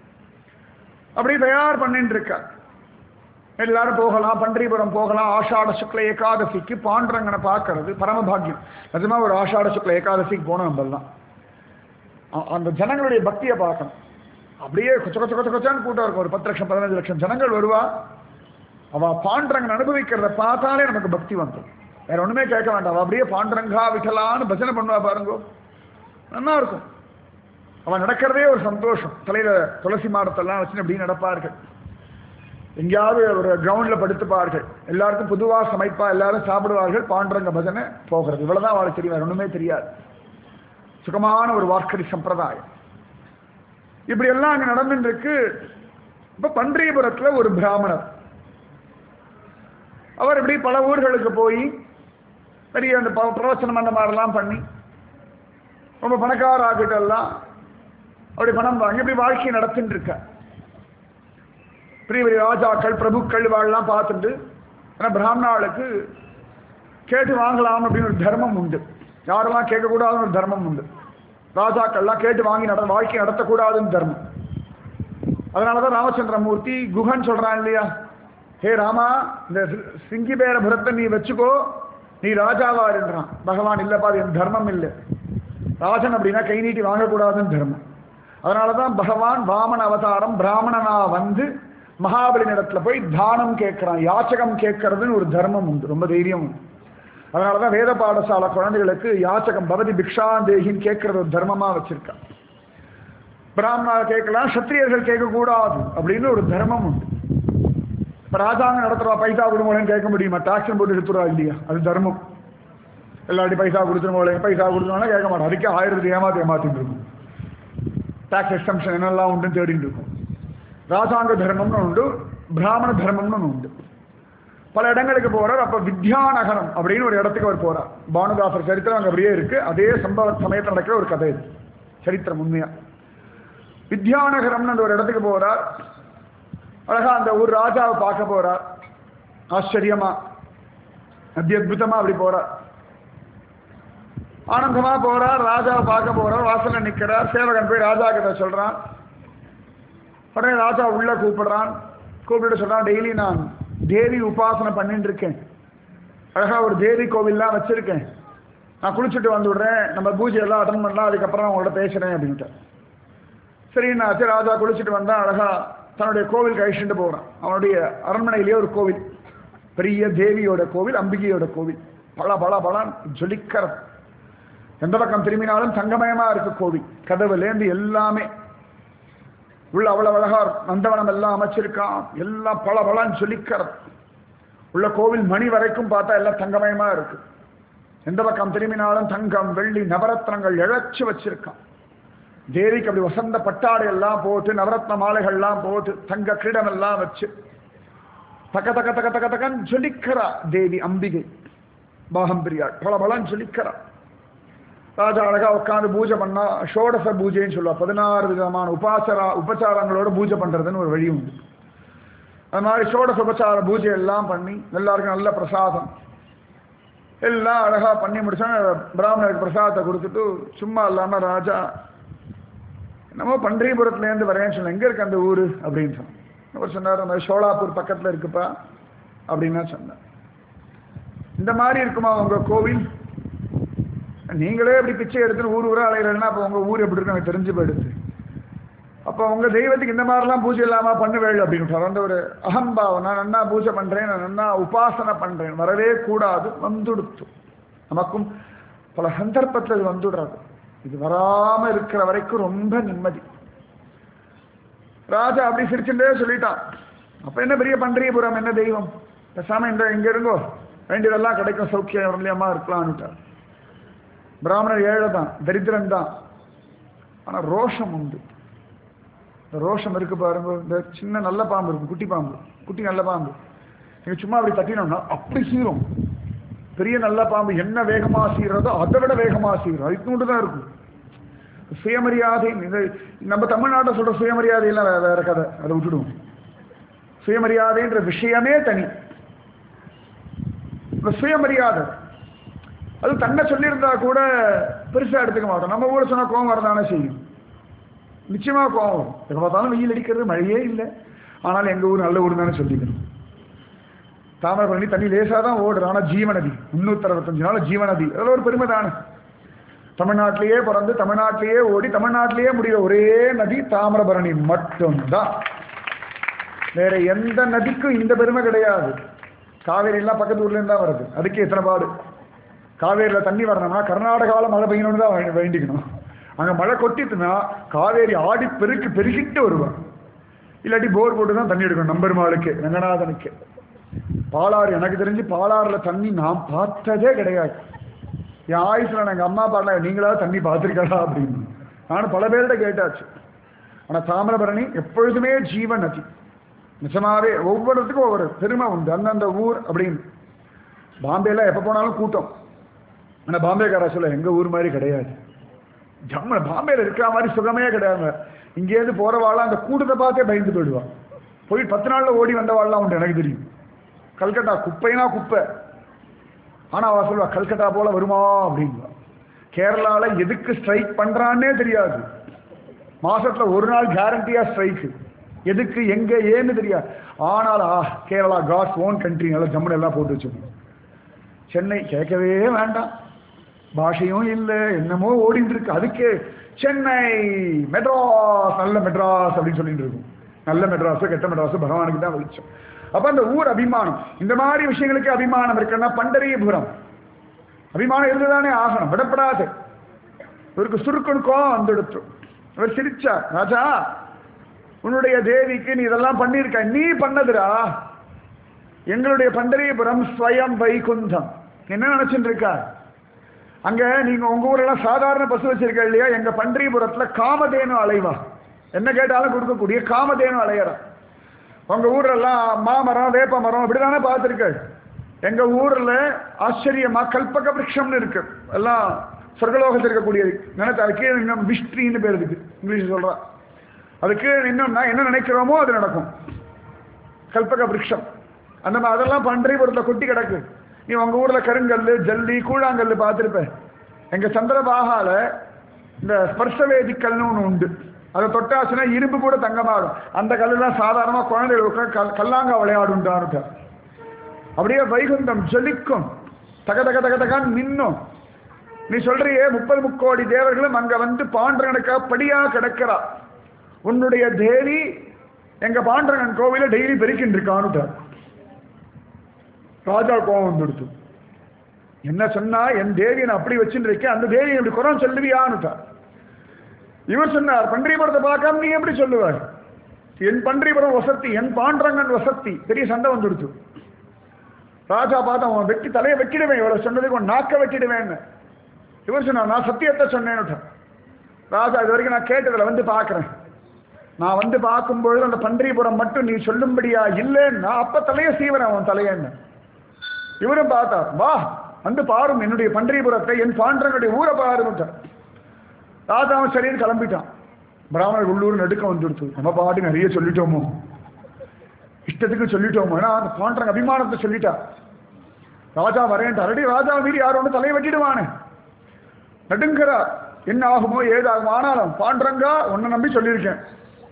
அப்படி தயார் பண்ணிட்டு இருக்கார் எல்லாரும் போகலாம் பண்டரிபுரம் போகலாம் ஆஷாட சுக்ல ஏகாதசிக்கு பாண்டரங்கனை பார்க்கறது பரமபாகியம் நிஜமா ஒரு ஆஷாட சுக்ல ஏகாதசிக்கு போனோம் நம்மெல்லாம் அ- அந்த ஜனங்களுடைய பக்தியை பார்க்கணும் அப்படியே கொச்ச கொச்ச கொச்ச கொச்சான்னு கூட்டம் இருக்கும் ஒரு பத்து லட்சம் பதினஞ்சு லட்சம் ஜனங்கள் வருவா அவ பாண்டரங்கன் அனுபவிக்கிறத பார்த்தாலே நமக்கு பக்தி வந்துடும் வேற ஒண்ணுமே கேட்க வேண்டாம் அவ அப்படியே பாண்டரங்கா விட்டலான்னு பஜனை பண்ணுவா பாருங்க நல்லா இருக்கும் அவன் நடக்கிறதே ஒரு சந்தோஷம் தலையில துளசி மாடத்தெல்லாம் வச்சு அப்படியே நடப்பார்கள் எங்கேயாவது ஒரு கிரவுண்ட்ல படுத்துப்பார்கள் எல்லாருக்கும் பொதுவாக சமைப்பா எல்லாரும் சாப்பிடுவார்கள் பாண்டுரங்க பஜனை போகிறது இவ்வளவுதான் அவளுக்கு தெரியும் வேற ஒண்ணுமே தெரியாது சுகமான ஒரு வார்க்கடி சம்பிரதாயம் இப்படி எல்லாம் அங்க நடந்துட்டு இருக்கு இப்ப பன்றியபுரத்துல ஒரு பிராமணர் அவர் இப்படி பல ஊர்களுக்கு போய் பெரிய அந்த ப- பிரவச்சனம் அந்த மாதிரிலாம் பண்ணி ரொம்ப பணக்கார ஆகிட்டெல்லாம் அப்படி பணம் வாங்கி இப்படி வாழ்க்கையை நடத்தின்னு இருக்க பெரிய பெரிய ராஜாக்கள் பிரபுக்கள் வாழலாம் பார்த்துட்டு ஏன்னா பிராமணாளுக்கு கேட்டு வாங்கலாம் அப்படின்னு ஒரு தர்மம் உண்டு யாரெல்லாம் கேட்கக்கூடாதுன்னு ஒரு தர்மம் உண்டு ராஜாக்கள்லாம் கேட்டு வாங்கி நட வாழ்க்கை நடத்தக்கூடாதுன்னு தர்மம் அதனாலதான் ராமச்சந்திரமூர்த்தி குஹன் சொல்றான் இல்லையா ஹே ராமா இந்த சி- சிங்கிபேர புரத்தை நீ வச்சுக்கோ நீ ராஜாவா இருன்றான் பகவான் இல்லப்பா அது என் தர்மம் இல்லை ராஜன் அப்படின்னா கை நீட்டி வாங்கக்கூடாதுன்னு தர்மம் அதனாலதான் பகவான் வாமன அவதாரம் பிராமணனா வந்து மகாபலினிடத்துல போய் தானம் கேட்கிறான் யாச்சகம் கேட்கறதுன்னு ஒரு தர்மம் உண்டு ரொம்ப தைரியம் உண்டு அதனாலதான் வேத பாடசாலை குழந்தைகளுக்கு யாச்சகம் பவதி பிக்ஷாந்தேகின்னு கேட்கறது ஒரு தர்மமா வச்சிருக்கான் பிராமணா கேட்கலாம் சத்திரியர்கள் கேட்கக்கூடாது அப்படின்னு ஒரு தர்மம் உண்டு இப்ப ராஜாங்க நடத்துறா பைசா கொடுங்கோலன்னு கேட்க முடியுமா டாக்ஸன் போட்டு எடுத்துறா இல்லையா அது தர்மம் எல்லாட்டி பைசா கொடுத்துருமோலே பைசா கொடுத்துருவோம்னா கேட்க மாட்டோம் அதுக்கே ஆயிரத்துக்கு ஏமாத்தி ஏமாத்திட்டு இருக்கும் டாக்ஸ் எக்ஸம்ஷன் என்னெல்லாம் உண்டுன்னு தேடிட்டு இருக்கும் ராஜாங்க தர்மம்னு உண்டு பிராமண தர்மம்னு ஒண்ணு உண்டு பல இடங்களுக்கு போறார் அப்ப வித்யாநகரம் அப்படின்னு ஒரு இடத்துக்கு அவர் போறார் பானுதாசர் சரித்திரம் அங்க அப்படியே இருக்கு அதே சம்பவ சமயத்தில் நடக்கிற ஒரு கதை இது சரித்திரம் உண்மையா வித்யாநகரம்னு அந்த ஒரு இடத்துக்கு போறார் அழகா அந்த ஊர் ராஜாவை பார்க்க போறார் ஆச்சரியமா அத்தியுதமா அப்படி போறார் ஆனந்தமா போறார் ராஜாவை பார்க்க போறார் வாசல்ல நிக்கிறார் சேவகன் போய் ராஜா கிட்ட சொல்றான் உடனே ராஜா உள்ள கூப்பிடுறான் கூப்பிட்டு சொல்றான் டெய்லி நான் தேவி உபாசனை பண்ணிட்டு இருக்கேன் அழகா ஒரு தேவி கோவில்லாம் வச்சிருக்கேன் நான் குளிச்சுட்டு வந்து விடுறேன் நம்ம பூஜை எல்லாம் அட்டன் பண்ணலாம் அதுக்கப்புறம் நான் உங்கள்ட்ட பேசுறேன் அப்படின்ட்டு சரின்னாச்சு ராஜா குளிச்சுட்டு வந்தா அழகா தன்னுடைய கோவில் கழிச்சுட்டு போகிறான் அவனுடைய அரண்மனையிலேயே ஒரு கோவில் பெரிய தேவியோட கோவில் அம்பிகையோட கோவில் பல பல பலன் ஜொலிக்கிறது எந்த பக்கம் திரும்பினாலும் தங்கமயமா இருக்கு கோவில் கதவுலேருந்து எல்லாமே உள்ள அவ்வளவு அழகா நந்தவனம் எல்லாம் அமைச்சிருக்கான் எல்லாம் பல பலன்னு ஜொலிக்கிறது உள்ள கோவில் மணி வரைக்கும் பார்த்தா எல்லாம் தங்கமயமா இருக்கு எந்த பக்கம் திரும்பினாலும் தங்கம் வெள்ளி நவரத்னங்கள் இழைச்சு வச்சிருக்கான் தேவிக்கு அப்படி வசந்த பட்டாடை எல்லாம் போட்டு நவரத்ன மாலைகள்லாம் போட்டு தங்க கிரீடம் எல்லாம் வச்சு தக்க தக்க தக்க தக்க தக்கன்னு ஜொலிக்கிறா தேவி அம்பிகை பாகம்பிரியாள் பல பலன்னு ஜொலிக்கிறா ராஜா அழகா உட்காந்து பூஜை பண்ணா ஷோடச பூஜைன்னு சொல்லுவா பதினாறு விதமான உபாசரா உபச்சாரங்களோட பூஜை பண்றதுன்னு ஒரு வழி உண்டு அது மாதிரி ஷோடச உபச்சார பூஜை எல்லாம் பண்ணி எல்லாருக்கும் நல்ல பிரசாதம் எல்லாம் அழகா பண்ணி முடிச்சா பிராமணருக்கு பிரசாதத்தை கொடுத்துட்டு சும்மா இல்லாம ராஜா என்னமோ பன்றியபுரத்துலேருந்து வரேன்னு சொன்னேன் எங்கே இருக்கு அந்த ஊர் அப்படின்னு சொன்னேன் அவர் சொன்னார் அந்த சோலாப்பூர் பக்கத்தில் இருக்குப்பா அப்படின்னா சொன்னேன் இந்த மாதிரி இருக்குமா உங்கள் கோவில் நீங்களே இப்படி பிச்சை எடுத்துன்னு ஊர் ஊரா அலையிறேன்னா அப்போ உங்கள் ஊர் எப்படி இருக்கு எனக்கு தெரிஞ்சு போயிடுது அப்போ உங்கள் தெய்வத்துக்கு இந்த மாதிரிலாம் பூஜை இல்லாமல் பண்ணுவேள் அப்படின்னு அந்த ஒரு அகம்பாவம் நான் நன்னா பூஜை பண்ணுறேன் நான் நன்னா உபாசனை பண்ணுறேன் வரவே கூடாது வந்துடுத்து நமக்கும் பல சந்தர்ப்பத்தில் இது வந்துடுறது இது வராம இருக்கிற வரைக்கும் ரொம்ப நிம்மதி ராஜா அப்படி சிரிச்சுட்டே சொல்லிட்டான் அப்ப என்ன பெரிய பன்றியபுரம் என்ன தெய்வம் பேசாம இந்த இங்க இருங்கோ வேண்டியதெல்லாம் கிடைக்கும் சௌக்கியம் வரலையமா இருக்கலாம்னுட்டார் பிராமணர் ஏழை தான் தரித்திரன் தான் ஆனா ரோஷம் உண்டு இந்த ரோஷம் இருக்கு பாருங்க இந்த சின்ன நல்ல பாம்பு இருக்கும் குட்டி பாம்பு குட்டி நல்ல பாம்பு நீங்க சும்மா அப்படி தட்டினோம்னா அப்படி சீரும் பெரிய நல்ல பாம்பு என்ன வேகமா சீறதோ அதை விட வேகமா சீரும் அதுக்கு தான் இருக்கும் சுயமரியாதை இந்த நம்ம தமிழ்நாட்டை சொல்ற சுயமரியாதையெல்லாம் வேற வேற கதை அதை விட்டுடுவோம் சுயமரியாதைன்ற விஷயமே தனி இந்த சுயமரியாதை அது தன்னை சொல்லியிருந்தா கூட பெருசா எடுத்துக்க மாட்டோம் நம்ம ஊரை சொன்னா கோவம் வரதானே செய்யும் நிச்சயமா கோவம் வரும் எப்போ பார்த்தாலும் வெயில் அடிக்கிறது மழையே இல்லை ஆனாலும் எங்க ஊர் நல்ல ஊர் தானே சொல்லிக்கணும் தாமிரபரணி தண்ணி லேசாக தான் ஓடுது ஆனால் ஜீவநதி முன்னூத்தி அறுபத்தஞ்சு நாள் ஜீவநதி அதில் ஒரு பெருமை தானே தமிழ்நாட்டிலேயே பிறந்து தமிழ்நாட்டிலேயே ஓடி தமிழ்நாட்டிலேயே முடிகிற ஒரே நதி தாமிரபரணி மட்டும்தான் வேற எந்த நதிக்கும் இந்த பெருமை கிடையாது காவேரி எல்லாம் பக்கத்து ஊர்ல இருந்து தான் வருது அதுக்கு எத்தனை பாடு காவேரியில் தண்ணி வரணும்னா கர்நாடகாவில் மழை பெய்யணும்னு தான் வே- வேண்டிக்கணும் அங்கே மழை கொட்டிட்டுனா காவேரி ஆடி பெருக்கு பெருகிட்டு வருவான் இல்லாட்டி போர் போட்டு தான் தண்ணி எடுக்கணும் நம்பெருமாளுக்கு ரங்கநாதனுக்கு பாலாறு எனக்கு தெரிஞ்சு பாலாறுல தண்ணி நான் பார்த்ததே கிடையாது என் ஆயுசுல நான் எங்க அம்மா பாடல நீங்களா தண்ணி பார்த்துருக்கா அப்படின்னு நானும் பல பேர்கிட்ட கேட்டாச்சு ஆனா தாமிரபரணி எப்பொழுதுமே ஜீவ நதி நிஜமாவே ஒவ்வொருத்துக்கும் ஒவ்வொரு பெருமை உண்டு அந்தந்த ஊர் அப்படின்னு பாம்பேல எப்போ போனாலும் கூட்டம் ஆனா பாம்பேக்காரா சொல்ல எங்க ஊர் மாதிரி கிடையாது ஜம்மு பாம்பேல இருக்கிற மாதிரி சுகமே கிடையாது இங்கேருந்து போறவாள்லாம் அந்த கூட்டத்தை பார்த்தே பயந்து போயிடுவான் போய் பத்து நாள்ல ஓடி வந்தவாள்லாம் உண்டு எனக்கு தெரியும் கல்கட்டா குப்பைனா குப்பை ஆனா அவ சொல்லுவா கல்கட்டா போல வருமா அப்படின்வா கேரளால எதுக்கு ஸ்ட்ரைக் பண்றான்னே தெரியாது மாசத்துல ஒரு நாள் கேரண்டியா ஸ்ட்ரைக் எதுக்கு எங்க ஏன்னு தெரியாது ஆனால் ஆ கேரளா காட்ஸ் ஓன் கண்ட்ரி நல்லா ஜம்முன்னு எல்லாம் போட்டு வச்சிருக்கோம் சென்னை கேட்கவே வேண்டாம் பாஷையும் இல்லை என்னமோ ஓடிட்டு இருக்கு அதுக்கு சென்னை மெட்ராஸ் நல்ல மெட்ராஸ் அப்படின்னு சொல்லிட்டு இருக்கும் நல்ல மெட்ராஸ் கெட்ட மெட்ராஸ் பகவானுக்கு தான் வெளிச்சம் அப்ப அந்த ஊர் அபிமானம் இந்த மாதிரி விஷயங்களுக்கு அபிமானம் இருக்குன்னா பண்டரியபுரம் அபிமானம் இருந்துதானே ஆகணும் விடப்படாது இவருக்கு சுருக்கணுக்கும் வந்துடுத்து அவர் சிரிச்சார் ராஜா உன்னுடைய தேவிக்கு நீ இதெல்லாம் பண்ணியிருக்க நீ பண்ணதுடா எங்களுடைய பண்டரியபுரம் ஸ்வயம் வைகுந்தம் என்ன நினைச்சிட்டு இருக்கா அங்க நீங்க உங்க ஊரெல்லாம் சாதாரண பசு வச்சிருக்க இல்லையா எங்க பண்டரிபுரத்துல காமதேனு அலைவா என்ன கேட்டாலும் கொடுக்கக்கூடிய காமதேனு அலையறா உங்க ஊர்ல எல்லாம் மாமரம் வேப்ப மரம் இப்படிதானே பார்த்துருக்க எங்க ஊர்ல ஆச்சரியமா கல்பக விருட்சம்னு இருக்கு எல்லாம் சொர்க்கலோகத்தில் இருக்கக்கூடியது நினைச்சு அதுக்கு இன்னும் விஷ்ட்ரின்னு பேர் இருக்கு இங்கிலீஷ் சொல்றா அதுக்கு இன்னும்னா என்ன நினைக்கிறோமோ அது நடக்கும் கல்பக விருட்சம் அந்த மாதிரி அதெல்லாம் பண்டரிபுரத்துல கொட்டி கிடக்கு நீ உங்க ஊர்ல கருங்கல்லு ஜல்லி கூழாங்கல்லு பார்த்துருப்ப எங்க சந்திரபாகால இந்த ஸ்பர்ஷவேதிக்கல்னு ஒன்று உண்டு அதை தொட்டாச்சுன்னா இரும்பு கூட தங்கமாகும் அந்த கல்லுலாம் சாதாரணமா குழந்தைகள் உட்கார்ந்து கல் கல்லாங்கா விளையாடுண்டான்னு அப்படியே வைகுந்தம் ஜொலிக்கும் தக தக தக தகான்னு மின்னும் நீ சொல்றியே முப்பது முக்கோடி தேவர்களும் அங்க வந்து பாண்டரனுக்கா படியா கிடக்கிறா உன்னுடைய தேவி எங்க பாண்டரங்கன் கோவில டெய்லி பெருக்கின்னு இருக்கான்னுட்டார் ராஜா கோபம் வந்துடுத்து என்ன சொன்னா என் தேவியை நான் அப்படி வச்சுட்டு இருக்கேன் அந்த தேவி இப்படி குரம் சொல்லுவியான்னுட்டா இவர் சொன்னார் பன்றிபுரத்தை பார்க்காம நீ எப்படி சொல்லுவார் என் பன்றிபுரம் வசத்தி என் பாண்டரங்கன் வசத்தி பெரிய சண்டை வந்துடுச்சு ராஜா பார்த்தா அவன் வெட்டி தலையை வெட்டிடுவேன் இவரை சொன்னதுக்கு உன் நாக்க வெட்டிடுவேன்னு இவர் சொன்னார் நான் சத்தியத்தை சொன்னேன்னு ராஜா இது வரைக்கும் நான் கேட்டதில் வந்து பார்க்குறேன் நான் வந்து பார்க்கும்பொழுது அந்த பன்றிபுரம் மட்டும் நீ சொல்லும்படியா இல்லைன்னா அப்ப தலைய சீவன் அவன் தலையன்னு இவரும் பார்த்தார் வா வந்து பாரும் என்னுடைய பன்றிபுரத்தை என் பாண்டனுடைய ஊரை பாருட்டார் ராஜாவும் சரின்னு கிளம்பிட்டான் பிராமணர் உள்ளூர் நடுக்க வந்துடுச்சு நம்ம பாட்டு நிறைய சொல்லிட்டோமோ இஷ்டத்துக்கு சொல்லிட்டோமோ ஏன்னா அந்த பாண்டரங்க அபிமானத்தை சொல்லிட்டா ராஜா வரேன்ட்டு அரடி ராஜா மீறி யாரும் ஒன்று தலையை வெட்டிடுவானே நடுங்கிறா என்ன ஆகுமோ ஏதாகுமோ ஆனாலும் பாண்டரங்கா உன்னை நம்பி சொல்லியிருக்கேன்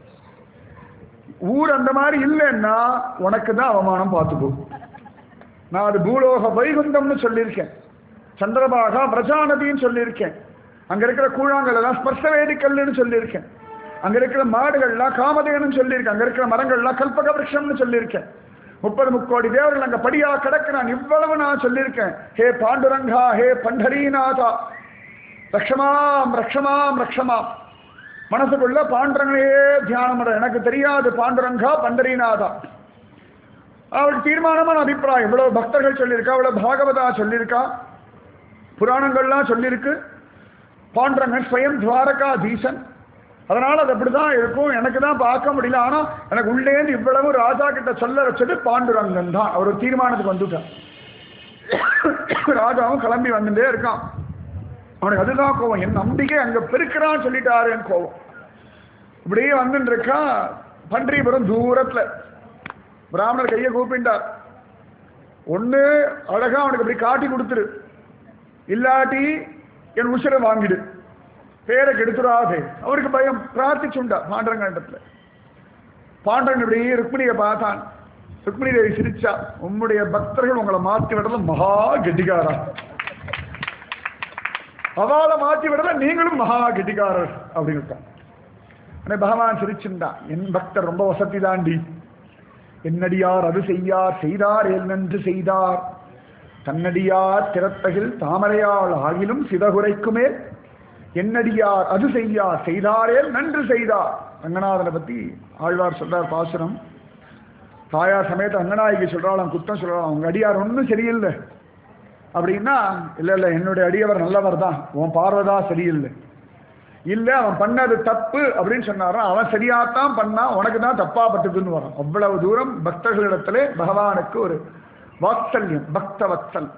ஊர் அந்த மாதிரி இல்லைன்னா உனக்கு தான் அவமானம் பார்த்துக்கோ நான் அது பூலோக வைகுந்தம்னு சொல்லியிருக்கேன் சந்திரபாகா பிரஜாநதின்னு சொல்லியிருக்கேன் அங்க இருக்கிற கூழாங்கல் எல்லாம் ஸ்பர்சவேதிக்கல்னு சொல்லியிருக்கேன் அங்க இருக்கிற மாடுகள்லாம் காமதேனும் சொல்லியிருக்கேன் அங்க இருக்கிற மரங்கள்லாம் கல்பக விருட்சம்னு சொல்லியிருக்கேன் முப்பது முக்கோடி தேவர்கள் அங்க படியா கிடக்கிறான் இவ்வளவு நான் சொல்லியிருக்கேன் ஹே பாண்டுரங்கா ஹே பண்டரீநாதா ரக்ஷமாம் ரக்ஷமாம் ரக்ஷமாம் மனசுக்குள்ள பாண்டரங்களையே தியானம் பண்ற எனக்கு தெரியாது பாண்டுரங்கா பண்டரீநாதா அவளுக்கு தீர்மானமான அபிப்பிராயம் இவ்வளவு பக்தர்கள் சொல்லியிருக்கா இவ்வளவு பாகவதா சொல்லியிருக்கா புராணங்கள்லாம் சொல்லியிருக்கு பாண்டரங்கன் ஸ்வயம் துவாரகாதீசன் அதனால அது அப்படிதான் இருக்கும் எனக்கு தான் பார்க்க முடியல ஆனா எனக்கு உள்ளேந்து இவ்வளவு ராஜா கிட்ட சொல்ல வச்சது பாண்டுரங்கன் தான் அவர் ஒரு தீர்மானத்துக்கு வந்துட்டான் ராஜாவும் கிளம்பி வந்துட்டே இருக்கான் அவனுக்கு அதுதான் கோவம் என் நம்பிக்கை அங்க பெருக்கிறான்னு சொல்லிட்டாருன்னு கோவம் இப்படியே வந்துட்டு இருக்கான் பன்றிபுரம் தூரத்துல பிராமணர் கையை கூப்பிட்டார் ஒண்ணு அழகா அவனுக்கு இப்படி காட்டி கொடுத்துரு இல்லாட்டி என் உசிரை வாங்கிடு பேரை கெடுத்துடாதே அவருக்கு பயம் பிரார்த்திச்சுண்டா பாண்டரங்கண்டத்துல பாண்டரன் இப்படி ருக்மிணியை பார்த்தான் ருக்மிணி தேவி சிரிச்சா உம்முடைய பக்தர்கள் உங்களை மாற்றி விடல மகா கெட்டிக்காரா அவளை மாற்றி விடல நீங்களும் மகா கெட்டிக்காரர் அப்படின்னு உடனே பகவான் சிரிச்சுண்டா என் பக்தர் ரொம்ப வசதி தாண்டி என்னடியார் அது செய்யார் செய்தார் ஏல் நன்று செய்தார் தன்னடியார் திறத்தகில் தாமரையாள் ஆகிலும் சிதகுரைக்குமே என்னடியார் அது செய்யார் செய்தாரேல் நன்று செய்தார் ரங்கநாதனை பத்தி ஆழ்வார் சொல்றார் பாசுரம் தாயார் சமயத்தை ரங்கநாயகி சொல்றாளாம் குத்தம் சொல்றாளாம் உங்க அடியார் ஒன்றும் சரியில்லை அப்படின்னா இல்லை இல்லை என்னுடைய அடியவர் நல்லவர் தான் உன் பார்வைதா சரியில்லை இல்லை அவன் பண்ணது தப்பு அப்படின்னு சொன்னாரா அவன் சரியாத்தான் பண்ணா உனக்கு தான் தப்பா பட்டுதுன்னு வரும் அவ்வளவு தூரம் பக்தர்களிடத்திலே பகவானுக்கு ஒரு வாத்சல்யம் பக்த வத்சல்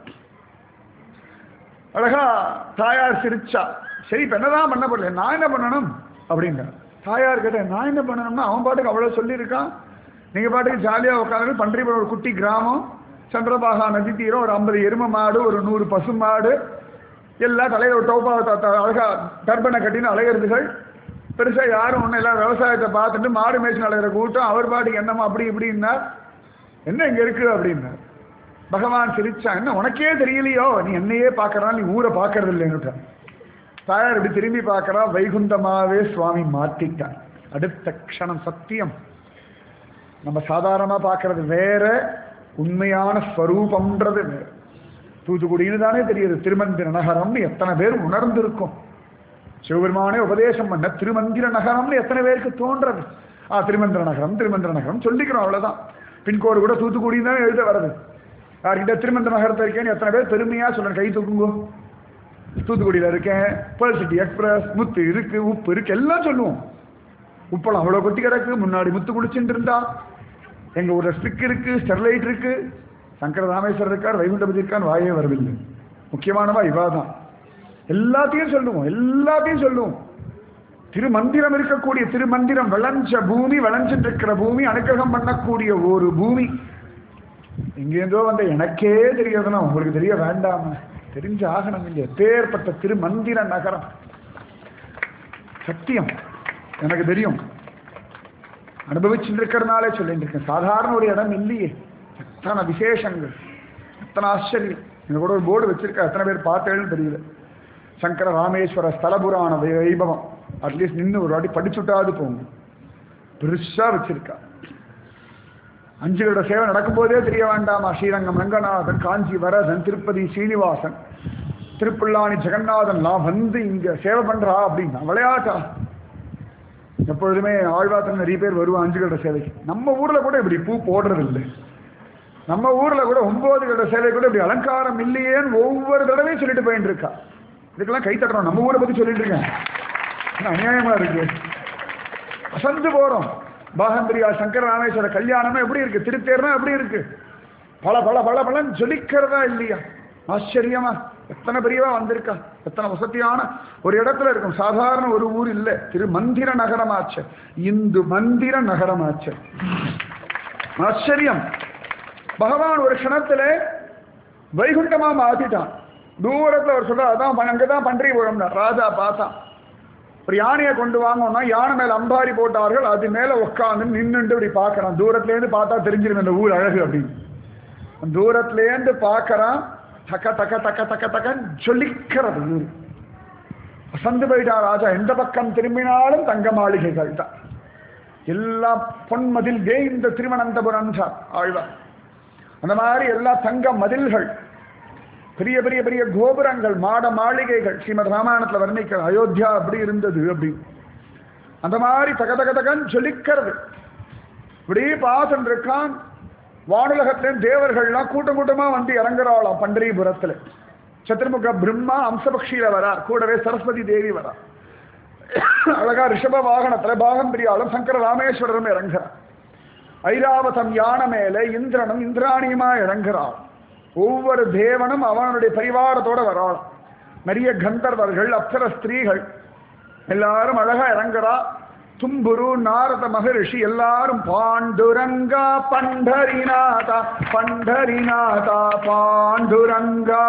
அழகா தாயார் சிரிச்சா சரி இப்ப என்னதான் பண்ண போறல நான் என்ன பண்ணணும் அப்படின்ற தாயார் கேட்டேன் நான் என்ன பண்ணணும்னா அவன் பாட்டுக்கு அவ்வளவு சொல்லியிருக்கான் நீங்க பாட்டுக்கு ஜாலியா உட்காந்து பன்றிபுரம் ஒரு குட்டி கிராமம் சந்திரபாகா நதி தீரம் ஒரு ஐம்பது எரும மாடு ஒரு நூறு பசு மாடு எல்லாம் தலையில ஒரு டோப்பா அழகா டர்பனை கட்டின்னு அலைகிறதுகள் பெருசா யாரும் ஒன்றும் எல்லாம் விவசாயத்தை பார்த்துட்டு மாடு மேய்ச்சி அலைகிற கூட்டம் அவர் பாட்டுக்கு என்னமா அப்படி இப்படின்னா என்ன இங்க இருக்கு அப்படின்னார் பகவான் சிரிச்சா என்ன உனக்கே தெரியலையோ நீ என்னையே பார்க்கறா நீ ஊரை பார்க்கறது இல்லைன்னு தாயார் இப்படி திரும்பி பார்க்கறா வைகுந்தமாவே சுவாமி மாத்திட்டார் அடுத்த க்ஷணம் சத்தியம் நம்ம சாதாரணமா பார்க்கறது வேற உண்மையான ஸ்வரூபம்ன்றது வேற தூத்துக்குடின்னு தானே தெரியுது திருமந்திர நகரம்னு எத்தனை பேர் உணர்ந்திருக்கும் சிவபெருமானே உபதேசம் பண்ண திருமந்திர நகரம்னு எத்தனை பேருக்கு தோன்றது ஆ திருமந்திர நகரம் திருமந்திர நகரம் சொல்லிக்கிறோம் அவ்வளவுதான் பின்கோடு கூட தூத்துக்குடி தான் எழுத வருது யார்கிட்ட திருமந்திர நகரத்தை இருக்கேன்னு எத்தனை பேர் பெருமையா சொல்றேன் கை தூக்குங்கோ தூத்துக்குடியில் இருக்கேன் பேர்ல் சிட்டி எக்ஸ்பிரஸ் முத்து இருக்கு உப்பு இருக்கு எல்லாம் சொல்லுவோம் உப்பளம் அவ்வளோ கொட்டி கிடக்கு முன்னாடி முத்து குளிச்சுட்டு இருந்தா எங்க ஊர்ல ஸ்டிக் இருக்கு ஸ்டெர்லைட் இருக்கு சங்கர ராமேஸ்வரர் இருக்கார் வைகுண்டபதி இருக்கார் வாயே வரவில்லை முக்கியமானவா இவா தான் எல்லாத்தையும் சொல்லுவோம் எல்லாத்தையும் சொல்லுவோம் திருமந்திரம் இருக்கக்கூடிய திருமந்திரம் விளைஞ்ச பூமி விளைஞ்சிட்டு இருக்கிற பூமி அனுகிரகம் பண்ணக்கூடிய ஒரு பூமி எங்கேருந்தோ வந்த எனக்கே தெரியாதுன்னா உங்களுக்கு தெரிய வேண்டாம தெரிஞ்சு ஆகணும் இல்லையா பேர்பட்ட திருமந்திர நகரம் சத்தியம் எனக்கு தெரியும் அனுபவிச்சுட்டு இருக்கிறனாலே சொல்லிட்டு இருக்கேன் சாதாரண ஒரு இடம் இல்லையே எத்தனை விசேஷங்கள் எத்தனை ஆச்சரியம் இங்க கூட ஒரு போர்டு வச்சிருக்கா எத்தனை பேர் பார்த்தேன்னு தெரியல சங்கர ராமேஸ்வர ஸ்தலபுராண வை- வைபவம் அட்லீஸ்ட் நின்று ஒரு வாட்டி படிச்சுட்டாது போங்க பெருசா வச்சிருக்கா அஞ்சுகளோட சேவை நடக்கும்போதே தெரிய வேண்டாமா ஸ்ரீரங்கம் ரங்கநாதன் காஞ்சி வரதன் திருப்பதி சீனிவாசன் திருப்புல்லானி ஜெகநாதன் நான் வந்து இங்க சேவை பண்றா அப்படின்னா விளையாட்டா எப்பொழுதுமே ஆழ்வாத்தன் நிறைய பேர் வருவான் அஞ்சுகளோட சேவைக்கு நம்ம ஊர்ல கூட இப்படி பூ போடுறது இல்லை நம்ம ஊர்ல கூட ஒன்பது கட சேவை கூட இப்படி அலங்காரம் இல்லையேன்னு ஒவ்வொரு தடவையும் சொல்லிட்டு போயிட்டு இருக்கா இதுக்கெல்லாம் கை தட்டுறோம் நம்ம ஊரை பத்தி சொல்லிட்டு இருக்கேன் என்ன அநியாயமா இருக்கு அசந்து போறோம் பாகம்பிரியா சங்கர ராமேஸ்வர கல்யாணமே எப்படி இருக்கு திருத்தேர்னா எப்படி இருக்கு பல பல பல பலன் ஜொலிக்கிறதா இல்லையா ஆச்சரியமா எத்தனை பெரியவா வந்திருக்கா எத்தனை வசதியான ஒரு இடத்துல இருக்கும் சாதாரண ஒரு ஊர் இல்லை திருமந்திர நகரமாச்சு இந்து மந்திர நகரமாச்சு ஆச்சரியம் பகவான் ஒரு க்ஷணத்துல வைகுண்டமா மாத்திட்டான் தூரத்துல ஒரு சொல்ற அதான் அங்கதான் பன்றிபுரம்னா ராஜா பார்த்தான் ஒரு யானையை கொண்டு வாங்கணும்னா யானை மேல அம்பாரி போட்டார்கள் அது மேல உட்காந்து நின்னுட்டு இப்படி பார்க்கறான் தூரத்துல இருந்து பார்த்தா தெரிஞ்சிடும் இந்த ஊர் அழகு அப்படின்னு தூரத்துல இருந்து பார்க்கறான் தக்க தக்க தக்க தக்க தக்கன்னு சொல்லிக்கிறது ஊர் அசந்து போயிட்டா ராஜா எந்த பக்கம் திரும்பினாலும் தங்க மாளிகைகள் தான் எல்லா பொன்மதில் இந்த திருவனந்தபுரம் தான் ஆழ்வார் அந்த மாதிரி எல்லா தங்க மதில்கள் பெரிய பெரிய பெரிய கோபுரங்கள் மாட மாளிகைகள் ஸ்ரீமத் ராமாயணத்துல வர்ணிக்கிற அயோத்தியா அப்படி இருந்தது அப்படி அந்த மாதிரி தக தக தகன்னு சொல்லிக்கிறது இப்படி பார்த்துட்டு இருக்கான் வானுலகத்தின் தேவர்கள்லாம் கூட்டம் கூட்டமா வந்து இறங்குறாளாம் பண்டரிபுரத்துல சத்ருமுக பிரம்மா அம்சபக்ஷியில வரார் கூடவே சரஸ்வதி தேவி வரா அழகா ரிஷப வாகனத்துல பாகம்பிரியாலும் சங்கர ராமேஸ்வரரும் இறங்குறார் ஐராவதம் யானை மேல இந்திரனும் இந்திராணியுமா இறங்குறாள் ஒவ்வொரு தேவனும் அவனுடைய பரிவாரத்தோட வராளாம் நிறைய கந்தர்வர்கள் அப்சர ஸ்திரீகள் எல்லாரும் அழகா இறங்குறா தும்புரு நாரத மகரிஷி எல்லாரும் பாண்டுரங்கா பண்டரிநாதா பண்டரிநாதா பாண்டுரங்கா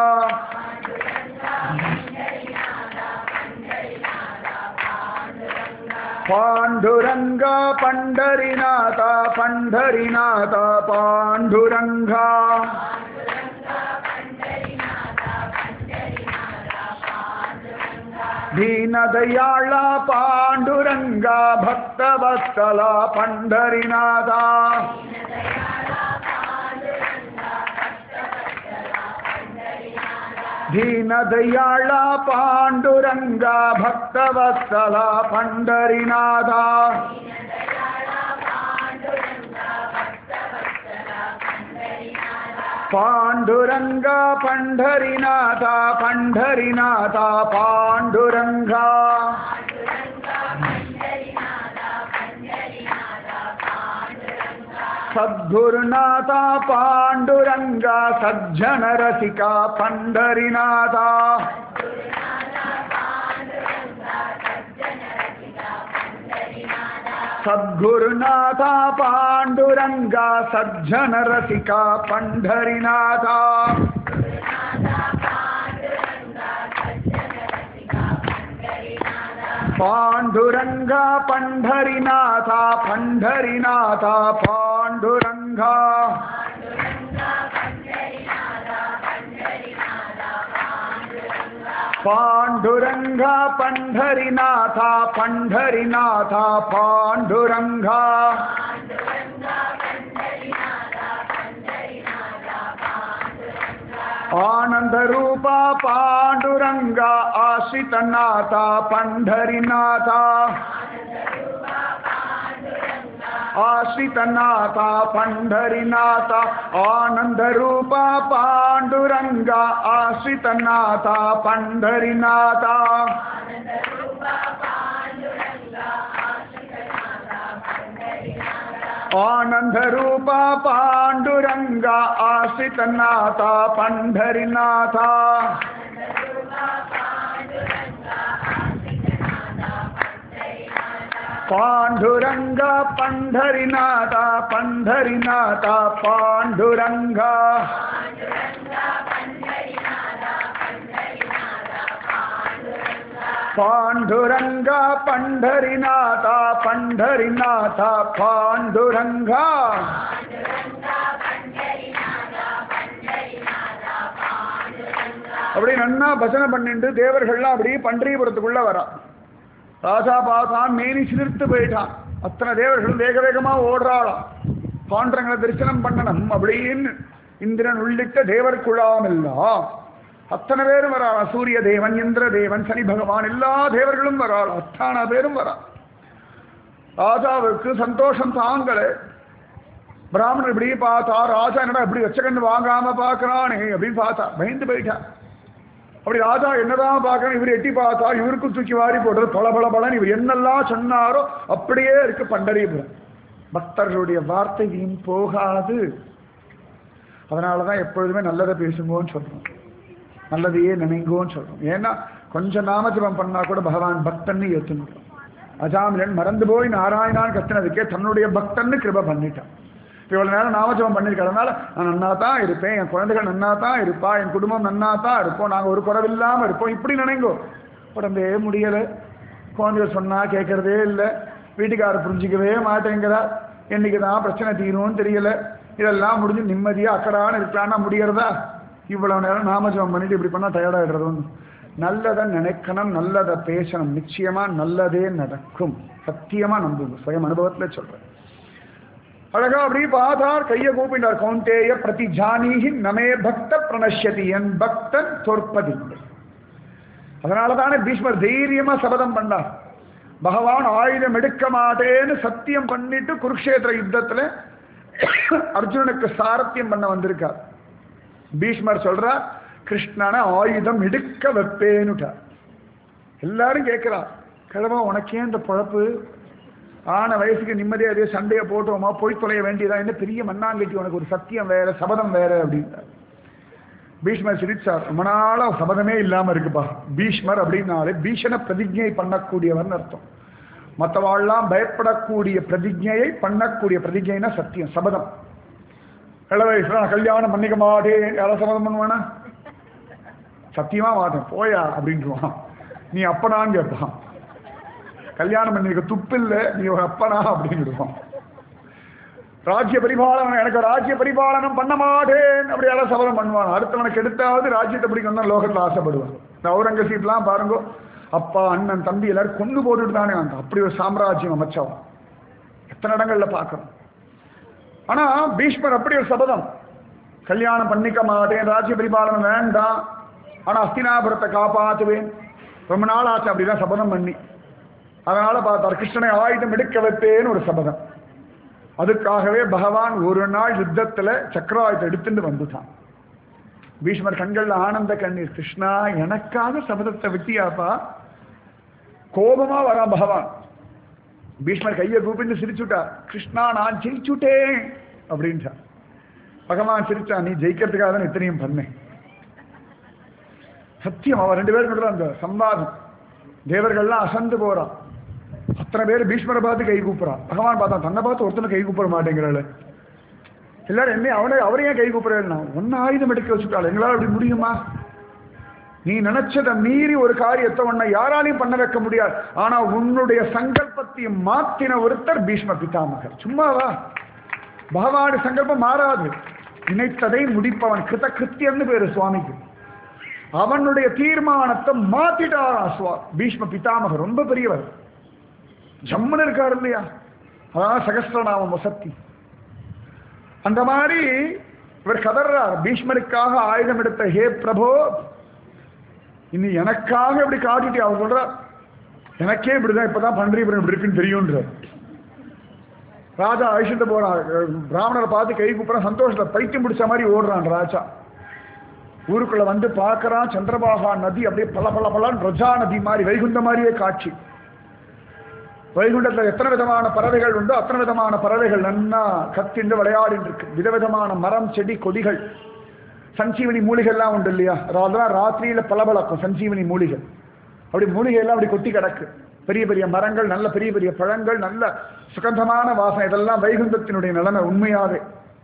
பாண்டுரங்கா பண்டரிநாதா பண்டரிநாதா பாண்டுரங்கா ದೀನದಯಾಳ ಪಾಂಡುರಂಗ ಭಕ್ತವತ್ಸಲ ಪಂಡರಿನಾಥ दीनदयाळा पाण्डुरङ्गा भक्तवत्सला पण्डरिनाथा पाण्डुरङ्गा पण्ढरिनाथा पण्ढरिनाथा पाण्डुरङ्गा सद्गुरुनाथा पाण्डुरङ्गा सज्जनरसिका पण्ढरिनाथा सद्गुरुनाथा पाण्डुरङ्गा सज्जनरसिका पण्ढरिनाथा पाण्डुरङ्गा पण्ढरिनाथा पण्ढरिनाथा पाण्डुरङ्गा पाण्डुरङ्गा पण्ढरिनाथा पण्ढरिनाथा पाण्डुरङ्गा आनन्दरूपा पाण्डुरङ्गा आश्रितनाथा पण्ढरिनाथा आश्रितनाथा पण्ढरिनाथा आनन्दरूपा पाण्डुरङ्गा आश्रितनाथा पण्ढरिनाथा आनन्दरूपा पाण्डुरङ्गा आश्रितनाथा पण्ढरिनाथा पाण्डुरङ्गा पण्ढरिनाथा पण्ढरिनाथा पाण्डुरङ्गा पाण्डुरङ्गा पण्ढरिनाथा पण्ढरिनाथा पाण्डुरङ्गा அப்படி நன்னா பஜனை பண்ணிட்டு தேவர்கள்லாம் அப்படியே பன்றியபுரத்துக்குள்ள வரா ராஜா பார்த்தான் மேனி சிலிர்த்து போயிட்டான் அத்தனை தேவர்களும் வேக வேகமா ஓடுறாளாம் பாண்டங்களை தரிசனம் பண்ணணும் அப்படின்னு இந்திரன் உள்ளிட்ட தேவர் குழாம் எல்லாம் அத்தனை பேரும் வராளா சூரிய தேவன் இந்திர தேவன் சனி பகவான் எல்லா தேவர்களும் வராள் அத்தனை பேரும் வரா ராஜாவுக்கு சந்தோஷம் தாங்கலை பிராமணர் இப்படி பார்த்தா ராஜா என்னடா இப்படி வச்சகன்னு வாங்காம பார்க்கறானே அப்படின்னு பார்த்தா பயந்து போயிட்டா அப்படி ராஜா என்னதான் பார்க்கணும் இவர் எட்டி பார்த்தா இவருக்கும் தூக்கி வாரி போடுறது பல பல பலன் இவர் என்னெல்லாம் சொன்னாரோ அப்படியே இருக்கு பண்டரிபுரம் பக்தர்களுடைய வார்த்தை வீண் போகாது அதனால தான் எப்பொழுதுமே நல்லதை பேசுங்கோன்னு சொல்றோம் நல்லதையே நினைங்கோன்னு சொல்றோம் ஏன்னா கொஞ்சம் நாமஜபம் பண்ணா கூட பகவான் பக்தன்னு ஏற்றுனுட்டோம் அஜாமிலன் மறந்து போய் நாராயணான் கத்தினதுக்கே தன்னுடைய பக்தன்னு கிருப பண்ணிட்டான் இப்போ இவ்வளோ நேரம் நாமஜபம் பண்ணியிருக்கிறதுனால நான் நன்னா தான் இருப்பேன் என் குழந்தைகள் நன்னா தான் இருப்பா என் குடும்பம் நன்னா தான் இருப்போம் நாங்கள் ஒரு குறவில்லாமல் இருப்போம் இப்படி நினைங்கோ உடம்பே முடியலை குழந்தைகள் சொன்னால் கேட்கறதே இல்லை வீட்டுக்காரர் புரிஞ்சிக்கவே மாட்டேங்கிறா என்னைக்கு தான் பிரச்சனை தீரும்னு தெரியல இதெல்லாம் முடிஞ்சு நிம்மதியாக அக்கடான்னு இருக்கலாம்னா முடியறதா இவ்வளவு நேரம் நாமஜபம் பண்ணிட்டு இப்படி பண்ணால் டயர்டாகிடுறது ஒன்று நல்லதை நினைக்கணும் நல்லதை பேசணும் நிச்சயமா நல்லதே நடக்கும் சத்தியமா நம்புங்க சுயம் அனுபவத்துல சொல்றேன் அழகா அப்படி பார்த்தார் கையை கூப்பிட்டார் கௌந்தேய பிரதி ஜானீகி நமே பக்த பிரணஷ்யதி என் பக்தன் தோற்பதில்லை அதனால தானே பீஷ்மர் தைரியமா சபதம் பண்ணார் பகவான் ஆயுதம் எடுக்க மாட்டேன்னு சத்தியம் பண்ணிட்டு குருக்ஷேத்திர யுத்தத்துல அர்ஜுனனுக்கு சாரத்தியம் பண்ண வந்திருக்கார் பீஷ்மர் சொல்றார் கிருஷ்ணனை ஆயுதம் எடுக்க வைப்பேனுட்டார் எல்லாரும் கேட்கிறா கிழமை உனக்கே இந்த பொழப்பு ஆன வயசுக்கு நிம்மதியாக அதே சண்டையை போட்டோமா போய் தொலைய வேண்டியதா என்ன பெரிய மண்ணாங்கட்டி உனக்கு ஒரு சத்தியம் வேற சபதம் வேற அப்படின்னார் பீஷ்மர் சிரிச்சார் ரொம்ப நாளா சபதமே இல்லாம இருக்குப்பா பீஷ்மர் அப்படின்னாலே பீஷண பிரதிஜை பண்ணக்கூடியவர்னு அர்த்தம் மற்றவாள்லாம் பயப்படக்கூடிய பிரதிஜையை பண்ணக்கூடிய பிரதிஜைனா சத்தியம் சபதம் இள வயசுல நான் கல்யாணம் பண்ணிக்க மாட்டேன் யாரும் சபதம் பண்ணுவானா சத்தியமா மாட்டேன் போயா அப்படின்ட்டுருவான் நீ அப்பனான்னு கேட்பான் கல்யாணம் பண்ணிருக்க துப்பு இல்லை நீ ஒரு அப்பனா அப்படின்னுடுவான் ராஜ்ய பரிபாலனம் எனக்கு ராஜ்ய பரிபாலனம் பண்ண மாட்டேன் அப்படி யாராவது சபதம் பண்ணுவான் அடுத்தவனுக்கு எடுத்தாவது ராஜ்யத்தை பிடிக்கணும் தான் லோகத்தில் ஆசைப்படுவான் இந்த அவுரங்கசீப்லாம் பாருங்க அப்பா அண்ணன் தம்பி எல்லாரும் கொண்டு போட்டுட்டு தானே வந்தான் அப்படி ஒரு சாம்ராஜ்யம் அமைச்சவன் எத்தனை இடங்கள்ல பார்க்கறோம் ஆனா பீஷ்மர் அப்படி ஒரு சபதம் கல்யாணம் பண்ணிக்க மாட்டேன் ராஜ்ய பரிபாலனம் வேண்டாம் ஆனா அஸ்தினாபுரத்தை காப்பாற்றுவேன் ரொம்ப நாள் ஆச்சு அப்படிதான் சபதம் பண்ணி அதனால பார்த்தார் கிருஷ்ணனை ஆயுதம் எடுக்க வைப்பேன்னு ஒரு சபதம் அதுக்காகவே பகவான் ஒரு நாள் யுத்தத்துல சக்கராயுதத்தை எடுத்துட்டு வந்துட்டான் பீஷ்மர் கண்கள்ல ஆனந்த கண்ணீர் கிருஷ்ணா எனக்காக சபதத்தை விட்டியாப்பா கோபமா வரான் பகவான் பீஷ்மர் கையை கூப்பிட்டு சிரிச்சுட்டார் கிருஷ்ணா நான் ஜெயிச்சுட்டேன் அப்படின்ட்டார் பகவான் சிரிச்சா நீ ஜெயிக்கிறதுக்காக தான் இத்தனையும் பண்ணேன் சத்தியம் அவன் ரெண்டு பேரும் நடுவுல அந்த சம்வாதம் தேவர்கள்லாம் அசந்து போறான் அத்தனை பேர் பீஷ்மரை பார்த்து கை கூப்பிடுறான் பகவான் பார்த்தான் தன்னை பார்த்து ஒருத்தனை கை கூப்பிட மாட்டேங்கிறாள் எல்லாரும் என்ன அவனை அவரையும் கை கூப்பிடுறா ஒன்னு ஆயுதம் எடுக்க வச்சுட்டாள் எங்களால் அப்படி முடியுமா நீ நினைச்சதை மீறி ஒரு காரியத்தை உன்னை யாராலையும் பண்ண வைக்க முடியாது ஆனா உன்னுடைய சங்கல்பத்தை மாத்தின ஒருத்தர் பீஷ்ம பிதாமகர் சும்மாவா பகவானுடைய சங்கல்பம் மாறாது நினைத்ததை முடிப்பவன் கிருத கிருத்தியன்னு பேரு சுவாமிக்கு அவனுடைய தீர்மானத்தை மாத்திட்டாரா சுவா பீஷ்ம பிதாமகர் ரொம்ப பெரியவர் ஜம்முன்னு இருக்காரு இல்லையா அதான் சகஸ்திரநாமம் வசத்தி அந்த மாதிரி இவர் கதறார் பீஷ்மருக்காக ஆயுதம் எடுத்த ஹே பிரபோ இனி எனக்காக இப்படி காட்டிட்டு அவர் சொல்றார் எனக்கே இப்படிதான் இப்பதான் பன்றிபுரம் இப்படி இருக்குன்னு தெரியும்ன்ற ராஜா அழிச்சுட்டு போறான் பிராமணரை பார்த்து கை கூப்பிடுறான் சந்தோஷத்தை பைத்தியம் பிடிச்ச மாதிரி ஓடுறான் ராஜா ஊருக்குள்ள வந்து பார்க்கறான் சந்திரபாகா நதி அப்படியே பல பல பலன்னு ரஜா நதி மாதிரி வைகுண்ட மாதிரியே காட்சி வைகுண்டத்துல எத்தனை விதமான பறவைகள் உண்டோ அத்தனை விதமான பறவைகள் நன்னா கத்திண்டு விளையாடிட்டு இருக்கு விதவிதமான மரம் செடி கொடிகள் சஞ்சீவனி மூலிகைலாம் உண்டு இல்லையா அதெல்லாம் ராத்திரியில பளபளக்கும் சஞ்சீவனி மூலிகை அப்படி மூலிகை எல்லாம் அப்படி கொட்டி கிடக்கு பெரிய பெரிய மரங்கள் நல்ல பெரிய பெரிய பழங்கள் நல்ல சுகந்தமான வாசனை இதெல்லாம் வைகுண்டத்தினுடைய நிலைமை உண்மையாவே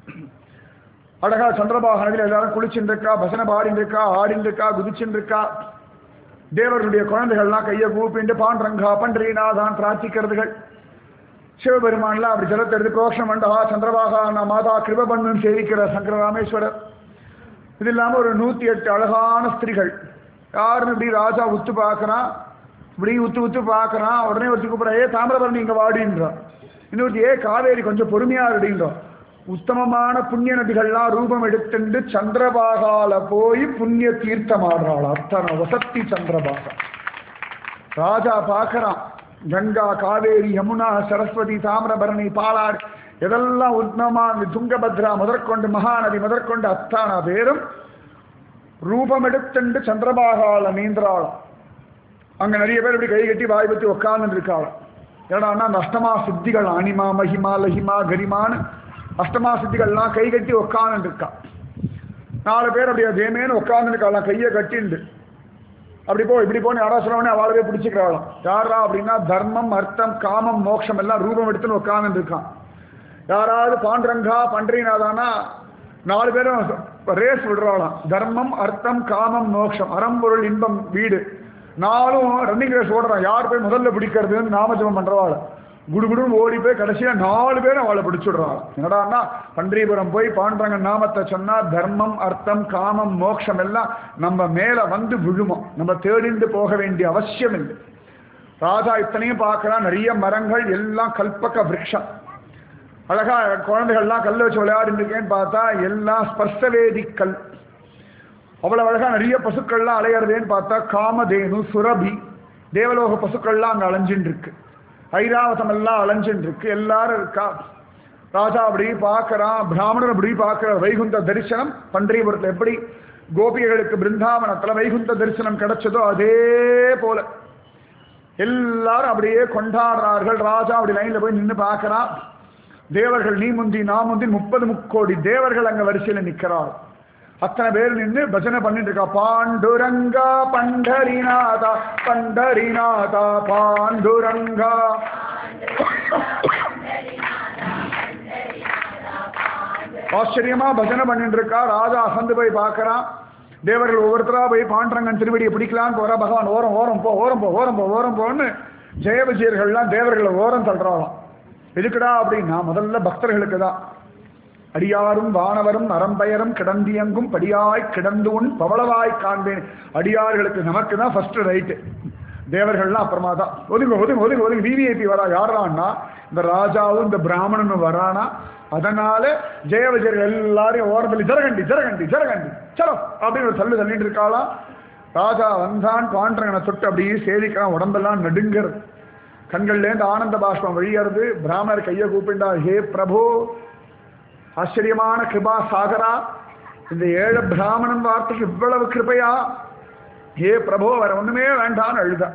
அழகா சந்திரபாகனத்தில் எல்லாரும் குளிச்சுட்டு இருக்கா பசனை பாடிட்டு இருக்கா ஆடிட்டு இருக்கா குதிச்சுட்டு இருக்கா தேவர்களுடைய குழந்தைகள்லாம் கையை கூப்பிட்டு பாண்டரங்கா பன்றீநாதான் பிரார்த்திக்கிறதுகள் சிவபெருமான்லாம் அப்படி ஜலத்தை எடுத்து புரோஷம் மண்டகா சந்திரபாகா நான் மாதா கிருபபன்னு சேவிக்கிற சங்கர ராமேஸ்வரர் இது இல்லாமல் ஒரு நூற்றி எட்டு அழகான ஸ்திரிகள் யாருன்னு இப்படி ராஜா உத்து பார்க்கறான் இப்படி உத்து உத்து பார்க்கறான் உடனே ஒருத்தி கூப்பிட்றா ஏ தாமிரபரணி இங்கே வாடின்றான் இன்னொருத்தி ஏ காவேரி கொஞ்சம் பொறுமையா இருடின்றோம் உத்தமமான புண்ணிய நதிகள்லாம் ரூபம் எடுத்துண்டு சந்திரபாகால போய் புண்ணிய தீர்த்தம் ஆடுறாள் அத்தனை வசத்தி சந்திரபாகா ராஜா பார்க்கறான் கங்கா காவேரி யமுனா சரஸ்வதி தாமிரபரணி பாலாறு எதெல்லாம் உத்தமமா இந்த துங்கபத்ரா முதற்கொண்டு மகாநதி முதற்கொண்டு அத்தான பேரும் ரூபம் எடுத்துண்டு சந்திரபாகால நீந்திராளாம் அங்க நிறைய பேர் இப்படி கை கட்டி வாய் பத்தி உட்கார்ந்து இருக்காளாம் ஏன்னா அந்த அஷ்டமா சித்திகள் அனிமா மகிமா லஹிமா கரிமான்னு அஷ்டமா சித்திகள்லாம் கை கட்டி உட்கார்ந்து இருக்கா நாலு பேர் அப்படியே தேமேன்னு உட்கார்ந்து இருக்காளாம் கையை கட்டிண்டு அப்படி போ இப்படி போன்னு யாரா சொன்னவனே அவளவே பிடிச்சிக்கிறாளாம் யாரா அப்படின்னா தர்மம் அர்த்தம் காமம் மோட்சம் எல்லாம் ரூபம் எடுத்துன்னு உட்கார்ந்து இருக்கான் யாராவது பாண்டரங்கா பன்றீனாதானா நாலு பேரும் ரேஸ் விடுறாளாம் தர்மம் அர்த்தம் காமம் மோட்சம் அறம்பொருள் இன்பம் வீடு நாலும் ரன்னிங் ரேஸ் ஓடுறான் யார் போய் முதல்ல பிடிக்கிறதுன்னு நாமஜபம் பண்றவாள் குடுகுடுன்னு ஓடி போய் கடைசியா நாலு பேரும் அவளை பிடிச்சுடுறாள் என்னடான்னா பன்றிபுரம் போய் பாண்டரங்க நாமத்தை சொன்னா தர்மம் அர்த்தம் காமம் மோட்சம் எல்லாம் நம்ம மேல வந்து விழுமோம் நம்ம தேடிண்டு போக வேண்டிய அவசியம் இல்லை ராஜா இத்தனையும் பார்க்கலாம் நிறைய மரங்கள் எல்லாம் கல்பக விரக்ஷம் அழகா குழந்தைகள்லாம் கல்ல வச்சு விளையாடிட்டு இருக்கேன்னு பார்த்தா எல்லாம் ஸ்பர்சவேதி கல் அவ்வளவு அழகா நிறைய பசுக்கள்லாம் அலையிறதேன்னு பார்த்தா காமதேனு சுரபி தேவலோக பசுக்கள்லாம் அங்க அலைஞ்சுட்டு இருக்கு ஐராவதம் எல்லாம் அலைஞ்சுட்டு இருக்கு எல்லாரும் இருக்கா ராஜா அப்படி பார்க்கறான் பிராமணர் அப்படி பார்க்கிற வைகுந்த தரிசனம் பன்றியபுரத்தில் எப்படி கோபிகைகளுக்கு பிருந்தாவனத்துல வைகுந்த தரிசனம் கிடைச்சதோ அதே போல எல்லாரும் அப்படியே கொண்டாடுறார்கள் ராஜா அப்படி லைன்ல போய் நின்று பார்க்கறான் தேவர்கள் நீ முந்தி நான் முந்தி முப்பது முக்கோடி தேவர்கள் அங்க வரிசையில நிக்கிறார் அத்தனை பேர் நின்று பஜனை பண்ணிட்டு இருக்கா பாண்டுரங்கா பண்டரிநாதா பண்டரிநாதா பாண்டுரங்கா ஆச்சரியமா பஜனை பண்ணிட்டு இருக்கா ராஜா அசந்து போய் பார்க்கறான் தேவர்கள் ஒவ்வொருத்தரா போய் பாண்டரங்கன் திருவடியை பிடிக்கலான்னு போறா பகவான் ஓரம் ஓரம் போ ஓரம் போ ஓரம் போ ஓரம் போன்னு ஜெய விஜயர்கள்லாம் தேவர்களை ஓரம் தள்ளுறாளாம் எதுக்குடா அப்படின்னா முதல்ல பக்தர்களுக்கு தான் அடியாரும் வானவரும் அறம்பயரும் கிடந்தியங்கும் படியாய் கிடந்து உன் பவளவாய் காண்பேன் அடியார்களுக்கு நமக்கு தான் ஃபர்ஸ்ட் ரைட்டு தேவர்கள்லாம் அப்புறமா தான் ஒதுங்க ஒதுங்க ஒதுங்க ஒதுங்க விவிஐபி வரா யாரான்னா இந்த ராஜாவும் இந்த பிராமணனும் வரானா அதனால ஜெய விஜயர்கள் எல்லாரையும் ஓரத்தில் ஜரகண்டி ஜரகண்டி ஜரகண்டி சலோ அப்படின்னு ஒரு தள்ளு தள்ளிட்டு இருக்காளாம் ராஜா வந்தான் பாண்டரங்கனை தொட்டு அப்படியே சேவிக்கிறான் உடம்பெல்லாம் நடுங்கிறது கண்கள்லேருந்து ஆனந்த பாஷ்பம் வழியறது பிராமணர் கையை கூப்பிண்டா ஹே பிரபு ஆச்சரியமான கிருபா சாகரா இந்த ஏழு பிராமணன் வார்த்தைக்கு இவ்வளவு கிருபையா ஹே பிரபு வேற ஒண்ணுமே வேண்டான்னு அழுதா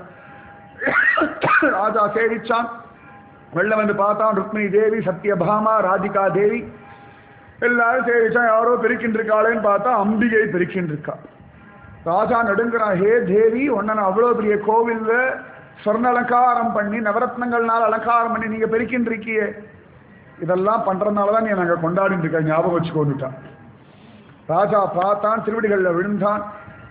ராஜா சேவிச்சான் வெள்ள வந்து பார்த்தான் ருக்மிணி தேவி சத்யபாமா ராதிகா தேவி எல்லாரும் சேவிச்சான் யாரோ பெருக்கின்னு இருக்காளேன்னு பார்த்தா அம்பிகை பெருக்கின்னு இருக்கா ராஜா நடுங்குறான் ஹே தேவி உன்னை நான் அவ்வளோ பெரிய கோவில்ல சொர்ண அலங்காரம் பண்ணி நவரத்னங்கள்னால அலங்காரம் பண்ணி நீங்க பெருக்கின்னு இருக்கியே இதெல்லாம் பண்றதுனால தான் நீ நாங்கள் கொண்டாடிட்டு இருக்க ஞாபகம் வச்சுக்கோன்னுட்டான் ராஜா பார்த்தான் திருவடிகளில் விழுந்தான்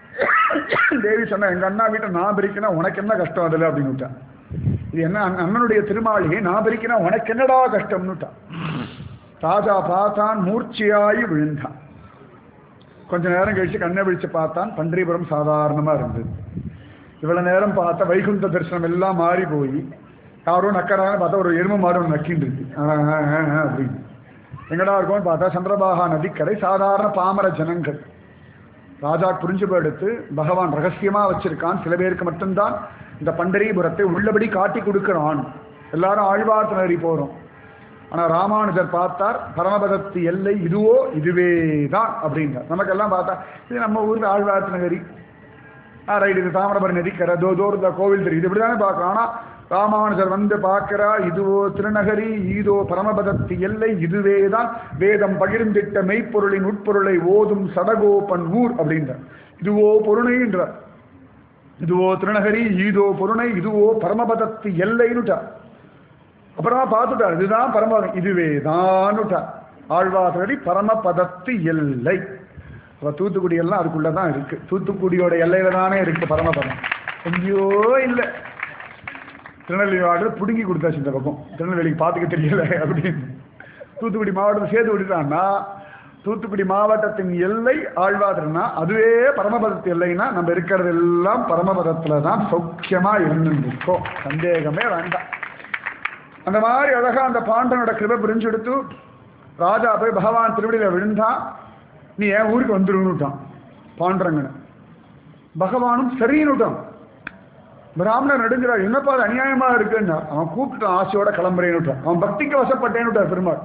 தேவி சொன்ன எங்க அண்ணா வீட்டை நான் பிரிக்கணும் உனக்கு என்ன கஷ்டம் அதில் அப்படின்னு விட்டான் இது என்ன அண்ண- அண்ணனுடைய திருமாளிகை நான் பிரிக்கணும் உனக்கு என்னடா கஷ்டம்னுட்டான் ராஜா பார்த்தான் மூர்ச்சியாகி விழுந்தான் கொஞ்ச நேரம் கழிச்சு கண்ணை விழிச்சு பார்த்தான் பன்றிபுரம் சாதாரணமா இருந்தது இவ்வளவு நேரம் பார்த்த வைகுந்த தரிசனம் எல்லாம் மாறி போய் யாரோ நக்கறான்னு பார்த்தா ஒரு எருமை மாடு ஒன்று நக்கின்னு இருக்கு ஆ, ஆ, ஆ, ஆ, அப்படின்னு எங்கடா இருக்கும்னு பார்த்தா சந்திரபாகா நதிக்கரை சாதாரண பாமர ஜனங்கள் ராஜா புரிஞ்சு போயிடுத்து பகவான் ரகசியமா வச்சிருக்கான் சில பேருக்கு மட்டும்தான் இந்த பண்டரிபுரத்தை உள்ளபடி காட்டி கொடுக்கிறான் எல்லாரும் ஆழ்வார் நகரி போறோம் ஆனா ராமானுஜர் பார்த்தார் பரமபதத்து எல்லை இதுவோ இதுவே தான் அப்படின்றார் நமக்கெல்லாம் பார்த்தா இது நம்ம ஊர்ல ஆழ்வார் நகரி ஆ ரைட் இது தாமிரபரணி நதிக்கரை தோ தோர் இந்த கோவில் தெரியுது இப்படிதானே பார்க்கலாம் ஆனா ராமானுஜர் வந்து பார்க்கிறா இதுவோ திருநகரி ஈதோ பரமபதத்து எல்லை இதுவே தான் வேதம் பகிர்ந்திட்ட மெய்ப்பொருளின் உட்பொருளை ஓதும் சடகோபன் ஊர் அப்படின்றார் இதுவோ பொருணைன்றார் இதுவோ திருநகரி ஈதோ பொருணை இதுவோ பரமபதத்து எல்லைன்னுட்டார் அப்புறமா பார்த்துட்டார் இதுதான் பரமபதம் இதுவே தான்னுட்டார் ஆழ்வாசடி பரமபதத்து எல்லை அப்ப தூத்துக்குடி எல்லாம் அதுக்குள்ள தான் இருக்கு தூத்துக்குடியோட எல்லையில தானே இருக்கு பரமபதம் எங்கேயோ இல்லை திருநெல்வேலி மாவட்டத்தில் பிடுங்கி கொடுத்தாச்சு இந்த பக்கம் திருநெல்வேலிக்கு பார்த்துக்க தெரியல அப்படின்னு தூத்துக்குடி மாவட்டத்தை சேர்த்து விட்டுட்டான்னா தூத்துக்குடி மாவட்டத்தின் எல்லை ஆழ்வாதுன்னா அதுவே பரமபதத்து எல்லைன்னா நம்ம இருக்கிறது எல்லாம் பரமபதத்துல தான் சௌக்கியமா இருந்துருக்கோம் சந்தேகமே வேண்டாம் அந்த மாதிரி அழகா அந்த பாண்டனோட கிருபை புரிஞ்சு எடுத்து ராஜா போய் பகவான் திருவடியில விழுந்தான் நீ என் ஊருக்கு வந்துருன்னுட்டான் பாண்டரங்கனை பகவானும் சரின்னுட்டான் பிராமணர் நடுங்கிறார் என்னப்பா அது அநியாயமா இருக்குன்னா அவன் கூப்பிட்டான் ஆசையோட கிளம்புறேன்னுட்டான் அவன் பக்திக்கு வசப்பட்டேன்னுட்டார் பெருமாள்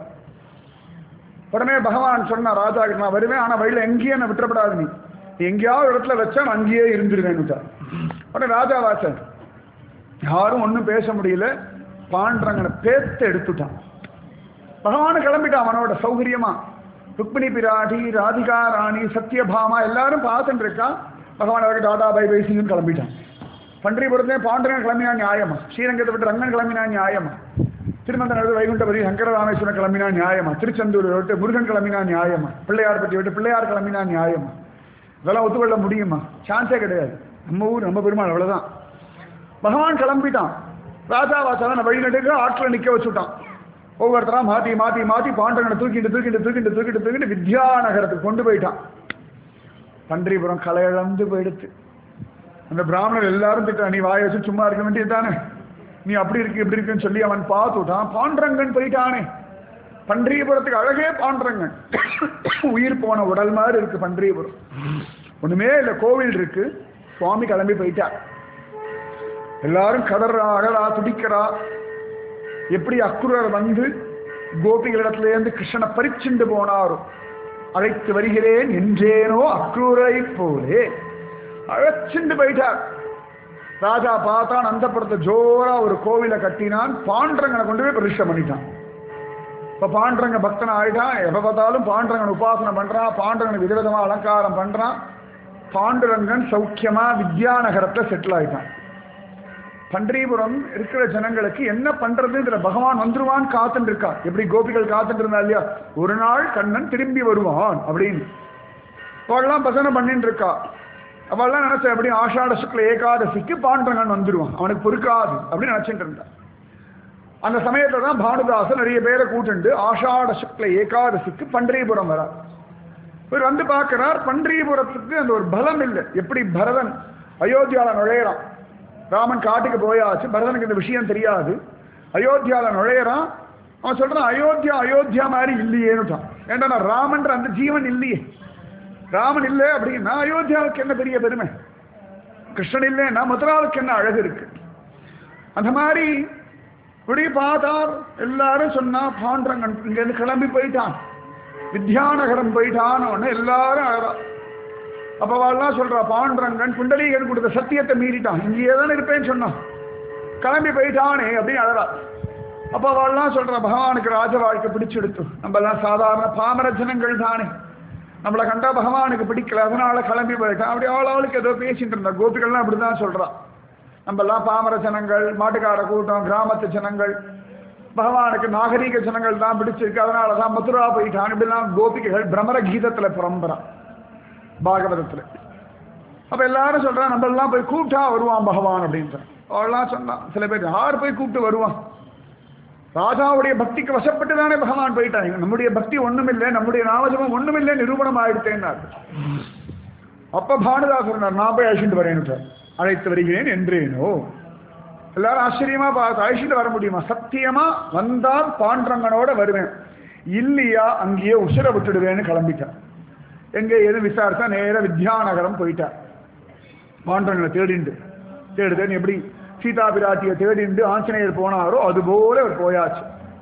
உடனே பகவான் சொன்னா ராஜா கிட்ட நான் வருவேன் ஆனா வழியில எங்கேயும் என்ன விட்டுறப்படாது நீ நீ எங்கேயாவது இடத்துல வச்சா நான் அங்கேயே இருந்துருவேன்னுட்டார் உடனே ராஜா வாசன் யாரும் ஒன்றும் பேச முடியல பாண்டரங்கனை பேத்த எடுத்துட்டான் பகவான் கிளம்பிட்டான் அவனோட சௌகரியமா ருக்மிணி பிராட்டி ராதிகா ராணி சத்யபாமா எல்லாரும் பார்த்துட்டு இருக்கா பகவான் அவருக்கு டாடா பை பைசின்னு கிளம்பிட்டான் பன்றிபுரத்தே பாண்டரன் கிளம்பினா நியாயமா ஸ்ரீரங்கத்தை விட்டு ரங்கன் கிளம்பினா நியாயமா திருமந்தனத்து வைகுண்டபதி சங்கர ராமேஸ்வரன் கிளம்பினா நியாயமா திருச்செந்தூர் விட்டு முருகன் கிளம்பினா நியாயமா பிள்ளையார்பட்டி விட்டு பிள்ளையார் கிளம்பினா நியாயமா இதெல்லாம் ஒத்துக்கொள்ள முடியுமா சான்ஸே கிடையாது நம்ம ஊர் நம்ம பெருமாள் அவ்வளவுதான் பகவான் கிளம்பிட்டான் ராஜா வாசான வழி நடுக்க ஆற்றில் நிக்க வச்சுட்டான் ஒவ்வொருத்தரா மாத்தி மாத்தி மாத்தி பாண்டவனை தூக்கிட்டு தூக்கிட்டு தூக்கிட்டு தூக்கிட்டு தூக்கிட்டு வித்யாநகரத்துக்கு கொண்டு போயிட்டான் பன்றிபுரம் கலையிழந்து போயிடுத்து அந்த பிராமணர் எல்லாரும் திட்டா நீ வாய வச்சு சும்மா இருக்க வேண்டியது தானே நீ அப்படி இருக்கு இப்படி இருக்குன்னு சொல்லி அவன் பார்த்துட்டான் பாண்டரங்கன் போயிட்டானே பன்றியபுரத்துக்கு அழகே பாண்டரங்கன் உயிர் போன உடல் மாதிரி இருக்கு பன்றியபுரம் ஒண்ணுமே இல்லை கோவில் இருக்கு சுவாமி கிளம்பி போயிட்டார் எல்லாரும் கதறா அழறா துடிக்கிறா எப்படி அக்குரர் வந்து கோபிகளிடத்துல இருந்து கிருஷ்ணனை பறிச்சுண்டு போனாரோ அழைத்து வருகிறேன் என்றேனோ அக்ரூரை போலே அழைச்சுண்டு போயிட்டார் ராஜா பார்த்தான் அந்தப்புறத்தை ஜோரா ஒரு கோவிலை கட்டினான் பாண்டரங்கனை கொண்டு போய் பிரதிஷ்டை பண்ணிட்டான் இப்ப பாண்டரங்க பக்தன் ஆயிட்டான் எப்ப பார்த்தாலும் பாண்டரங்கன் உபாசனை பண்றான் பாண்டரங்கன் விதவிதமா அலங்காரம் பண்றான் பாண்டுரங்கன் சௌக்கியமா வித்யாநகரத்துல செட்டில் ஆயிட்டான் பன்றிபுரம் இருக்கிற ஜனங்களுக்கு என்ன பண்றதுன்ற பகவான் வந்துருவான் காத்துட்டு இருக்கா எப்படி கோபிகள் காத்துட்டு இருந்தா இல்லையா ஒரு நாள் கண்ணன் திரும்பி வருவான் அப்படின்னு அவள்லாம் பசனை பண்ணிட்டு இருக்கா அவள்லாம் நினைச்சா எப்படி ஆஷாட சுக்ல ஏகாதசிக்கு பாண்டரங்கன் வந்துருவான் அவனுக்கு பொறுக்காது அப்படின்னு நினைச்சிட்டு இருந்தா அந்த சமயத்துல தான் பானுதாசன் நிறைய பேரை கூட்டுண்டு ஆஷாட சுக்ல ஏகாதசிக்கு பன்றிபுரம் வரா இவர் வந்து பார்க்கிறார் பன்றிபுரத்துக்கு அந்த ஒரு பலம் இல்லை எப்படி பரதன் அயோத்தியால நுழையிறான் ராமன் காட்டுக்கு போயாச்சு பரதனுக்கு இந்த விஷயம் தெரியாது அயோத்தியால நுழையிறான் அவன் சொல்றான் அயோத்தியா அயோத்தியா மாதிரி இல்லையேன்னுட்டான் ஏன்டா ராமன்ற அந்த ஜீவன் இல்லையே ராமன் இல்லை அப்படின்னா அயோத்தியாவுக்கு என்ன பெரிய பெருமை கிருஷ்ணன் இல்லைன்னா மதுராவுக்கு என்ன அழகு இருக்கு அந்த மாதிரி இப்படி பார்த்தார் எல்லாரும் சொன்னா பாண்டரங்கன் இங்கேருந்து கிளம்பி போயிட்டான் வித்யாநகரம் போயிட்டான் உடனே எல்லாரும் அழறா அப்ப அவள்லாம் சொல்றா பாண்டரங்கன் குண்டலீகன் கொடுத்த சத்தியத்தை மீறிட்டான் இங்கேயே தானே இருப்பேன்னு சொன்னான் கிளம்பி போயிட்டானே அப்படின்னு அழறா அப்ப அவள்லாம் சொல்றா பகவானுக்கு ராஜ வாழ்க்கை பிடிச்செடுத்து நம்ம எல்லாம் சாதாரண பாமர ஜனங்கள் தானே நம்மளை கண்டா பகவானுக்கு பிடிக்கல அதனால கிளம்பி போயிட்டான் அப்படி அவள் அவளுக்கு ஏதோ பேசிட்டு இருந்தா கோபிகள்லாம் அப்படிதான் சொல்றா நம்ம எல்லாம் பாமர ஜனங்கள் மாட்டுக்கார கூட்டம் கிராமத்து ஜனங்கள் பகவானுக்கு நாகரீக ஜனங்கள் தான் பிடிச்சிருக்கு அதனால தான் மதுரா போயிட்டான் இப்படிலாம் கோபிகைகள் பிரமர கீதத்துல பரம்பரா பாகவதத்துல அப்ப எல்லாரும் சொல்றா நம்ம எல்லாம் போய் கூப்பிட்டா வருவான் பகவான் அப்படின்ற அவள்லாம் சொன்னான் சில பேர் யார் போய் கூப்பிட்டு வருவான் ராஜாவுடைய பக்திக்கு வசப்பட்டு தானே பகவான் போயிட்டாங்க நம்முடைய பக்தி ஒண்ணுமில்லை நம்முடைய நாமஜபம் ஒண்ணுமில்லை நிரூபணம் ஆயிடுத்தேன்னார் அப்ப பானுதாசர் நான் போய் அழிச்சுட்டு வரேன்னு அழைத்து வருகிறேன் என்றேனோ எல்லாரும் ஆச்சரியமா பார்த்து அழிச்சுட்டு வர முடியுமா சத்தியமா வந்தால் பாண்டரங்கனோட வருவேன் இல்லையா அங்கேயே உசுர விட்டுடுவேன்னு கிளம்பிட்டான் எங்க எது விசாரிச்சா நேர வித்யாநகரம் போயிட்டார் பாண்டரங்கனை தேடிண்டு தேடு தேடி எப்படி சீதா பிராட்டியை தேடிண்டு ஆஞ்சநேயர் போனாரோ அதுபோல அவர் போயாச்சு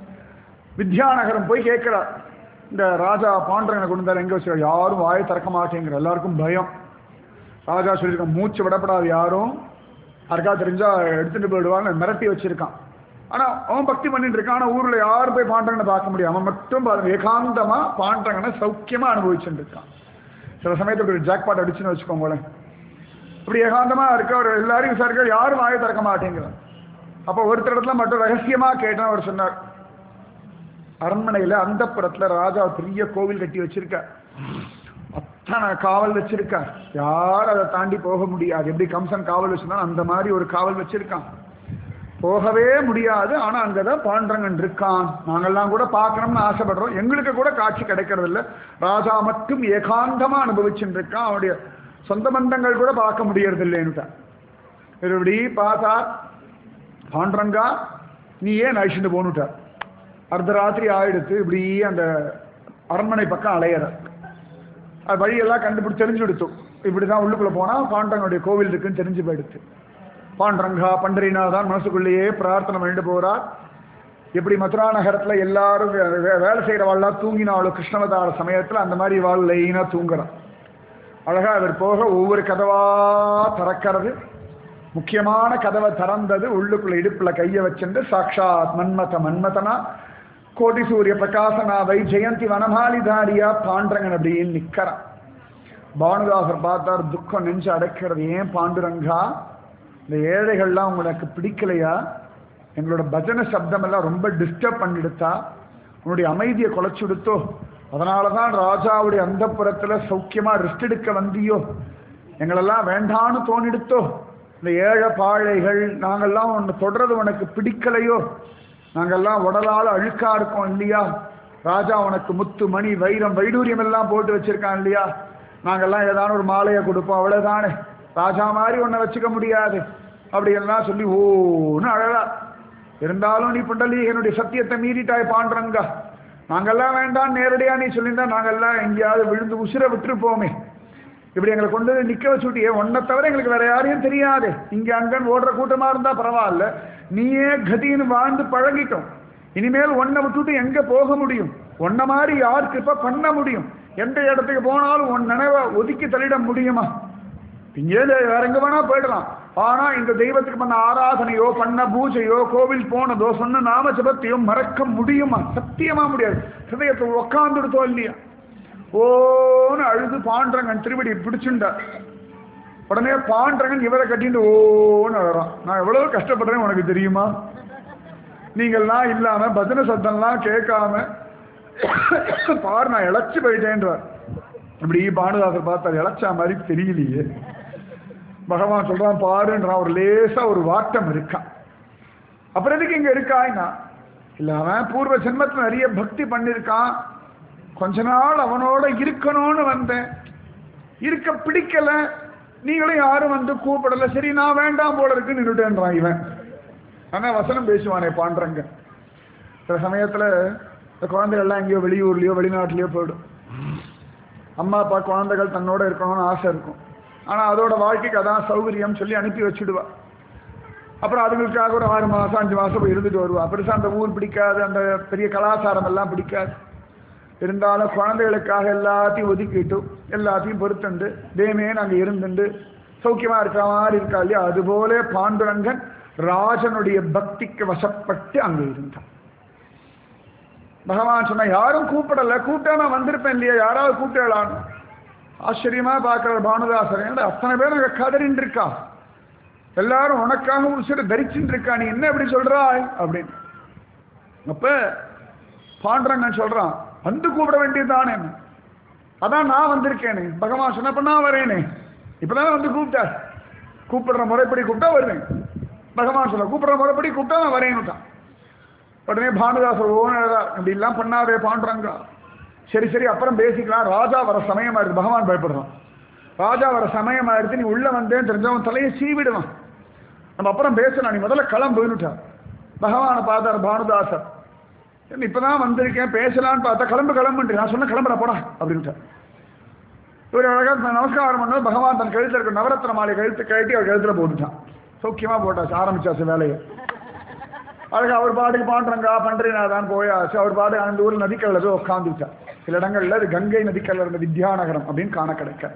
வித்யாநகரம் போய் கேட்கிறார் இந்த ராஜா பாண்டரங்கனை கொண்டு வந்தார் எங்க வச்சு யாரும் வாயை திறக்க மாட்டேங்கிற எல்லாருக்கும் பயம் ராஜா சொல்லியிருக்கான் மூச்சு விடப்படாது யாரும் யாருக்கா தெரிஞ்சா எடுத்துட்டு போயிடுவாங்க மிரட்டி வச்சிருக்கான் ஆனா அவன் பக்தி பண்ணிட்டு இருக்கான் ஆனா ஊர்ல யாரும் போய் பாண்டரங்கனை பார்க்க முடியும் அவன் மட்டும் பாருங்க ஏகாந்தமா பாண்டரங்கனை சௌக்கியமா அனுபவிச்சுட்டு இருக்கான் சில சமயத்துல இப்படி ஜாக்பாட் அடிச்சுன்னு வச்சுக்கோங்களேன் இப்படி ஏகாந்தமா இருக்க ஒரு எல்லாரையும் விசாரிக்க யாரும் வாயை திறக்க மாட்டேங்கிறான் அப்ப ஒருத்தர் இடத்துல மட்டும் ரகசியமா கேட்டேன் அவர் சொன்னார் அரண்மனையில அந்த ராஜா பெரிய கோவில் கட்டி வச்சிருக்கார் அத்தனை காவல் வச்சிருக்கார் யார் அதை தாண்டி போக முடியாது எப்படி கம்சன் காவல் வச்சிருந்தாலும் அந்த மாதிரி ஒரு காவல் வச்சிருக்கான் போகவே முடியாது ஆனா அங்கதான் பாண்டரங்கன் இருக்கான் நாங்கெல்லாம் கூட பார்க்கணும்னு ஆசைப்படுறோம் எங்களுக்கு கூட காட்சி கிடைக்கிறது இல்ல ராஜா மட்டும் ஏகாந்தமா அனுபவிச்சுட்டு இருக்கான் அவனுடைய சொந்த பந்தங்கள் கூட பார்க்க முடியறது இல்லைன்னுட்டான் இப்படி பார்த்தா பாண்டரங்கா நீ ஏன் அழிச்சுட்டு போனுட்டார் அர்த்தராத்திரி ஆயிடுத்து இப்படி அந்த அரண்மனை பக்கம் அலையிற அது வழியெல்லாம் கண்டுபிடிச்சு தெரிஞ்சு எடுத்தோம் இப்படிதான் உள்ளுக்குள்ள போனா பாண்டரங்களுடைய கோவில் இருக்குன்னு தெரிஞ்சு போயிடுத்து பாண்டரங்கா பண்டரிநாதான் மனசுக்குள்ளேயே பிரார்த்தனை பண்ணிட்டு போறார் எப்படி மதுரா நகரத்துல எல்லாரும் வே- வே- வேலை செய்யறவாள்லாம் தூங்கினாலும் கிருஷ்ணவதார சமயத்துல அந்த மாதிரி வாழ் லைனா தூங்குறான் அழகா அவர் போக ஒவ்வொரு கதவா திறக்கிறது முக்கியமான கதவை திறந்தது உள்ளுக்குள்ள இடுப்புல கைய வச்சிருந்து சாக்ஷாத் மன்மத மன்மதனா கோடி சூரிய பிரகாசனாவை ஜெயந்தி வனமாலிதாரியா பாண்டரங்கன் அப்படின்னு நிக்கிறான் பானுதாசர் பார்த்தார் துக்கம் நெஞ்சு அடைக்கிறது ஏன் பாண்டுரங்கா இந்த ஏழைகள்லாம் உங்களுக்கு பிடிக்கலையா எங்களோட பஜனை சப்தம் எல்லாம் ரொம்ப டிஸ்டர்ப் பண்ணிடுத்தா உன்னுடைய அமைதியை குலைச்சுடுத்தோ அதனால தான் ராஜாவுடைய அந்தப்புறத்துல சௌக்கியமா ரெஸ்ட் எடுக்க வந்தியோ எங்களெல்லாம் வேண்டான்னு தோணிடுத்தோ இந்த ஏழை பாழைகள் நாங்கெல்லாம் உன்னை தொடர்றது உனக்கு பிடிக்கலையோ நாங்கெல்லாம் உடலால் அழுக்கா இருக்கோம் இல்லையா ராஜா உனக்கு முத்து மணி வைரம் வைடூரியம் எல்லாம் போட்டு வச்சிருக்கான் இல்லையா நாங்கெல்லாம் ஏதான ஒரு மாலையை கொடுப்போம் அவ்வளவுதானே ராஜா மாதிரி உன்னை வச்சுக்க முடியாது அப்படி எல்லாம் சொல்லி ஓன்னு அழகா இருந்தாலும் நீ புண்டலீகனுடைய சத்தியத்தை மீறிட்டாய் பாண்டுறங்கா நாங்கெல்லாம் வேண்டாம் நேரடியா நீ சொல்லியிருந்தா நாங்கெல்லாம் எங்கேயாவது விழுந்து உசிர விட்டுருப்போமே இப்படி எங்களை கொண்டு வந்து நிக்க வச்சுட்டியே உன்னை தவிர எங்களுக்கு வேற யாரையும் தெரியாது இங்க அங்கன்னு ஓடுற கூட்டமா இருந்தா பரவாயில்ல நீயே கதின்னு வாழ்ந்து பழகிட்டோம் இனிமேல் உன்னை விட்டுட்டு எங்க போக முடியும் உன்ன மாதிரி யார் கிருப்ப பண்ண முடியும் எந்த இடத்துக்கு போனாலும் உன் நினைவை ஒதுக்கி தள்ளிட முடியுமா இங்கே வேற எங்க வேணா போயிடலாம் ஆனா இந்த தெய்வத்துக்கு பண்ண ஆராதனையோ பண்ண பூஜையோ கோவில் போனதோ சொன்ன நாம ஜபத்தையோ மறக்க முடியுமா சத்தியமா முடியாது ஹிருதயத்தை உக்காந்துடுத்தோ இல்லையா ஓன்னு அழுது பாண்டரங்கன் திருவடி பிடிச்சுண்டார் உடனே பாண்டரங்கன் இவரை கட்டிட்டு ஓன்னு அழறான் நான் எவ்வளவு கஷ்டப்படுறேன் உனக்கு தெரியுமா நீங்கள்லாம் இல்லாம பஜனை சத்தம்லாம் கேட்காம பாரு நான் இழைச்சு போயிட்டேன்றார் இப்படி பானுதாசர் பார்த்தார் இழைச்சா மாதிரி தெரியலையே பகவான் சொல்றான் பாருன்றான் ஒரு லேசா ஒரு வாட்டம் இருக்கான் அப்புறம் எதுக்கு இங்க இருக்காய்னா இல்ல அவன் பூர்வ ஜென்மத்துல நிறைய பக்தி பண்ணிருக்கான் கொஞ்ச நாள் அவனோட இருக்கணும்னு வந்தேன் இருக்க பிடிக்கல நீங்களும் யாரும் வந்து கூப்பிடல சரி நான் வேண்டாம் போல இருக்கு நின்றுட்டேன்றான் இவன் ஆனா வசனம் பேசுவானே பாண்டறங்க சில சமயத்துல இந்த குழந்தைகள் எல்லாம் எங்கேயோ வெளியூர்லயோ வெளிநாட்டுலயோ போயிடும் அம்மா அப்பா குழந்தைகள் தன்னோட இருக்கணும்னு ஆசை இருக்கும் ஆனால் அதோட வாழ்க்கைக்கு அதான் சௌகரியம் சொல்லி அனுப்பி வச்சுடுவா அப்புறம் அதுங்களுக்காக ஒரு ஆறு மாதம் அஞ்சு மாதம் போய் இருந்துட்டு வருவா பெருசாக அந்த ஊர் பிடிக்காது அந்த பெரிய கலாச்சாரம் எல்லாம் பிடிக்காது இருந்தாலும் குழந்தைகளுக்காக எல்லாத்தையும் ஒதுக்கிட்டு எல்லாத்தையும் பொறுத்துண்டு தேமே நாங்கள் இருந்துண்டு சௌக்கியமா இருக்கிற மாதிரி இருக்கா இல்லையா அதுபோல பாண்டுரங்கன் ராஜனுடைய பக்திக்கு வசப்பட்டு அங்கே இருந்தான் பகவான் சொன்ன யாரும் கூப்பிடல கூப்பிட்டா நான் வந்திருப்பேன் இல்லையா யாராவது கூப்பிடலான்னு ஆச்சரியமா பார்க்கிற பானுதாசர் ஏன்டா அத்தனை பேர் அங்கே கதறின்னு இருக்கா எல்லாரும் உனக்காக உசிர தரிச்சுட்டு இருக்கா நீ என்ன இப்படி சொல்றாய் அப்படின்னு அப்ப பாண்டுரங்கன் சொல்றான் வந்து கூப்பிட வேண்டியதுதானே அதான் நான் வந்திருக்கேனே பகவான் சொன்னப்ப நான் வரேனே இப்பதானே வந்து கூப்பிட்டார் கூப்பிடுற முறைப்படி கூப்பிட்டா வருவேன் பகவான் சொல்ல கூப்பிடுற முறைப்படி கூப்பிட்டா நான் வரேன்னுட்டான் உடனே பானுதாசர் ஓனரா இப்படிலாம் பண்ணாதே பாண்டுறாங்க சரி சரி அப்புறம் பேசிக்கலாம் ராஜா வர சமயமா இருக்கு பகவான் பயப்படுறான் ராஜா வர சமயமா இருக்கு நீ உள்ள வந்தேன்னு தெரிஞ்சவன் தலையை சீவிடுவான் நம்ம அப்புறம் பேசலாம் நீ முதல்ல கிளம்புன்னுட்டார் பகவானை பார்த்தார் பானுதாசர் சரி, இப்பதான் வந்திருக்கேன் பேசலான்னு பார்த்தா கிளம்பு கிளம்புன்ட்டு நான் சொன்ன கிளம்புற போடா அப்படின்ட்டார் இவர் அழகாக நமஸ்காரம் பண்ண பகவான் தன் கழுத்தில் இருக்க நவரத்ன மாலை கழுத்து கழட்டி அவர் கழுத்தில் போட்டுட்டான் சௌக்கியமா போட்டாச்சு ஆரம்பிச்சாச்சு வேலையை அழகா அவர் பாட்டுக்கு பாண்டுறங்கா பண்றீனாதான் போயாச்சு அவர் பாட்டு அந்த ஊரில் நதிக்கல்ல போய் உட்காந்துச்சா சில இடங்கள்ல அது கங்கை நதிக்கல்ல இருந்த வித்யாநகரம் அப்படின்னு காண கிடைக்க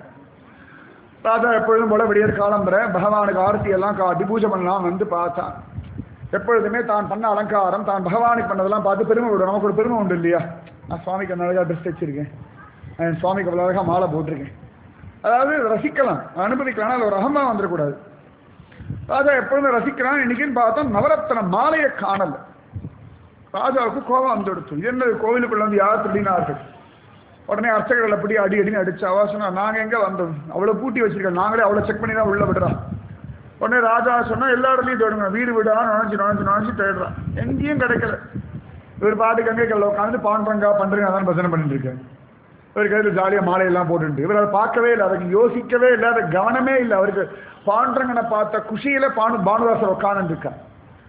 ராஜா எப்பொழுதும் போல விடியற் காலம்புற பகவானுக்கு ஆரத்தி எல்லாம் காட்டி பூஜை பண்ணலாம் வந்து பார்த்தான் எப்பொழுதுமே தான் பண்ண அலங்காரம் தான் பகவானுக்கு பண்ணதெல்லாம் பார்த்து பெருமை விடும் நமக்கு ஒரு பெருமை உண்டு இல்லையா நான் சுவாமிக்கு அந்த அழகா ட்ரெஸ் தைச்சிருக்கேன் நான் சுவாமிக்கு அவ்வளோ அழகா மாலை போட்டிருக்கேன் அதாவது ரசிக்கலாம் அனுபவிக்கலாம் அதில் ஒரு அகமா வந்துடக்கூடாது ராஜா எப்பொழுதும் ரசிக்கிறான் இன்னைக்குன்னு பார்த்தா நவரத்ன மாலையை காணல ராஜாவுக்கு கோபம் வந்து எடுத்து இது என்ன கோவிலுக்குள்ள வந்து யார் திருடினார்கள் உடனே அர்ச்சகர்கள் அப்படி அடி அடின்னு அடிச்சு அவா சொன்னா நாங்க எங்க வந்தோம் அவ்வளவு பூட்டி வச்சிருக்கோம் நாங்களே அவ்வளவு செக் பண்ணி தான் உள்ள விடுறோம் உடனே ராஜா சொன்னா எல்லா இடத்துலையும் தேடுங்க வீடு வீடா நுழைஞ்சு நுழைஞ்சு நுழைஞ்சு தேடுறான் எங்கேயும் கிடைக்கல இவர் பாட்டு கங்கைக்கல்ல உட்காந்து பாண்டரங்கா பண்றீங்க அதான் பஜனை பண்ணிட்டு இருக்காரு இவர் கையில் ஜாலியாக மாலையெல்லாம் போட்டுட்டு இவர் அதை பார்க்கவே இல்லை அதுக்கு யோசிக்கவே இல்லை அதை கவனமே இல்லை அவருக்கு பாண்டரங்கனை பார்த்த குஷியில பானு பானுதாசர் உட்காந்து இருக்கார்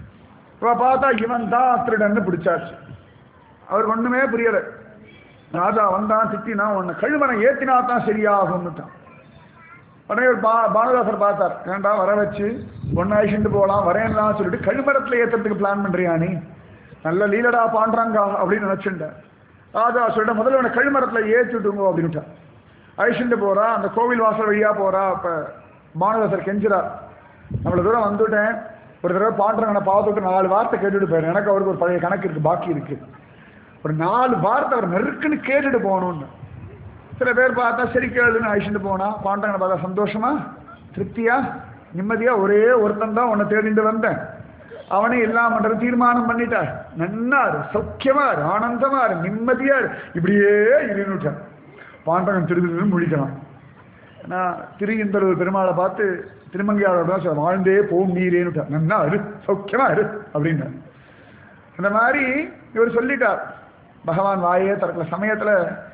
இவ பார்த்தா இவன் தான் திருடன்னு பிடிச்சாச்சு அவருக்கு ஒண்ணுமே புரியல ராஜா வந்தான் திட்டினா உன்னை கழுவனை ஏத்தினா தான் சரியாகும்னுட்டான் உடனே ஒரு பா பானுதாசர் பார்த்தார் ஏன்டா வர வச்சு ஒன்னு அழிச்சுட்டு போகலாம் வரேன்லாம் சொல்லிட்டு கழுமரத்தில் ஏத்துறதுக்கு பிளான் பண்றியா நீ நல்ல லீலடா பாண்டுறாங்க அப்படின்னு நினைச்சுட்டேன் ராஜா சொல்லிட்ட முதல்ல இவனை கழுமரத்தில் ஏற்றி விட்டுங்க அப்படின்ட்டான் அழிச்சுட்டு போறா அந்த கோவில் வாசல் வழியா போறா அப்ப பானுதாசர் கெஞ்சிறார் நம்மள தூரம் வந்துட்டேன் ஒரு தடவை பாண்டுறங்கனை பார்த்துட்டு நாலு வார்த்தை கேட்டுட்டு போயிரு எனக்கு அவருக்கு ஒரு பழைய கணக்கு இருக்கு பாக்கி இருக்கு ஒரு நாலு வார்த்தை அவர் நெருக்குன்னு கேட்டுட்டு போகணும்னு சில பேர் பார்த்தா சரி கேளுன்னு அழிச்சுட்டு போனா பாண்டங்கனை பார்த்தா சந்தோஷமா திருப்தியா நிம்மதியா ஒரே ஒருத்தன் தான் உன்னை தேடிட்டு வந்தேன் அவனே எல்லாம் பண்றது தீர்மானம் பண்ணிட்டார் நன்னாரு சௌக்கியமா இரு ஆனந்தமா இரு நிம்மதியா இரு இப்படியே இருந்துட்டார் பாண்டகன் திருதி முழிக்கலாம் ஏன்னா திருஇந்தளூர் பெருமாளை பார்த்து திருமங்கையாளோட தான் சொல்ல வாழ்ந்தே போம் நீரேன்னுட்டார் நன்னா இரு சௌக்கியமா இரு அப்படின்னார் அந்த மாதிரி இவர் சொல்லிட்டார் பகவான் வாயே திறக்கல சமயத்துல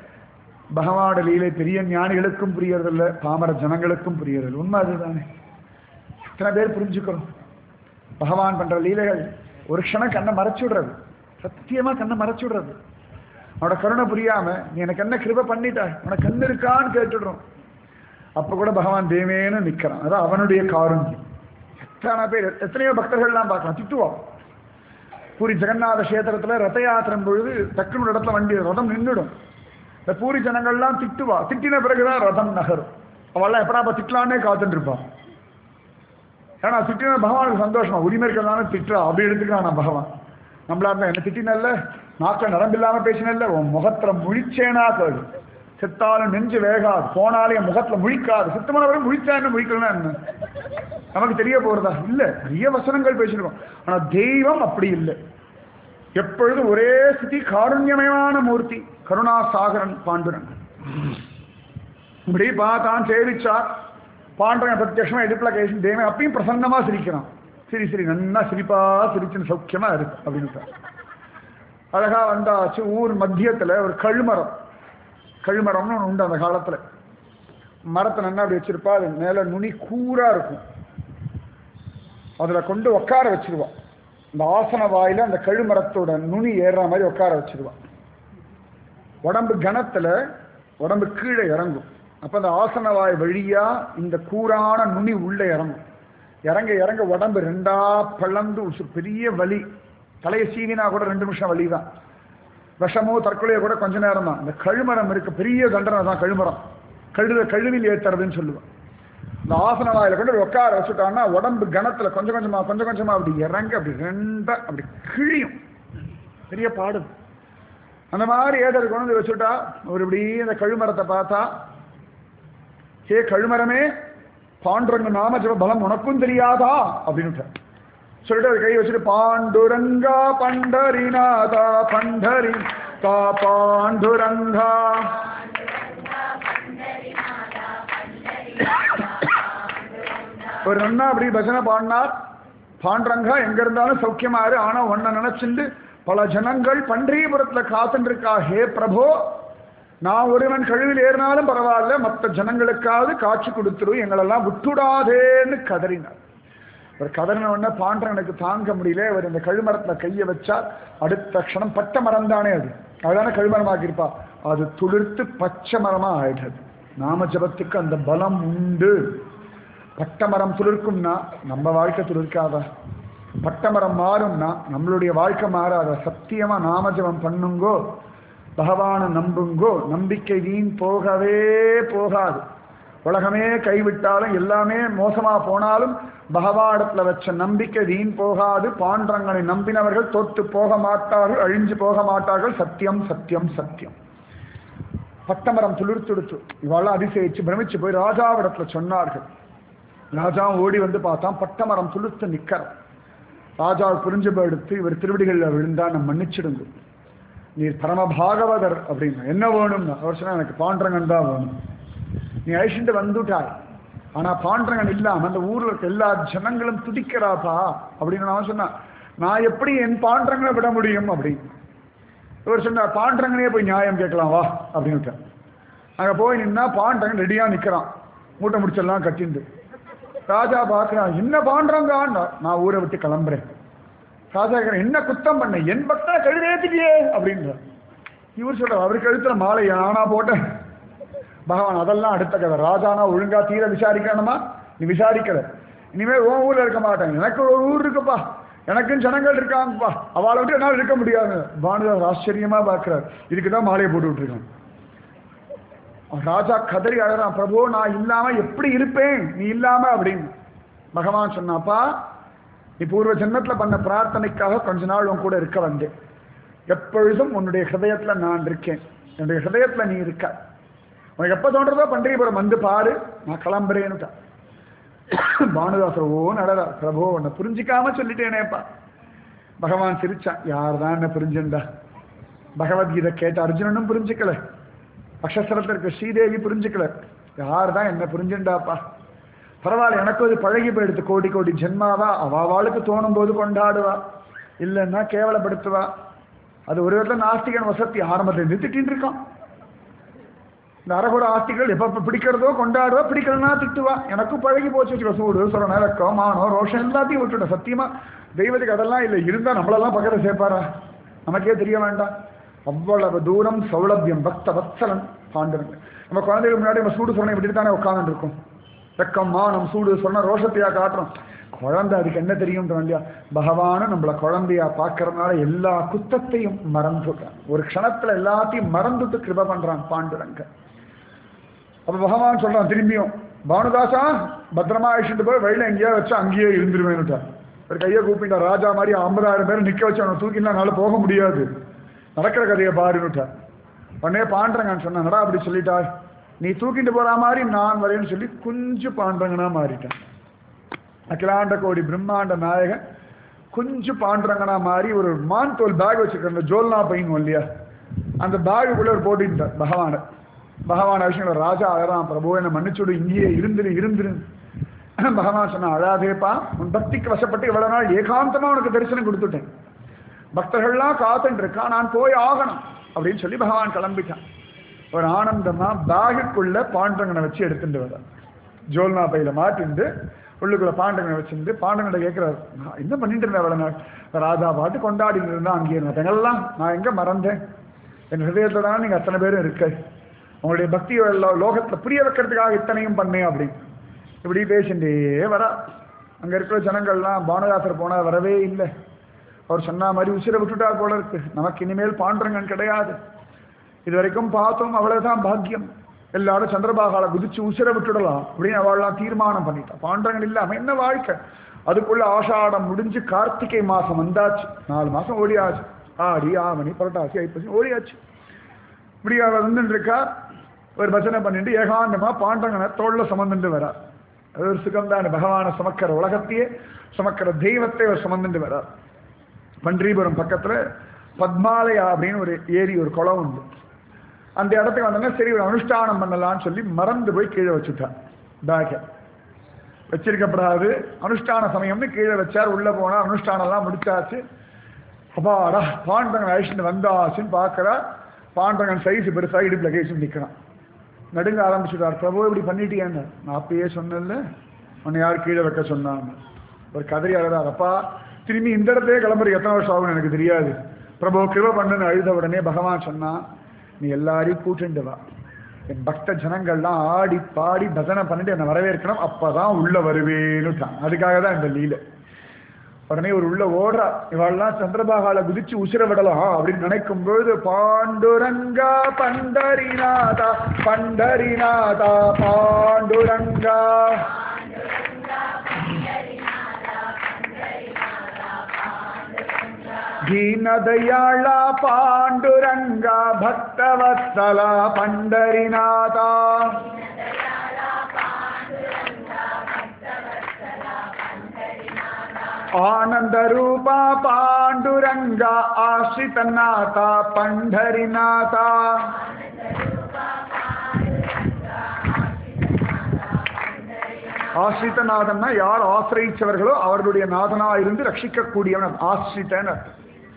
பகவானோட லீலை பெரிய ஞானிகளுக்கும் புரியறதில்ல பாமர ஜனங்களுக்கும் புரியறதில்ல உண்மை அதுதானே எத்தனை பேர் புரிஞ்சுக்கிறோம் பகவான் பண்ற லீலைகள் ஒரு க்ஷணம் கண்ணை மறைச்சு விடுறது சத்தியமா கண்ணை மறைச்சு விடுறது அவனோட கருணை புரியாம நீ எனக்கு என்ன கிருபை பண்ணிட்ட உனக்கு கண்ணு இருக்கான்னு கேட்டுடுறோம் அப்ப கூட பகவான் தேவேன்னு நிக்கிறான் அதான் அவனுடைய காருண்யம் எத்தனை பேர் எத்தனையோ பக்தர்கள்லாம் பார்க்கலாம் திட்டுவான் பூரி ஜெகநாத கஷேத்திரத்துல ரத யாத்திரம் பொழுது டக்குனு ஒரு இடத்துல வண்டி ரதம் நின்றுடும் இந்த பூரி ஜனங்கள்லாம் திட்டுவா திட்டின பிறகுதான் ரதம் நகரும் அவள்லாம் எப்படா அப்ப திட்டலான்னே காத்துட்டு இருப்பான் ஏன்னா திட்டின பகவானுக்கு சந்தோஷமா உரிமை இருக்கிறதால திட்டுறா அப்படி எடுத்துக்கிறான் நான் பகவான் நம்மளா இருந்தா என்ன திட்டினல்ல நாக்க நரம்பில்லாம பேசினல்ல உன் முகத்துல முழிச்சேனா கேடு செத்தாலும் நெஞ்சு வேகாது போனாலும் என் முகத்துல முழிக்காது சுத்தமானவரை முழிச்சா என்ன முழிக்கலன்னா என்ன நமக்கு தெரிய போறதா இல்ல நிறைய வசனங்கள் பேசிருக்கோம் ஆனா தெய்வம் அப்படி இல்லை எப்பொழுதும் ஒரே ஸ்திதி காருண்யமயமான மூர்த்தி கருணாசாகரன் பாண்டுரன் இப்படி பார்த்தான் சேவிச்சார் பாண்டவன் பிரத்யட்சமா இடுப்புல கேசி தேவன் அப்பயும் பிரசன்னமா சிரிக்கிறான் சரி சரி நன்னா சிரிப்பா சிரிச்சுன்னு சௌக்கியமா இருக்கு அப்படின்னு அழகா வந்தாச்சு ஊர் மத்தியத்துல ஒரு கழுமரம் கழுமரம்னு ஒன்று உண்டு அந்த காலத்துல மரத்தை நன்னா அப்படி வச்சிருப்பா அது மேல நுனி கூரா இருக்கும் அதுல கொண்டு உட்கார வச்சிருவா இந்த ஆசன வாயில அந்த கழுமரத்தோட நுனி ஏறுற மாதிரி உட்கார வச்சிருவா உடம்பு கணத்துல உடம்பு கீழே இறங்கும் அப்ப அந்த ஆசனவாய் வழியா இந்த கூரான நுனி உள்ள இறங்கும் இறங்க இறங்க உடம்பு ரெண்டா பள்ளந்து உசு- பெரிய வலி தலையை சீவினா கூட ரெண்டு நிமிஷம் வலி தான் விஷமோ தற்கொலையோ கூட கொஞ்ச நேரம் தான் இந்த கழுமரம் இருக்கு பெரிய தண்டனை தான் கழுமரம் கழுத கழுவில் ஏத்துறதுன்னு சொல்லுவேன் இந்த ஆசன வாயில கொண்டு உட்கார வச்சுட்டான்னா உடம்பு கணத்துல கொஞ்சம் கொஞ்சமா கொஞ்சம் கொஞ்சமா அப்படி இறங்க அப்படி ரெண்டா அப்படி கிழியும் பெரிய பாடு அந்த மாதிரி ஏதர் கொண்டு வந்து வச்சுட்டா ஒரு இப்படி இந்த கழுமரத்தை பார்த்தா ஹே கழுமரமே பாண்டுரங்க நாம ஜப பலம் உனக்கும் தெரியாதா அப்படின்னு சொல்லிட்டு அவர் கை வச்சுட்டு பாண்டுரங்கா பண்டரிநாதா பண்டரி கா பாண்டுரங்கா ஒரு நன்னா அப்படி பஜனை பாடினார் பாண்டரங்கா எங்க இருந்தாலும் சௌக்கியமாரு ஆனா உன்னை நினைச்சுண்டு பல ஜனங்கள் பன்றியபுரத்துல காத்துட்டு இருக்கா ஹே பிரபோ நான் ஒருவன் கழுவில் ஏறினாலும் பரவாயில்ல மற்ற ஜனங்களுக்காவது காட்சி கொடுத்துரு எங்களெல்லாம் விட்டுடாதேன்னு கதறினார் ஒரு கதறின உடனே பாண்டவனுக்கு தாங்க முடியல அவர் இந்த கழுமரத்துல கையை வச்சார் அடுத்த க்ஷணம் பட்ட மரம் தானே அது அதுதானே கழுமரமாக்கியிருப்பா அது துளிர்த்து பச்சை மரமா ஆயிடுது நாம ஜபத்துக்கு அந்த பலம் உண்டு பட்டமரம் துளிர்க்கும்னா நம்ம வாழ்க்கை துளிர்க்காதா பட்டமரம் மாறும்னா நம்மளுடைய வாழ்க்கை மாறாத சத்தியமா நாமஜபம் பண்ணுங்கோ பகவானை நம்புங்கோ நம்பிக்கை வீண் போகவே போகாது உலகமே கைவிட்டாலும் எல்லாமே மோசமா போனாலும் பகவானிடத்துல வச்ச நம்பிக்கை வீண் போகாது பாண்டங்களை நம்பினவர்கள் தோத்து போக மாட்டார்கள் அழிஞ்சு போக மாட்டார்கள் சத்தியம் சத்தியம் சத்தியம் பட்டமரம் துளிர்த்துடுத்து இவாளெல்லாம் அதிசயிச்சு பிரமிச்சு போய் ராஜாவிடத்துல சொன்னார்கள் ராஜா ஓடி வந்து பார்த்தான் பட்டமரம் துளுத்து நிற்கிறான் ராஜா புரிஞ்சு எடுத்து இவர் திருவடிகளில் விழுந்தா நம்ம மன்னிச்சிடுங்க நீர் பரம பாகவதர் அப்படின்னா என்ன வேணும்னா அவர் சொன்னா எனக்கு பாண்டரங்கன் தான் வேணும் நீ அழிச்சுட்டு வந்துட்டாய் ஆனா பாண்டரங்கன் இல்லாம அந்த ஊர்ல இருக்க எல்லா ஜனங்களும் துடிக்கிறாப்பா அப்படின்னு நான் சொன்னான் நான் எப்படி என் பாண்டரங்கனை விட முடியும் அப்படின்னு இவர் சொன்னார் பாண்டரங்கனே போய் நியாயம் கேட்கலாம் வா அப்படின்னு அங்க போய் நின்னா பாண்டரங்கன் ரெடியா நிக்கிறான் மூட்டை முடிச்செல்லாம் கட்டிண்டு ராஜா பார்க்கிறான் என்ன பாண்டறங்கான் நான் ஊரை விட்டு கிளம்புறேன் ராஜா கேட்கிறேன் என்ன குத்தம் பண்ண என் பக்தனை கழுதேத்திட்டியே அப்படின்ற இவர் சொல்ற அவர் கழுத்துல மாலை நானா போட்டேன் பகவான் அதெல்லாம் அடுத்த கதை ராஜானா ஒழுங்கா தீர விசாரிக்கணுமா நீ விசாரிக்கல இனிமே உன் ஊர்ல இருக்க மாட்டேன் எனக்கு ஒரு ஊர் இருக்குப்பா எனக்கும் ஜனங்கள் இருக்காங்கப்பா அவளை விட்டு என்னால் இருக்க முடியாது பானுதாஸ் ஆச்சரியமா பார்க்கிறார் இதுக்கு தான் மாலையை போட்டு விட்டுருக்கான் ராஜா கதறி அழறான் பிரபு நான் இல்லாம எப்படி இருப்பேன் நீ இல்லாம அப்படின்னு பகவான் சொன்னாப்பா நீ பூர்வ ஜென்மத்துல பண்ண பிரார்த்தனைக்காக கொஞ்ச நாள் உன் கூட இருக்க வந்தேன் எப்பொழுதும் உன்னுடைய ஹிருதயத்துல நான் இருக்கேன் என்னுடைய ஹிருதயத்துல நீ இருக்க உனக்கு எப்ப தோன்றதோ பண்டிகைபுரம் வந்து பாரு நான் கிளம்புறேன்னு பானுதாசர் ஓ நடரா பிரபு உன்னை புரிஞ்சிக்காம சொல்லிட்டேனேப்பா பகவான் சிரிச்சான் யார் தான் என்ன புரிஞ்சுண்டா பகவத்கீதை கேட்ட அர்ஜுனனும் புரிஞ்சுக்கல அக்ஷரத்தில் இருக்க ஸ்ரீதேவி புரிஞ்சுக்கல யார் தான் என்ன புரிஞ்சுண்டாப்பா பரவாயில்ல எனக்கு அது பழகி போயிடுத்து கோடி கோடி ஜென்மாவா அவ அவளுக்கு தோணும் போது கொண்டாடுவா இல்லைன்னா கேவலப்படுத்துவா அது ஒரு விதத்தில் நாஸ்திகன் வசதி ஆரம்பத்தில் நிறுத்திட்டு இருக்கான் இந்த அரகுட ஆஸ்திகள் எப்ப பிடிக்கிறதோ கொண்டாடுவா பிடிக்கலன்னா திட்டுவா எனக்கும் பழகி போச்சு வச்சுக்கோ சூடு சொரண வெக்கம் மானம் ரோஷம் எல்லாத்தையும் விட்டுட்டேன் சத்தியமா தெய்வத்துக்கு அதெல்லாம் இல்லை இருந்தா நம்மளெல்லாம் பக்கத்தில் சேர்ப்பாரா நமக்கே தெரிய வேண்டாம் அவ்வளவு தூரம் சௌலபியம் பக்த வத்சலன் பாண்டுருங்க நம்ம குழந்தைகள் முன்னாடி நம்ம சூடு சொரணை இப்படி தானே உட்காந்துட்டு இருக்கோம் வெக்கம் மானம் சூடு சொன்ன ரோஷத்தையா காட்டுறோம் குழந்தை அதுக்கு என்ன தெரியும் இல்லையா பகவானும் நம்மள குழந்தையா பார்க்கறதுனால எல்லா குத்தத்தையும் மறந்துட்டான் ஒரு க்ஷணத்துல எல்லாத்தையும் மறந்துட்டு கிருப பண்றான் பாண்டுரங்க அப்ப பகவான் சொல்றான் திரும்பியும் பானுதாசா பத்திரமா அழிச்சுட்டு போய் வழியில எங்கேயோ வச்சு அங்கேயே இருந்துருவேன்னுட்டார் ஒரு கையை கூப்பிட்டா ராஜா மாதிரி ஐம்பதாயிரம் பேர் நிக்க வச்சு அவனை தூக்கினா என்னால போக முடியாது நடக்கிற கதையை பாருன்னுட்டார் உடனே பாண்டரங்கன்னு சொன்னா நடா அப்படி சொல்லிட்டா நீ தூக்கிட்டு போற மாதிரி நான் வரேன்னு சொல்லி கொஞ்சம் பாண்டரங்கனா மாறிட்டேன் அகிலாண்ட கோடி பிரம்மாண்ட நாயகன் கொஞ்சம் பாண்டரங்கனா மாறி ஒரு மான் தோல் பேக் வச்சிருக்கிற ஜோல்னா பையன் இல்லையா அந்த பேகுக்குள்ள ஒரு போட்டிருந்தார் பகவானை பகவான் அபிஷேகம் ராஜா அழறான் பிரபு என்னை மன்னிச்சுடு இங்கேயே இருந்துரு இருந்துரு பகவான் சொன்ன அழாதேப்பா உன் பக்திக்கு வசப்பட்டு இவ்வளவு நாள் ஏகாந்தமா உனக்கு தரிசனம் கொடுத்துட்டேன் பக்தர்கள்லாம் காத்துட்டு இருக்கா நான் போய் ஆகணும் அப்படின்னு சொல்லி பகவான் கிளம்பிட்டான் ஒரு ஆனந்தமா பேகுக்குள்ள பாண்டங்கனை வச்சு எடுத்துட்டு வர ஜோல்னா பையில மாட்டிண்டு உள்ளுக்குள்ள பாண்டங்கனை வச்சிருந்து பாண்டங்கனை கேட்கிறார் நான் என்ன பண்ணிட்டு இருந்தேன் அவ்வளவு நாள் ராஜா பாட்டு கொண்டாடிட்டு இருந்தா அங்கேயே இருந்தேன் எல்லாம் நான் எங்க மறந்தேன் என் ஹிருதயத்தோட நீங்க அத்தனை பேரும் இருக்க உங்களுடைய பக்தியை எல்லாம் லோகத்துல புரிய வைக்கிறதுக்காக இத்தனையும் பண்ணேன் அப்படின்னு இப்படி பேசிட்டே வரா அங்க இருக்கிற ஜனங்கள்லாம் பானதாசர் போனா வரவே இல்லை அவர் சொன்ன மாதிரி உசிரை விட்டுட்டா போல இருக்கு நமக்கு இனிமேல் பாண்டரங்கன் கிடையாது இது வரைக்கும் பார்த்தோம் அவ்வளவுதான் பாக்கியம் எல்லாரும் சந்திரபாகால குதிச்சு உசிரை விட்டுடலாம் அப்படின்னு அவள்லாம் தீர்மானம் பண்ணிட்டான் பாண்டரங்கன் இல்லாம என்ன வாழ்க்கை அதுக்குள்ள ஆஷாடம் முடிஞ்சு கார்த்திகை மாசம் வந்தாச்சு நாலு மாசம் ஓடியாச்சு ஆடி ஆவணி புரட்டாசி ஐப்பசி ஓடியாச்சு இப்படி அவர் வந்துட்டு இருக்கா ஒரு பஜனை பண்ணிட்டு ஏகாந்தமா பாண்டங்கனை தோல்ல சுமந்துட்டு வரா அது ஒரு சுகம்தான் பகவானை சுமக்கிற உலகத்தையே சுமக்கிற தெய்வத்தை அவர் சுமந்துட்டு வரார் பன்றிபுரம் பக்கத்துல பத்மாலயா அப்படின்னு ஒரு ஏரி ஒரு குளம் உண்டு அந்த இடத்துக்கு வந்தோன்னா சரி ஒரு அனுஷ்டானம் பண்ணலாம்னு சொல்லி மறந்து போய் கீழே வச்சுட்டான் பேக்கை வச்சிருக்கப்படாது அனுஷ்டான சமயம்னு கீழே வச்சார் உள்ள போனா அனுஷ்டானம்லாம் முடிச்சாச்சு அப்பாடா பாண்டங்கன் அழிச்சுட்டு வந்தாச்சுன்னு பார்க்கறா பாண்டங்கன் சைஸ் பெருசா இடுப்புல கேச்சு நிற்கிறான் நடுங்க ஆரம்பிச்சுட்டார் பிரபு இப்படி பண்ணிட்டியான்னு நான் அப்பயே சொன்னேன்ல உன்னை யார் கீழே வைக்க சொன்னாங்க ஒரு கதறி அழறார் அப்பா திரும்பி இந்த இடத்தையே கிளம்புற எத்தனை வருஷம் ஆகும்னு எனக்கு தெரியாது பிரபு கிருப பண்ணுன்னு அழுத உடனே பகவான் சொன்னான் நீ எல்லாரையும் கூட்டுண்டு வா என் பக்த ஜனங்கள்லாம் ஆடி பாடி பஜனை பண்ணிட்டு என்னை வரவேற்கணும் அப்பதான் உள்ள வருவேன்னுட்டான் அதுக்காக தான் இந்த லீலை உடனே ஒரு உள்ள ஓடுறா இவாள்லாம் சந்திரபாகால குதிச்சு உசிர விடலாம் அப்படின்னு நினைக்கும் பொழுது பாண்டுரங்கா பண்டரிநாதா பண்டரிநாதா பாண்டுரங்கா ದೀನದಯಾಳ ಪಾಂಡುರಂಗ ಭಕ್ತವತ್ಸಲ ಪಂಡರಿನಾಥ ಆನಂದ ರೂಪ ಪಾಂಡುರಂಗ ಆಶ್ರಿತನಾಥ ಪಂಡರಿನಾಥ ஆசிரித்தநாதன்னா யார் ஆசிரியிச்சவர்களோ அவர்களுடைய நாதனா இருந்து ரட்சிக்கக்கூடியவன் ஆசிரித்தன் அர்த்தம்.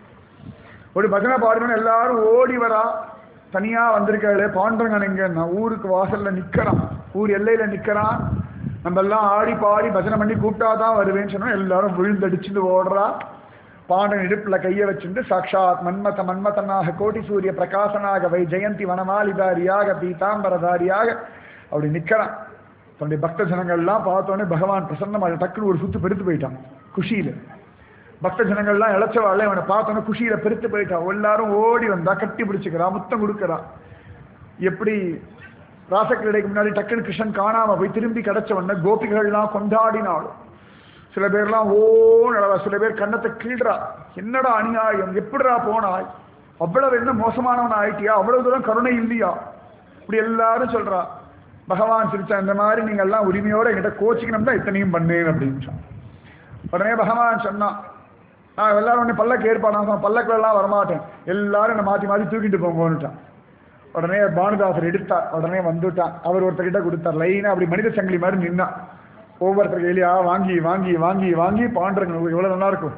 ஒரு பஜனை பாடணும் எல்லாரும் ஓடி வரா தனியா வந்திருக்காளே பாண்டரங்கன் எங்க நான் ஊருக்கு வாசல்ல நிக்கிறான் ஊர் எல்லையில நிக்கிறான் நம்ம எல்லாம் ஆடி பாடி பஜனை பண்ணி கூப்பிட்டாதான் வருவேன்னு சொன்னா எல்லாரும் விழுந்தடிச்சுட்டு ஓடுறா பாண்டன் இடுப்புல கைய வச்சுட்டு சாட்சாத் மன்மத மன்மதனாக கோட்டி சூரிய பிரகாசனாக வை ஜெயந்தி வனமாலிதாரியாக பீதாம்பரதாரியாக அப்படி நிக்கிறான் தன்னுடைய பக்த ஜனங்கள்லாம் பார்த்தோன்னே பகவான் பிரசன்னமாக டக்குன்னு ஒரு சுத்து பெருத்து போயிட்டான் குஷியில பக்த ஜனங்கள்லாம் இழைச்சவாள் அவனை பார்த்தோன்னே குஷியில பெருத்து போயிட்டான் எல்லாரும் ஓடி வந்தா கட்டி பிடிச்சிக்கிறா முத்தம் கொடுக்கறா எப்படி ராசக்கிரடைக்கு முன்னாடி டக்குன்னு கிருஷ்ணன் காணாம போய் திரும்பி கிடைச்ச உடனே கோபிகள்லாம் கொண்டாடினாலும் சில பேர்லாம் ஓ நடவா சில பேர் கண்ணத்தை கீழ்றா என்னடா அநியாயம் எப்படிடா போனாய் அவ்வளவு என்ன மோசமானவன் ஆயிட்டியா அவ்வளவு தூரம் கருணை இல்லையா இப்படி எல்லாரும் சொல்றா பகவான் சிரிச்சா இந்த மாதிரி நீங்க எல்லாம் உரிமையோட என்கிட்ட கோச்சிக்கணும் தான் இத்தனையும் பண்ணேன் அப்படின்னு உடனே பகவான் சொன்னான் நான் எல்லாரும் உடனே பல்லக்கு ஏற்பாடு நான் பல்லக்குல எல்லாம் வரமாட்டேன் எல்லாரும் என்னை மாத்தி மாத்தி தூக்கிட்டு போங்கன்னுட்டான் உடனே பானுதாசர் எடுத்தார் உடனே வந்துட்டான் அவர் ஒருத்தர்கிட்ட கொடுத்தார் லைனா அப்படி மனித சங்கிலி மாதிரி நின்னான் ஒவ்வொருத்தர் கையிலையா வாங்கி வாங்கி வாங்கி வாங்கி பாண்டுறங்க எவ்வளவு நல்லா இருக்கும்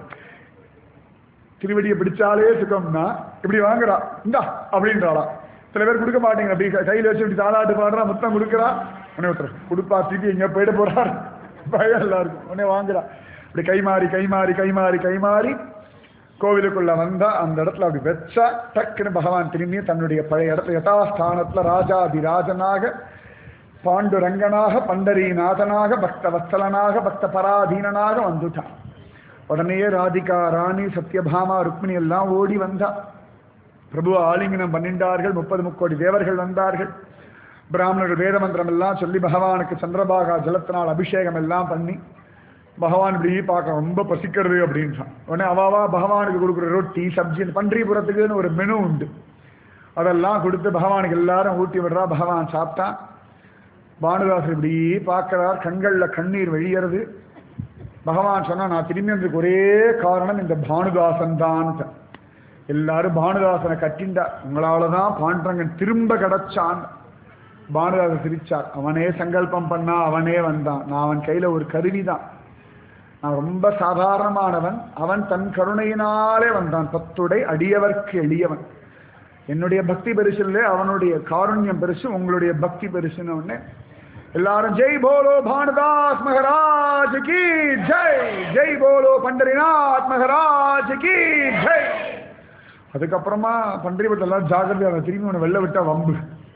திருவடியை பிடிச்சாலே சுகம்னா இப்படி வாங்குறா இந்தா அப்படின்றாளா சில பேர் கொடுக்க மாட்டேங்க அப்படி க- கையில வச்சு இப்படி தாளாட்டு பாடுறா முத்தம் கொடுக்குறா உடனே ஒருத்தர் கொடுப்பா திருப்பி எங்க போயிட போறார் பயம் எல்லாருக்கும் உடனே வாங்குறா இப்படி கை மாறி கை மாறி கை மாறி கை மாறி கோவிலுக்குள்ள வந்தா அந்த இடத்துல அப்படி வச்சா டக்குன்னு பகவான் திரும்பி தன்னுடைய பழைய இடத்துல யதாஸ்தானத்துல ராஜாதிராஜனாக பாண்டுரங்கனாக பண்டரீநாதனாக பக்த வத்சலனாக பக்த பராதீனனாக வந்துட்டான் உடனேயே ராதிகா ராணி சத்யபாமா ருக்மிணி எல்லாம் ஓடி வந்தா பிரபு ஆலிங்கனம் பண்ணிண்டார்கள் முப்பது முக்கோடி தேவர்கள் வந்தார்கள் பிராமணர்கள் வேத மந்திரம் எல்லாம் சொல்லி பகவானுக்கு சந்திரபாகா ஜலத்தினால் அபிஷேகம் எல்லாம் பண்ணி பகவான் இப்படி பார்க்க ரொம்ப பசிக்கிறது அப்படின்றான் உடனே அவாவா பகவானுக்கு கொடுக்குற ரொட்டி சப்ஜி இந்த பன்றிபுரத்துக்குன்னு ஒரு மெனு உண்டு அதெல்லாம் கொடுத்து பகவானுக்கு எல்லாரும் ஊட்டி விடுறா பகவான் சாப்பிட்டான் பானுதாசர் இப்படி பார்க்கிறார் கண்கள்ல கண்ணீர் வெளியறது பகவான் சொன்னா நான் திரும்பி வந்ததுக்கு ஒரே காரணம் இந்த பானுதாசன் தான் எல்லாரும் பானுதாசனை கட்டிண்டா உங்களால தான் பாண்டரங்கன் திரும்ப கிடைச்சான் பானுதாசன் சிரிச்சார் அவனே சங்கல்பம் பண்ணா அவனே வந்தான் நான் அவன் கையில ஒரு கருவி தான் நான் ரொம்ப சாதாரணமானவன் அவன் தன் கருணையினாலே வந்தான் பத்துடை அடியவர்க்கு எளியவன் என்னுடைய பக்தி பெருசு இல்லை அவனுடைய காருண்யம் பெருசு உங்களுடைய பக்தி பெருசுன்னு உடனே எல்லாரும் ஜெய் போலோ பானுதாஸ் மகராஜ் கி ஜெய் ஜெய் போலோ பண்டரிநாத் மகராஜ் கி ஜெய் அதுக்கப்புறமா பன்றிபட்டு எல்லாம் ஜாகிரதையாக திரும்பி உன்னை வெளில விட்டா வம்பு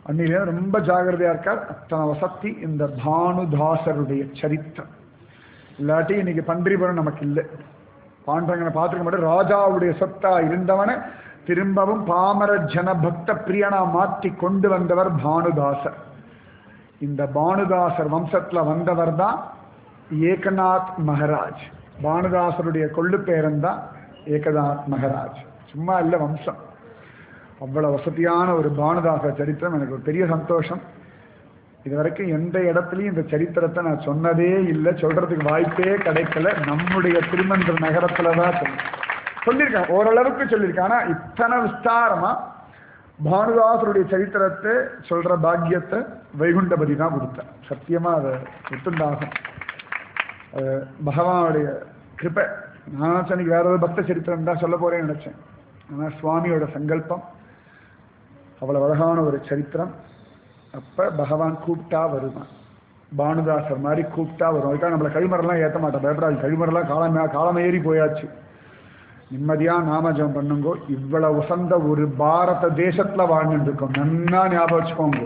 அன்னிலே ரொம்ப ஜாகிரதையா இருக்கார் அத்தனை வசத்தி இந்த பானுதாசருடைய சரித்திரம் இல்லாட்டி இன்னைக்கு பன்றிபுரம் நமக்கு இல்லை பாண்டவங்களை பார்த்துக்க மாட்டோம் ராஜாவுடைய சொத்தா இருந்தவனை திரும்பவும் பாமர ஜன பக்த பிரியனா மாற்றி கொண்டு வந்தவர் பானுதாசர் இந்த பானுதாசர் வம்சத்துல வந்தவர் தான் ஏகநாத் மகராஜ் பானுதாசருடைய கொள்ளு பேரன் தான் ஏகநாத் மகராஜ் சும்மா இல்லை வம்சம் அவ்வளவு வசதியான ஒரு பானுதாசர் சரித்திரம் எனக்கு ஒரு பெரிய சந்தோஷம் இது வரைக்கும் எந்த இடத்துலையும் இந்த சரித்திரத்தை நான் சொன்னதே இல்லை சொல்றதுக்கு வாய்ப்பே கிடைக்கல நம்முடைய திருமன்ற நகரத்துல தான் சொன்னேன் சொல்லியிருக்கேன் ஓரளவுக்கு சொல்லியிருக்கேன் ஆனா இத்தனை விஸ்தாரமா பானுதாசருடைய சரித்திரத்தை சொல்ற பாக்கியத்தை வைகுண்டபதி தான் கொடுத்தேன் சத்தியமா அதை விட்டுண்டாகும் அது பகவானுடைய கிருப்பை நான் நினைச்சேன் இன்னைக்கு வேற ஏதாவது பக்த சரித்திரம் தான் சொல்ல போறேன்னு நினைச்சேன் ஆனால் சுவாமியோட சங்கல்பம் அவ்வளவு அழகான ஒரு சரித்திரம் அப்ப பகவான் கூப்பிட்டா வருவான் பானுதாசர் மாதிரி கூப்பிட்டா வரும் அதுக்காக நம்மளை கழிமரெல்லாம் ஏற்ற மாட்டோம் பயப்படாது கழிமரெல்லாம் காலம் காலம் ஏறி போயாச்சு நிம்மதியா நாம ஜெபம் பண்ணுங்கோ இவ்வளவு உசந்த ஒரு பாரத தேசத்துல வாழ்ந்துட்டு இருக்கோம் நன்னா ஞாபகம் வச்சுக்கோங்க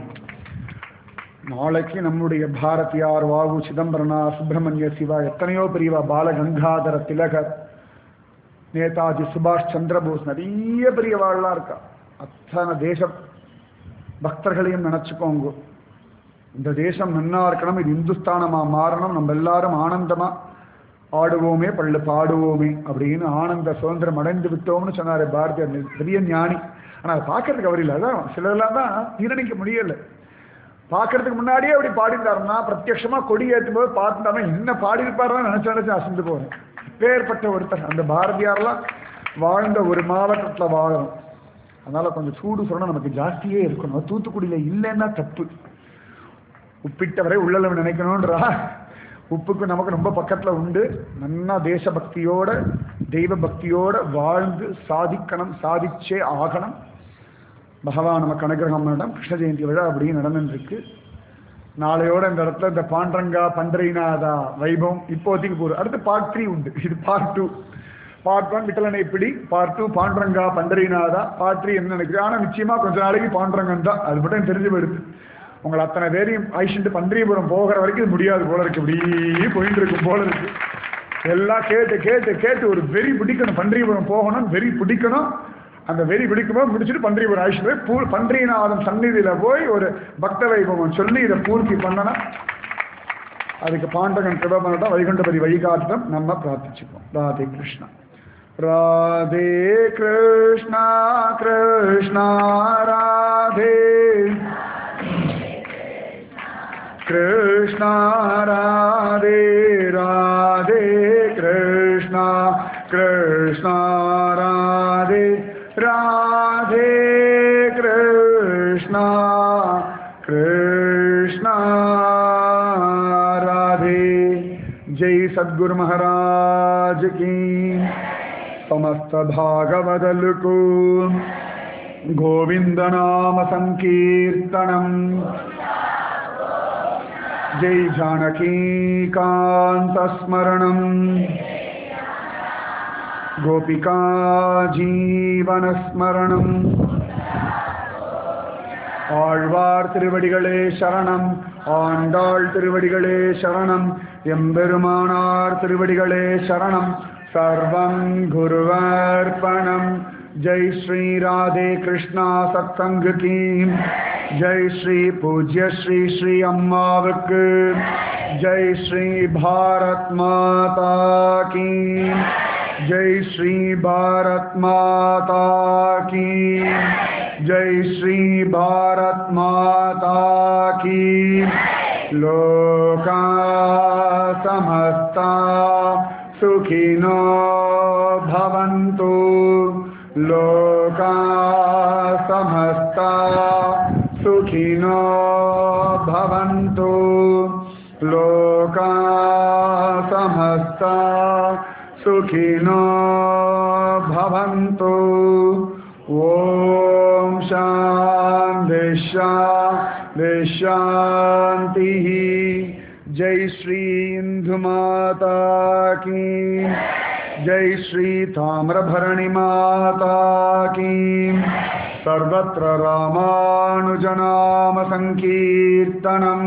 நாளைக்கு நம்முடைய பாரதியார் வாகு சிதம்பரனா சுப்பிரமணிய சிவா எத்தனையோ பெரியவா பாலகங்காதர திலகர் நேதாஜி சுபாஷ் சந்திரபோஸ் நிறைய பெரியவாள்லாம் இருக்கா அத்தனை தேச பக்தர்களையும் நினைச்சுக்கோங்க இந்த தேசம் நன்னா இருக்கணும் இது இந்துஸ்தானமா மாறணும் நம்ம எல்லாரும் ஆனந்தமா ஆடுவோமே பள்ளு பாடுவோமே அப்படின்னு ஆனந்த சுதந்திரம் அடைந்து விட்டோம்னு சொன்னாரு பாரதியார் பெரிய ஞானி ஆனா அதை பார்க்கறதுக்கு அவர் இல்லை அதான் சிலர்லாம் தான் ஜீரணிக்க முடியல பார்க்கறதுக்கு முன்னாடியே அப்படி பாடிட்டாருன்னா பிரத்யட்சமா கொடி ஏற்றும் போது பார்த்துட்டாருன்னா என்ன பாடியிருப்பாருன்னு நினைச்சு நினைச்சு அசந்து போறேன் பேர்பட்ட ஒருத்தர் அந்த பாரதியார்லாம் வாழ்ந்த ஒரு மாவட்டத்துல வாழணும் அதனால கொஞ்சம் சூடு சொல்லணும் நமக்கு ஜாஸ்தியே இருக்கணும் தூத்துக்குடியில இல்லைன்னா தப்பு உப்பிட்டவரை உள்ளளவு நினைக்கணும்ன்றா உப்புக்கு நமக்கு ரொம்ப பக்கத்துல உண்டு நன்னா தேசபக்தியோட தெய்வ பக்தியோட வாழ்ந்து சாதிக்கணும் சாதிச்சே ஆகணும் பகவான் நமக்கு அனுகிரகம் பண்ணணும் கிருஷ்ண ஜெயந்தி விழா அப்படியே நடந்துருக்கு நாளையோட இந்த இடத்துல இந்த பாண்டரங்கா பண்டரிநாதா வைபவம் இப்போதைக்கு போகுது அடுத்து பார்ட் த்ரீ உண்டு இது பார்ட் டூ பார்ட் ஒன் விட்டலனை பிடி part two Panduranga Pandharinatha part three என்ன நினைக்கிறேன் ஆனால் நிச்சயமா கொஞ்ச நாளைக்கு பாண்டரங்கன் தான் அது மட்டும் எனக்கு தெரிஞ்சு போயிடுது உங்களை அத்தனை பேரையும் அழிச்சுட்டு பன்றியபுரம் போகிற வரைக்கும் இது முடியாது போல இருக்கு இப்படி போயிட்டு இருக்கும் போல இருக்கு எல்லாம் கேட்டு கேட்டு கேட்டு ஒரு வெறி பிடிக்கணும் பன்றியபுரம் போகணும் வெறி பிடிக்கணும் அந்த வெறி பிடிக்கும்போது முடிச்சுட்டு பன்றியபுரம் அழிச்சுட்டு போய் பூ பன்றியநாதன் சந்நிதியில போய் ஒரு பக்த வைபவம் சொல்லி இதை பூர்த்தி பண்ணணும் அதுக்கு பாண்டகன் கிருப பண்ணட்டும் வைகுண்டபதி வழிகாட்டம் நம்ம பிரார்த்திச்சுப்போம் ராதே கிருஷ்ணா ராதே கிருஷ்ணா கிருஷ்ணா ராதே कृष्णा राधे राधे कृष्णा कृष्णा राधे राधे कृष्णा कृष्णा राधे जय सद्गुरु महाराज की समस्त भागवदल को गोविंद नाम संकीर्तनम जय जानकीकान्तस्मरणम् गोपिका जीवनस्मरणम् ஆழ்வார் திருவடிகளே சரணம் ஆண்டாள் திருவடிகளே சரணம் எம்பெருமானார் திருவடிகளே சரணம் சர்வம் குருவர்ப்பணம் जय श्री राधे कृष्णा सत्संग की जय श्री पूज्य श्री श्री अम्मावक जय श्री भारत माता की जय श्री भारत माता की जय श्री भारत माता की लोका समस्ता सुखिनो भवन्तु लोका समस्ता सुखिनो भवन्तु लोका समस्ता सुखिनो भवन्तु ॐ शान्ति शान्ति शान्तिः जय श्री इन्दुमाता की जय श्री ताम्रभरणि माता की सर्वत्र रामानुजनामसङ्कीर्तनम्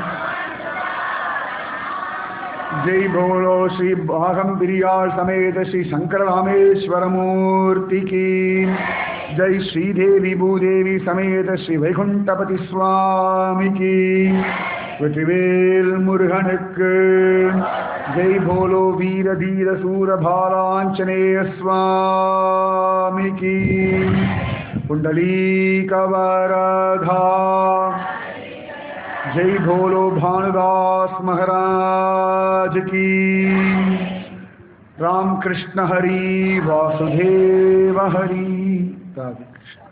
जय बोलो श्री भागम बिरियाल समेत श्री शंकर रामेश्वर मूर्ति की जय श्री देवी भूदेवी समेत श्री வைகுண்டபதி சுவாமி की வெற்றிவேல் முருகனுக்கு ஜெய் போலோ வீர தீர சூர பாலாஞ்சனேய சுவாமி की पुंडलीकवरधा जय भोलो भानुदास महाराज की राम कृष्ण हरि वासुदेव हरि राधे कृष्ण